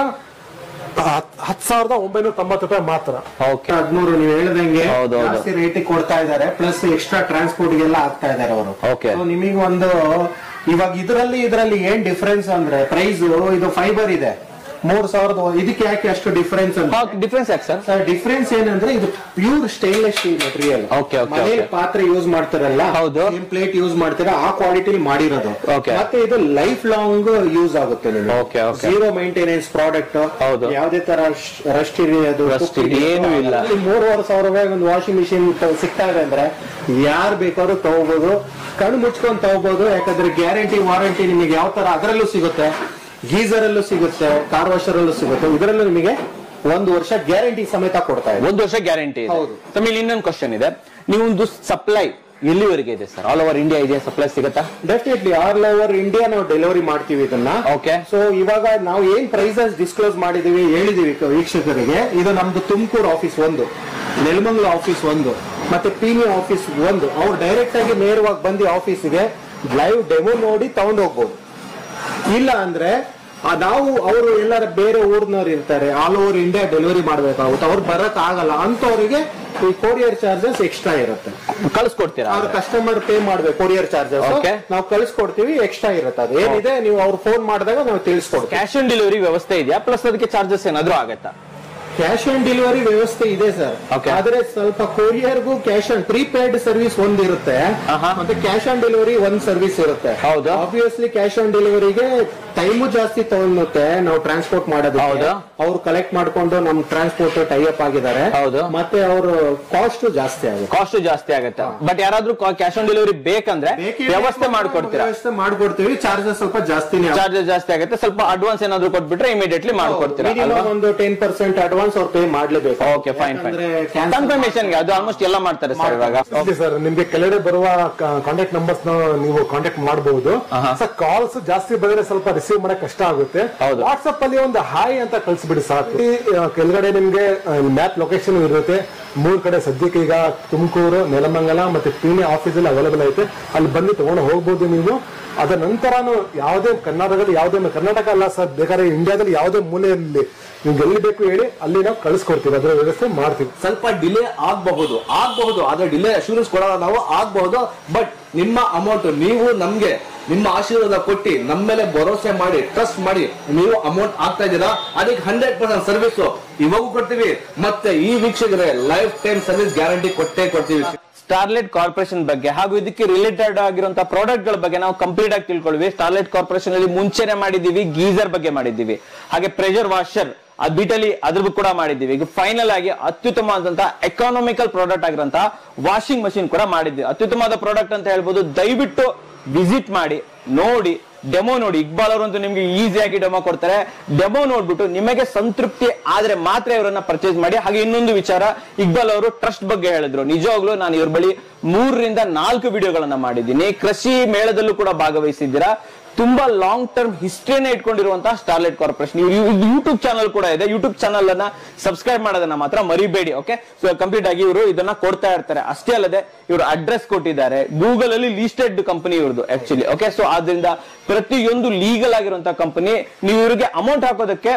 [SPEAKER 4] ಹತ್ತು ಸಾವಿರದ ಒಂಬೈನೂರ ತೊಂಬತ್ತು ರೂಪಾಯಿ ಮಾತ್ರ
[SPEAKER 1] ಓಕೆ
[SPEAKER 2] ಹದಿಮೂರು ನೀವು ಹೇಳ್ದಂಗೆ
[SPEAKER 1] ಹೌದು, ಹೌದು.
[SPEAKER 2] ಜಾಸ್ತಿ ರೇಟ್ ಕೊಡ್ತಾ ಇದ್ದಾರೆ ಪ್ಲಸ್ ಎಕ್ಸ್ಟ್ರಾ ಟ್ರಾನ್ಸ್ಪೋರ್ಟ್ ಗೆಲ್ಲ ಆಗ್ತಾ ಇದ್ದಾರೆ ಅವರು
[SPEAKER 1] Okay.
[SPEAKER 2] ನಿಮಗೆ ಒಂದು ಇವಾಗ ಇದರಲ್ಲಿ ಇದರಲ್ಲಿ ಏನ್ ಡಿಫರೆನ್ಸ್ ಅಂದ್ರೆ ಪ್ರೈಸ್ ಇದು ಫೈಬರ್ ಇದೆ ಮೂರ್ ಸಾವಿರದ ಇದಕ್ಕೆ ಯಾಕೆ ಅಷ್ಟು ಡಿಫರೆನ್ಸ್ ಅಂತ
[SPEAKER 1] ಡಿಫ್ರೆನ್ಸ್ ಯಾಕೆ ಸರ್
[SPEAKER 2] ಸರ್ ಡಿಫರೆನ್ಸ್ ಏನಂದ್ರೆ ಇದು pure stainless steel material
[SPEAKER 1] Okay, okay,
[SPEAKER 2] ಮನೇಲಿ
[SPEAKER 1] okay.
[SPEAKER 2] ಪಾತ್ರೆ ಯೂಸ್ ಮಾಡ್ತಾರಲ್ಲ
[SPEAKER 1] ಹೌದು.
[SPEAKER 2] ಪ್ಲೇಟ್ ಯೂಸ್ ಮಾಡ್ತೀರಾ ಆ ಕ್ವಾಲಿಟಿಲಿ ಮಾಡಿರೋದು
[SPEAKER 1] Okay.
[SPEAKER 2] ಮತ್ತೆ ಇದು ಲೈಫ್ ಲಾಂಗ್ ಯೂಸ್ ಆಗುತ್ತೆ ನಿಮಗೆ
[SPEAKER 1] Okay, okay.
[SPEAKER 2] Zero maintenance product
[SPEAKER 1] ಹೌದು.
[SPEAKER 2] ಯಾವುದೇ ತರ ರಸ್ಟ್ ಇರೋದು
[SPEAKER 1] Rust ಏನೂ ಇಲ್ಲ.
[SPEAKER 2] ಮೂರುವರೆ ಸಾವಿರ ರೂಪಾಯಿ ಒಂದು ವಾಷಿಂಗ್ ಮಿಷಿನ್ ಸಿಗ್ತಾ ಇದೆ ಅಂದ್ರೆ ಯಾರು ಬೇಕಾದ್ರೂ ತಗೋಬಹುದು ಕಣ್ಣು ಮುಚ್ಕೊಂಡು ತಗೋಬಹುದು ಯಾಕಂದ್ರೆ ಗ್ಯಾರಂಟಿ ವಾರಂಟಿ ನಿಮಗೆ ಯಾವ ತರ ಅದರಲ್ಲೂ ಸಿಗುತ್ತೆ ಗೀಸರ್ ಅಲ್ಲೂ ಸಿಗುತ್ತೆ ಕಾರ್ ವಾಷರ್ ಅಲ್ಲೂ ಸಿಗುತ್ತೆ ಇದರಲ್ಲೂ ನಿಮಗೆ ಒಂದು ವರ್ಷ ಗ್ಯಾರಂಟಿ ಸಮೇತ ಕೊಡ್ತಾ ಇದೆ
[SPEAKER 1] ಒಂದು ವರ್ಷ ಗ್ಯಾರಂಟಿ ಇದೆ
[SPEAKER 2] ಹೌದು.
[SPEAKER 1] ತಮ್ಮ ಇಲ್ಲಿ ಇನ್ನೊಂದು ಕ್ವಶನ್ ಇದೆ ನೀವು ಒಂದು ಸಪ್ಲೈ ಎಲ್ಲಿವರೆಗೆ ಇದೆ ಸರ್ ಆಲ್ ಓವರ್ ಇಂಡಿಯಾ ಇದೆ ಸಪ್ಲೈ ಸಿಗುತ್ತಾ
[SPEAKER 2] ಡೆಫಿನೆಟ್ಲಿ ಆಲ್ ಓವರ್ ಇಂಡಿಯಾ ನಾವು ಡೆಲಿವರಿ ಮಾಡ್ತೀವಿ ಇದನ್ನ
[SPEAKER 1] Okay.
[SPEAKER 2] ಸೊ ಇವಾಗ ನಾವು ಏನ್ ಪ್ರೈಸಸ್ ಡಿಸ್ಕ್ಲೋಸ್ ಮಾಡಿದೀವಿ ಹೇಳಿದೀವಿ ಕ- ವೀಕ್ಷಕರಿಗೆ ಇದು ನಮ್ದು ತುಮಕೂರು ಆಫೀಸ್ ಒಂದು ನೆಲಮಂಗಲ ಆಫೀಸ್ ಒಂದು ಮತ್ತೆ ಪೀನಿ ಆಫೀಸ್ ಒಂದು ಅವ್ರು ಡೈರೆಕ್ಟ್ ಆಗಿ ನೇರವಾಗಿ ಬಂದು ಆಫೀಸಿಗೆ ಲೈವ್ ಡೆಮೋ ನೋಡಿ ತಗೊಂಡು ಹೋಗ್ಬೋದು ಇಲ್ಲ ಅಂದ್ರೆ ಆ ನಾವು ಅವರು ಎಲ್ಲರ ಬೇರೆ ಊರ್ನವ್ರು ಇರ್ತಾರೆ ಆಲ್ ಓವರ್ ಇಂಡಿಯಾ ಡೆಲಿವರಿ ಮಾಡ್ಬೇಕಾಗುತ್ತೆ ಅವ್ರು ಬರಕ್ ಆಗಲ್ಲ ಅಂತವರಿಗೆ ಈ ಕೊರಿಯರ್ ಚಾರ್ಜಸ್ ಎಕ್ಸ್ಟ್ರಾ ಇರುತ್ತೆ
[SPEAKER 1] ಕಳಿಸ್ಕೊಡ್ತೀರಾ
[SPEAKER 2] ಅವ್ರ ಕಸ್ಟಮರ್ ಪೇ ಮಾಡ್ಬೇಕು ಕೊರಿಯರ್ ಚಾರ್ಜಸ್
[SPEAKER 1] Okay.
[SPEAKER 2] ನಾವು ಕಳಿಸ್ಕೊಡ್ತೀವಿ ಎಕ್ಸ್ಟ್ರಾ ಇರುತ್ತೆ ಅದು ಏನಿದೆ ನೀವು ಅವ್ರು ಫೋನ್ ಮಾಡಿದಾಗ ನಾವು ತಿಳಿಸ್ಕೊಡ್ತೀವಿ
[SPEAKER 1] ಕ್ಯಾಶ್ ಆನ್ ಡೆಲಿವರಿ ವ್ಯವಸ್ಥೆ ಇದೆಯಾ ಪ್ಲಸ್ ಅದಕ್ಕೆ ಚಾರ್ಜಸ್ ಏನಾದ್ರೂ ಆಗತ್ತಾ
[SPEAKER 2] ಕ್ಯಾಶ್ ಆನ್ ಡೆಲಿವರಿ ವ್ಯವಸ್ಥೆ ಇದೆ ಸರ್
[SPEAKER 1] Okay.
[SPEAKER 2] ಆದ್ರೆ ಸ್ವಲ್ಪ ಕೊರಿಯರ್ಗೂ ಕ್ಯಾಶ್ ಆನ್ ಪ್ರೀಪೇಯ್ಡ್ ಸರ್ವಿಸ್ ಒಂದ್ ಇರುತ್ತೆ
[SPEAKER 1] ಆಹಾ.
[SPEAKER 2] ಮತ್ತೆ ಕ್ಯಾಶ್ ಆನ್ ಡೆಲಿವರಿ ಒಂದ್ ಸರ್ವಿಸ್ ಇರುತ್ತೆ
[SPEAKER 1] ಹೌದಾ?
[SPEAKER 2] ಆಬ್ವಿಯಸ್ಲಿ ಕ್ಯಾಶ್ ಆನ್ ಡೆಲಿವರಿಗೆ ಟೈಮು ಜಾಸ್ತಿ ತಗೊಳುತ್ತೆ ನಾವು ಟ್ರಾನ್ಸ್ಪೋರ್ಟ್ ಮಾಡೋದಕ್ಕೆ
[SPEAKER 1] ಹೌದಾ?
[SPEAKER 2] ಅವ್ರು ಕಲೆಕ್ಟ್ ಮಾಡ್ಕೊಂಡು ನಮ್ ಟ್ರಾನ್ಸ್ಪೋರ್ಟ್ ಟೈ ಅಪ್ ಆಗಿದ್ದಾರೆ
[SPEAKER 1] ಹೌದು.
[SPEAKER 2] ಮತ್ತೆ ಅವ್ರ ಕಾಸ್ಟ್ ಜಾಸ್ತಿ ಆಗುತ್ತೆ
[SPEAKER 1] ಕಾಸ್ಟ್ ಜಾಸ್ತಿ ಆಗುತ್ತೆ ಬಟ್ ಯಾರಾದ್ರೂ ಕ್ಯಾಶ್ ಆನ್ ಡೆಲಿವರಿ ಬೇಕಂದ್ರೆ
[SPEAKER 2] ಬೇಕೇ
[SPEAKER 1] ವ್ಯವಸ್ಥೆ
[SPEAKER 2] ಬೇಕು,
[SPEAKER 1] ಮಾಡ್ಕೊಡ್ತೀರಾ
[SPEAKER 2] ವ್ಯವಸ್ಥೆ ಮಾಡ್ಕೊಡ್ತೀವಿ ಚಾರ್ಜಸ್ ಸ್ವಲ್ಪ ಜಾಸ್ತಿನೇ ಆಗುತ್ತೆ.
[SPEAKER 1] ಚಾರ್ಜಸ್ ಜಾಸ್ತಿ ಆಗುತ್ತೆ ಸ್ವಲ್ಪ ಅಡ್ವಾನ್ಸ್ ಏನಾದ್ರು ಕೊಟ್ಬಿಟ್ರೆ ಇಮಿಡಿಯೇಟ್ಲಿ ಮಾಡ್ಕೊಡ್ತೀರಾ
[SPEAKER 2] ಮಿನಿಮಮ್
[SPEAKER 1] ಅಲ್ವಾ
[SPEAKER 2] ಒಂದು ಟೆನ್ ಪರ್ಸೆಂಟ್ ಅಡ್ವಾನ್ಸ್ ಅವ್ರು ಪೇ ಮಾಡ್ಲೇಬೇಕು
[SPEAKER 1] ಓಕೆ ಫೈನ್ ಫೈನ್
[SPEAKER 2] ಯಾಕಂದ್ರೆ cancel
[SPEAKER 1] ಕನ್ಫರ್ಮೇಶನ್ ಗೆ ಅದು ಆಲ್ಮೋಸ್ಟ್ ಎಲ್ಲ ಮಾಡ್ತಾರೆ ಸರ್ ಇವಾಗ
[SPEAKER 4] ಇದೆ ಸರ್ ನಿಮ್ಗೆ ಕೆಳಗಡೆ ಬರುವ ಕಾಂಟ್ಯಾಕ್ಟ್ ನಂಬರ್ಸ್ ನೀವು ಕಾಂಟ್ಯಾಕ್ಟ್ ಮಾಡಬಹುದು
[SPEAKER 1] ಆಹಾ.
[SPEAKER 4] ಸರ್ ಕಾಲ್ಸ್ ಜಾಸ್ತಿ ಬಂದ್ರೆ ಸ್ವಲ್ಪ ರಿಸೀವ್ ಮಾಡಕ್ ಕಷ್ಟ ಆಗುತ್ತೆ
[SPEAKER 1] ಹೌದು.
[SPEAKER 4] ವಾಟ್ಸ್ಆಪ್ ಅಲ್ಲಿ ಒಂದು ಹಾಯ್ ಅಂತ ಕಳ್ಸಿಬಿಡಿ ಸಾಕು ಈ, ಆ, ಕೆಳಗಡೆ ನಿಮ್ಗೆ ಮ್ಯಾಪ್ ಲೊಕೇಶನ್ ಇರುತ್ತೆ ಮೂರ್ ಕಡೆ ಸದ್ಯಕ್ಕೆ ಈಗ ತುಮಕೂರು ನೆಲಮಂಗಲ ಮತ್ತೆ ಪೀಣೆ ಆಫೀಸ್ ಅಲ್ಲಿ ಅವೈಲೇಬಲ್ ಐತೆ ಅಲ್ಲಿ ಬಂದು ತಗೊಂಡು ಹೋಗ್ಬೋದು ನೀವು ಅದ ನಂತರನು ಯಾವುದೇ ಕರ್ನಾಟಕದಲ್ಲಿ ಯಾವುದೇ ಕರ್ನಾಟಕ ಅಲ್ಲ ಸರ್ ಬೇಕಾದ್ರೆ ಇಂಡಿಯಾದಲ್ಲಿ ಯಾವುದೇ ಮೂಲೆಯಲ್ಲಿ ನಿಮ್ಗೆ ಎಲ್ಲಿ ಬೇಕು ಹೇಳಿ ಅಲ್ಲಿ ನಾವು ಕಳಿಸ್ಕೊಡ್ತೀವಿ ಅದರ ವ್ಯವಸ್ಥೆ ಮಾಡ್ತೀವಿ
[SPEAKER 3] ಸ್ವಲ್ಪ ಡಿಲೇ ಆಗಬಹುದು ಆಗಬಹುದು ಆದ್ರೆ ಡಿಲೇ ಅಶ್ಯೂರೆನ್ಸ್ ಕೊಡಲ್ಲ ನಾವು ಆಗಬಹುದು ಬಟ್ ನಿಮ್ಮ ಅಮೌಂಟ್ ನೀವು ನಮ್ಗೆ ನಿಮ್ಮ ಆಶೀರ್ವಾದ ಕೊಟ್ಟು ನಮ್ಮ ಮೇಲೆ ಭರೋಸೆ ಮಾಡಿ ಟ್ರಸ್ಟ್ ಮಾಡಿ ನೀವು ಅಮೌಂಟ್ ಆಗ್ತಾ ಇದ್ದೀರಾ ಅದಕ್ಕೆ ಹಂಡ್ರೆಡ್ ಪರ್ಸೆಂಟ್ ಸರ್ವಿಸ್ ಇವಾಗೂ ಕೊಡ್ತೀವಿ ಮತ್ತೆ ಈ ವೀಕ್ಷಕರೇ ಲೈಫ್ ಟೈಮ್ ಸರ್ವಿಸ್ ಗ್ಯಾರಂಟಿ ಕೊಟ್ಟೇ ಕೊಡ್ತೀವಿ
[SPEAKER 1] ಸ್ಟಾರ್ಲೆಟ್ ಕಾರ್ಪೊರೇಷನ್ ಬಗ್ಗೆ ಹಾಗೂ ಇದಕ್ಕೆ ರಿಲೇಟೆಡ್ ಆಗಿರುವಂತಹ ಪ್ರಾಡಕ್ಟ್ ಗಳ ಬಗ್ಗೆ ನಾವು ಕಂಪ್ಲೀಟ್ ಆಗಿ ತಿಳ್ಕೊಳ್ವಿ ಸ್ಟಾರ್ಲೆಟ್ ಕಾರ್ಪೊರೇಷನ್ ಅಲ್ಲಿ ಮುಂಚೆನೆ ಮಾಡಿದೀವಿ ಗೀಸರ್ ಬಗ್ಗೆ ಮಾಡಿದ್ದೀವಿ ಹಾಗೆ ಪ್ರೆಷರ್ ವಾಷರ್ ಅದ್ ಬಿಟ್ಟಲ್ಲಿ ಅದ್ರ ಕೂಡ ಮಾಡಿದ್ದೀವಿ ಈಗ ಫೈನಲ್ ಆಗಿ ಅತ್ಯುತ್ತಮವಾದಂತಹ ಎಕಾನಮಿಕಲ್ ಪ್ರಾಡಕ್ಟ್ ಆಗಿರುವಂತಹ ವಾಷಿಂಗ್ ಮಷಿನ್ ಕೂಡ ಮಾಡಿದ್ದೀವಿ ಅತ್ಯುತ್ತಮವಾದ ಪ್ರಾಡಕ್ಟ್ ಅಂತ ಹೇಳ್ಬೋದು ದಯವಿಟ್ಟು ವಿಸಿಟ್ ಮಾಡಿ ನೋಡಿ ಡೆಮೋ ನೋಡಿ ಇಕ್ಬಾಲ್ ಅವರು ಅಂತೂ ನಿಮ್ಗೆ ಈಸಿಯಾಗಿ ಡೆಮೋ ಕೊಡ್ತಾರೆ ಡೆಮೋ ನೋಡ್ಬಿಟ್ಟು ನಿಮಗೆ ಸಂತೃಪ್ತಿ ಆದ್ರೆ ಮಾತ್ರ ಇವರನ್ನ ಪರ್ಚೇಸ್ ಮಾಡಿ ಹಾಗೆ ಇನ್ನೊಂದು ವಿಚಾರ ಇಕ್ಬಾಲ್ ಅವರು ಟ್ರಸ್ಟ್ ಬಗ್ಗೆ ಹೇಳಿದ್ರು ನಿಜವಾಗ್ಲೂ ನಾನು ಇವ್ರ ಬಳಿ ಮೂರರಿಂದ ನಾಲ್ಕು ವಿಡಿಯೋಗಳನ್ನ ಮಾಡಿದ್ದೀನಿ ಕೃಷಿ ಮೇಳದಲ್ಲೂ ಕೂಡ ಭಾಗವಹಿಸಿದ್ದೀರಾ ತುಂಬಾ ಲಾಂಗ್ ಟರ್ಮ್ ಹಿಸ್ಟ್ರಿನೇ ಇಟ್ಕೊಂಡಿರುವಂತಹ ಸ್ಟಾರ್ಲೆಟ್ ಕಾರ್ಪೊರೇಷನ್ ಇವ್ರು ಯೂಟ್ಯೂಬ್ ಚಾನಲ್ ಕೂಡ ಇದೆ ಯೂಟ್ಯೂಬ್ ಚಾನಲ್ ಅನ್ನ ಸಬ್ಸ್ಕ್ರೈಬ್ ಮಾಡೋದನ್ನ ಮಾತ್ರ ಮರಿಬೇಡಿ ಓಕೆ ಸೊ ಕಂಪ್ಲೀಟ್ ಆಗಿ ಇವರು ಇದನ್ನ ಕೊಡ್ತಾ ಇರ್ತಾರೆ ಅಷ್ಟೇ ಅಲ್ಲದೆ ಇವರು ಅಡ್ರೆಸ್ ಕೊಟ್ಟಿದ್ದಾರೆ ಗೂಗಲ್ ಅಲ್ಲಿ ಲಿಸ್ಟೆಡ್ ಕಂಪನಿ ಇವ್ರದ್ದು ಆಕ್ಚುಲಿ ಓಕೆ ಸೊ ಆದ್ರಿಂದ ಪ್ರತಿಯೊಂದು ಲೀಗಲ್ ಆಗಿರುವಂತಹ ಕಂಪನಿ ನೀವು ಇವ್ರಿಗೆ ಅಮೌಂಟ್ ಹಾಕೋದಕ್ಕೆ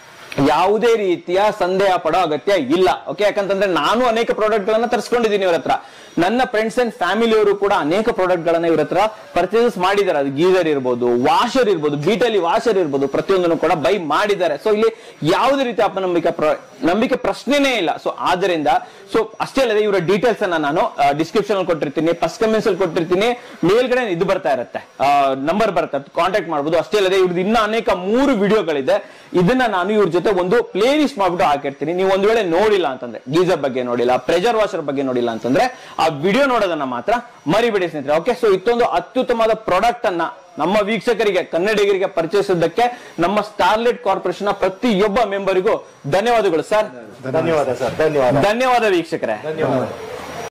[SPEAKER 1] ಯಾವುದೇ ರೀತಿಯ ಸಂದೇಹ ಪಡೋ ಅಗತ್ಯ ಇಲ್ಲ ಓಕೆ ಯಾಕಂತಂದ್ರೆ ನಾನು ಅನೇಕ ಪ್ರಾಡಕ್ಟ್ ಗಳನ್ನ ತರಿಸ್ಕೊಂಡಿದ್ದೀನಿ ಇವ್ರ ಹತ್ರ ನನ್ನ ಫ್ರೆಂಡ್ಸ್ ಅಂಡ್ ಫ್ಯಾಮಿಲಿ ಅವರು ಕೂಡ ಅನೇಕ ಪ್ರಾಡಕ್ಟ್ ಗಳನ್ನ ಇವ್ರ ಹತ್ರ ಪರ್ಚೇಸ್ ಮಾಡಿದ್ದಾರೆ ಅದು ಗೀಸರ್ ಇರ್ಬೋದು ವಾಷರ್ ಇರ್ಬೋದು ಬೀಟಲ್ಲಿ ವಾಷರ್ ಇರ್ಬೋದು ಪ್ರತಿಯೊಂದನ್ನು ಕೂಡ ಬೈ ಮಾಡಿದ್ದಾರೆ ಸೊ ಇಲ್ಲಿ ಯಾವುದೇ ರೀತಿ ಅಪನಂಬಿಕೆ ಪ್ರ- ನಂಬಿಕೆ ಪ್ರಶ್ನೆನೇ ಇಲ್ಲ ಸೊ ಆದ್ದರಿಂದ ಸೊ ಅಷ್ಟೇ ಅಲ್ಲದೆ ಇವರ ಡೀಟೇಲ್ಸ್ ಅನ್ನ ನಾನು ಡಿಸ್ಕ್ರಿಪ್ಷನ್ ಅಲ್ಲಿ ಕೊಟ್ಟಿರ್ತೀನಿ ಫಸ್ಟ್ ಕಮೆಂಟ್ಸ್ ಅಲ್ಲಿ ಕೊಟ್ಟಿರ್ತೀನಿ ಮೇಲ್ಗಡೆ ಇದು ಬರ್ತಾ ಇರುತ್ತೆ ನಂಬರ್ ಬರುತ್ತೆ ಕಾಂಟ್ಯಾಕ್ಟ್ ಮಾಡಬಹುದು ಅಷ್ಟೇ ಅಲ್ಲದೆ ಇವ್ರದ್ದು ಇನ್ನ ಅನೇಕ ಮೂರು ವಿಡಿಯೋಗಳಿದೆ ಇದನ್ನ ನಾನು ಇವ್ರ ಜೊತೆ ಒಂದು ಪ್ಲೇ ಲಿಸ್ಟ್ ಮಾಡ್ಬಿಟ್ಟು ಹಾಕಿರ್ತೀನಿ ನೀವು ಒಂದ್ ವೇಳೆ ನೋಡಿಲ್ಲ ಅಂತಂದ್ರೆ ಗೀಸರ್ ಬಗ್ಗೆ ನೋಡಿಲ್ಲ ಪ್ರೆಷರ್ ವಾಷರ್ ಬಗ್ಗೆ ನೋಡಿಲ್ಲ ಅಂತಂದ್ರೆ ಆ ವಿಡಿಯೋ ನೋಡೋದನ್ನ ಮಾತ್ರ ಮರಿಬೇಡಿ ಸ್ನೇಹಿತರೆ ಓಕೆ ಸೊ ಇತ್ತೊಂದು ಅತ್ಯುತ್ತಮವಾದ ಪ್ರಾಡಕ್ಟ್ ಅನ್ನ ನಮ್ಮ ವೀಕ್ಷಕರಿಗೆ ಕನ್ನಡಿಗರಿಗೆ ಪರಿಚಯಿಸಿದ್ದಕ್ಕೆ ನಮ್ಮ ಸ್ಟಾರ್ಲೆಟ್ ಕಾರ್ಪೊರೇಷನ್ ನ ಪ್ರತಿಯೊಬ್ಬ ಮೆಂಬರಿಗೂ ಧನ್ಯವಾದಗಳು ಸರ್
[SPEAKER 2] ಧನ್ಯವಾದ ಸರ್ ಧನ್ಯವಾದ
[SPEAKER 1] ಧನ್ಯವಾದ ವೀಕ್ಷಕರೇ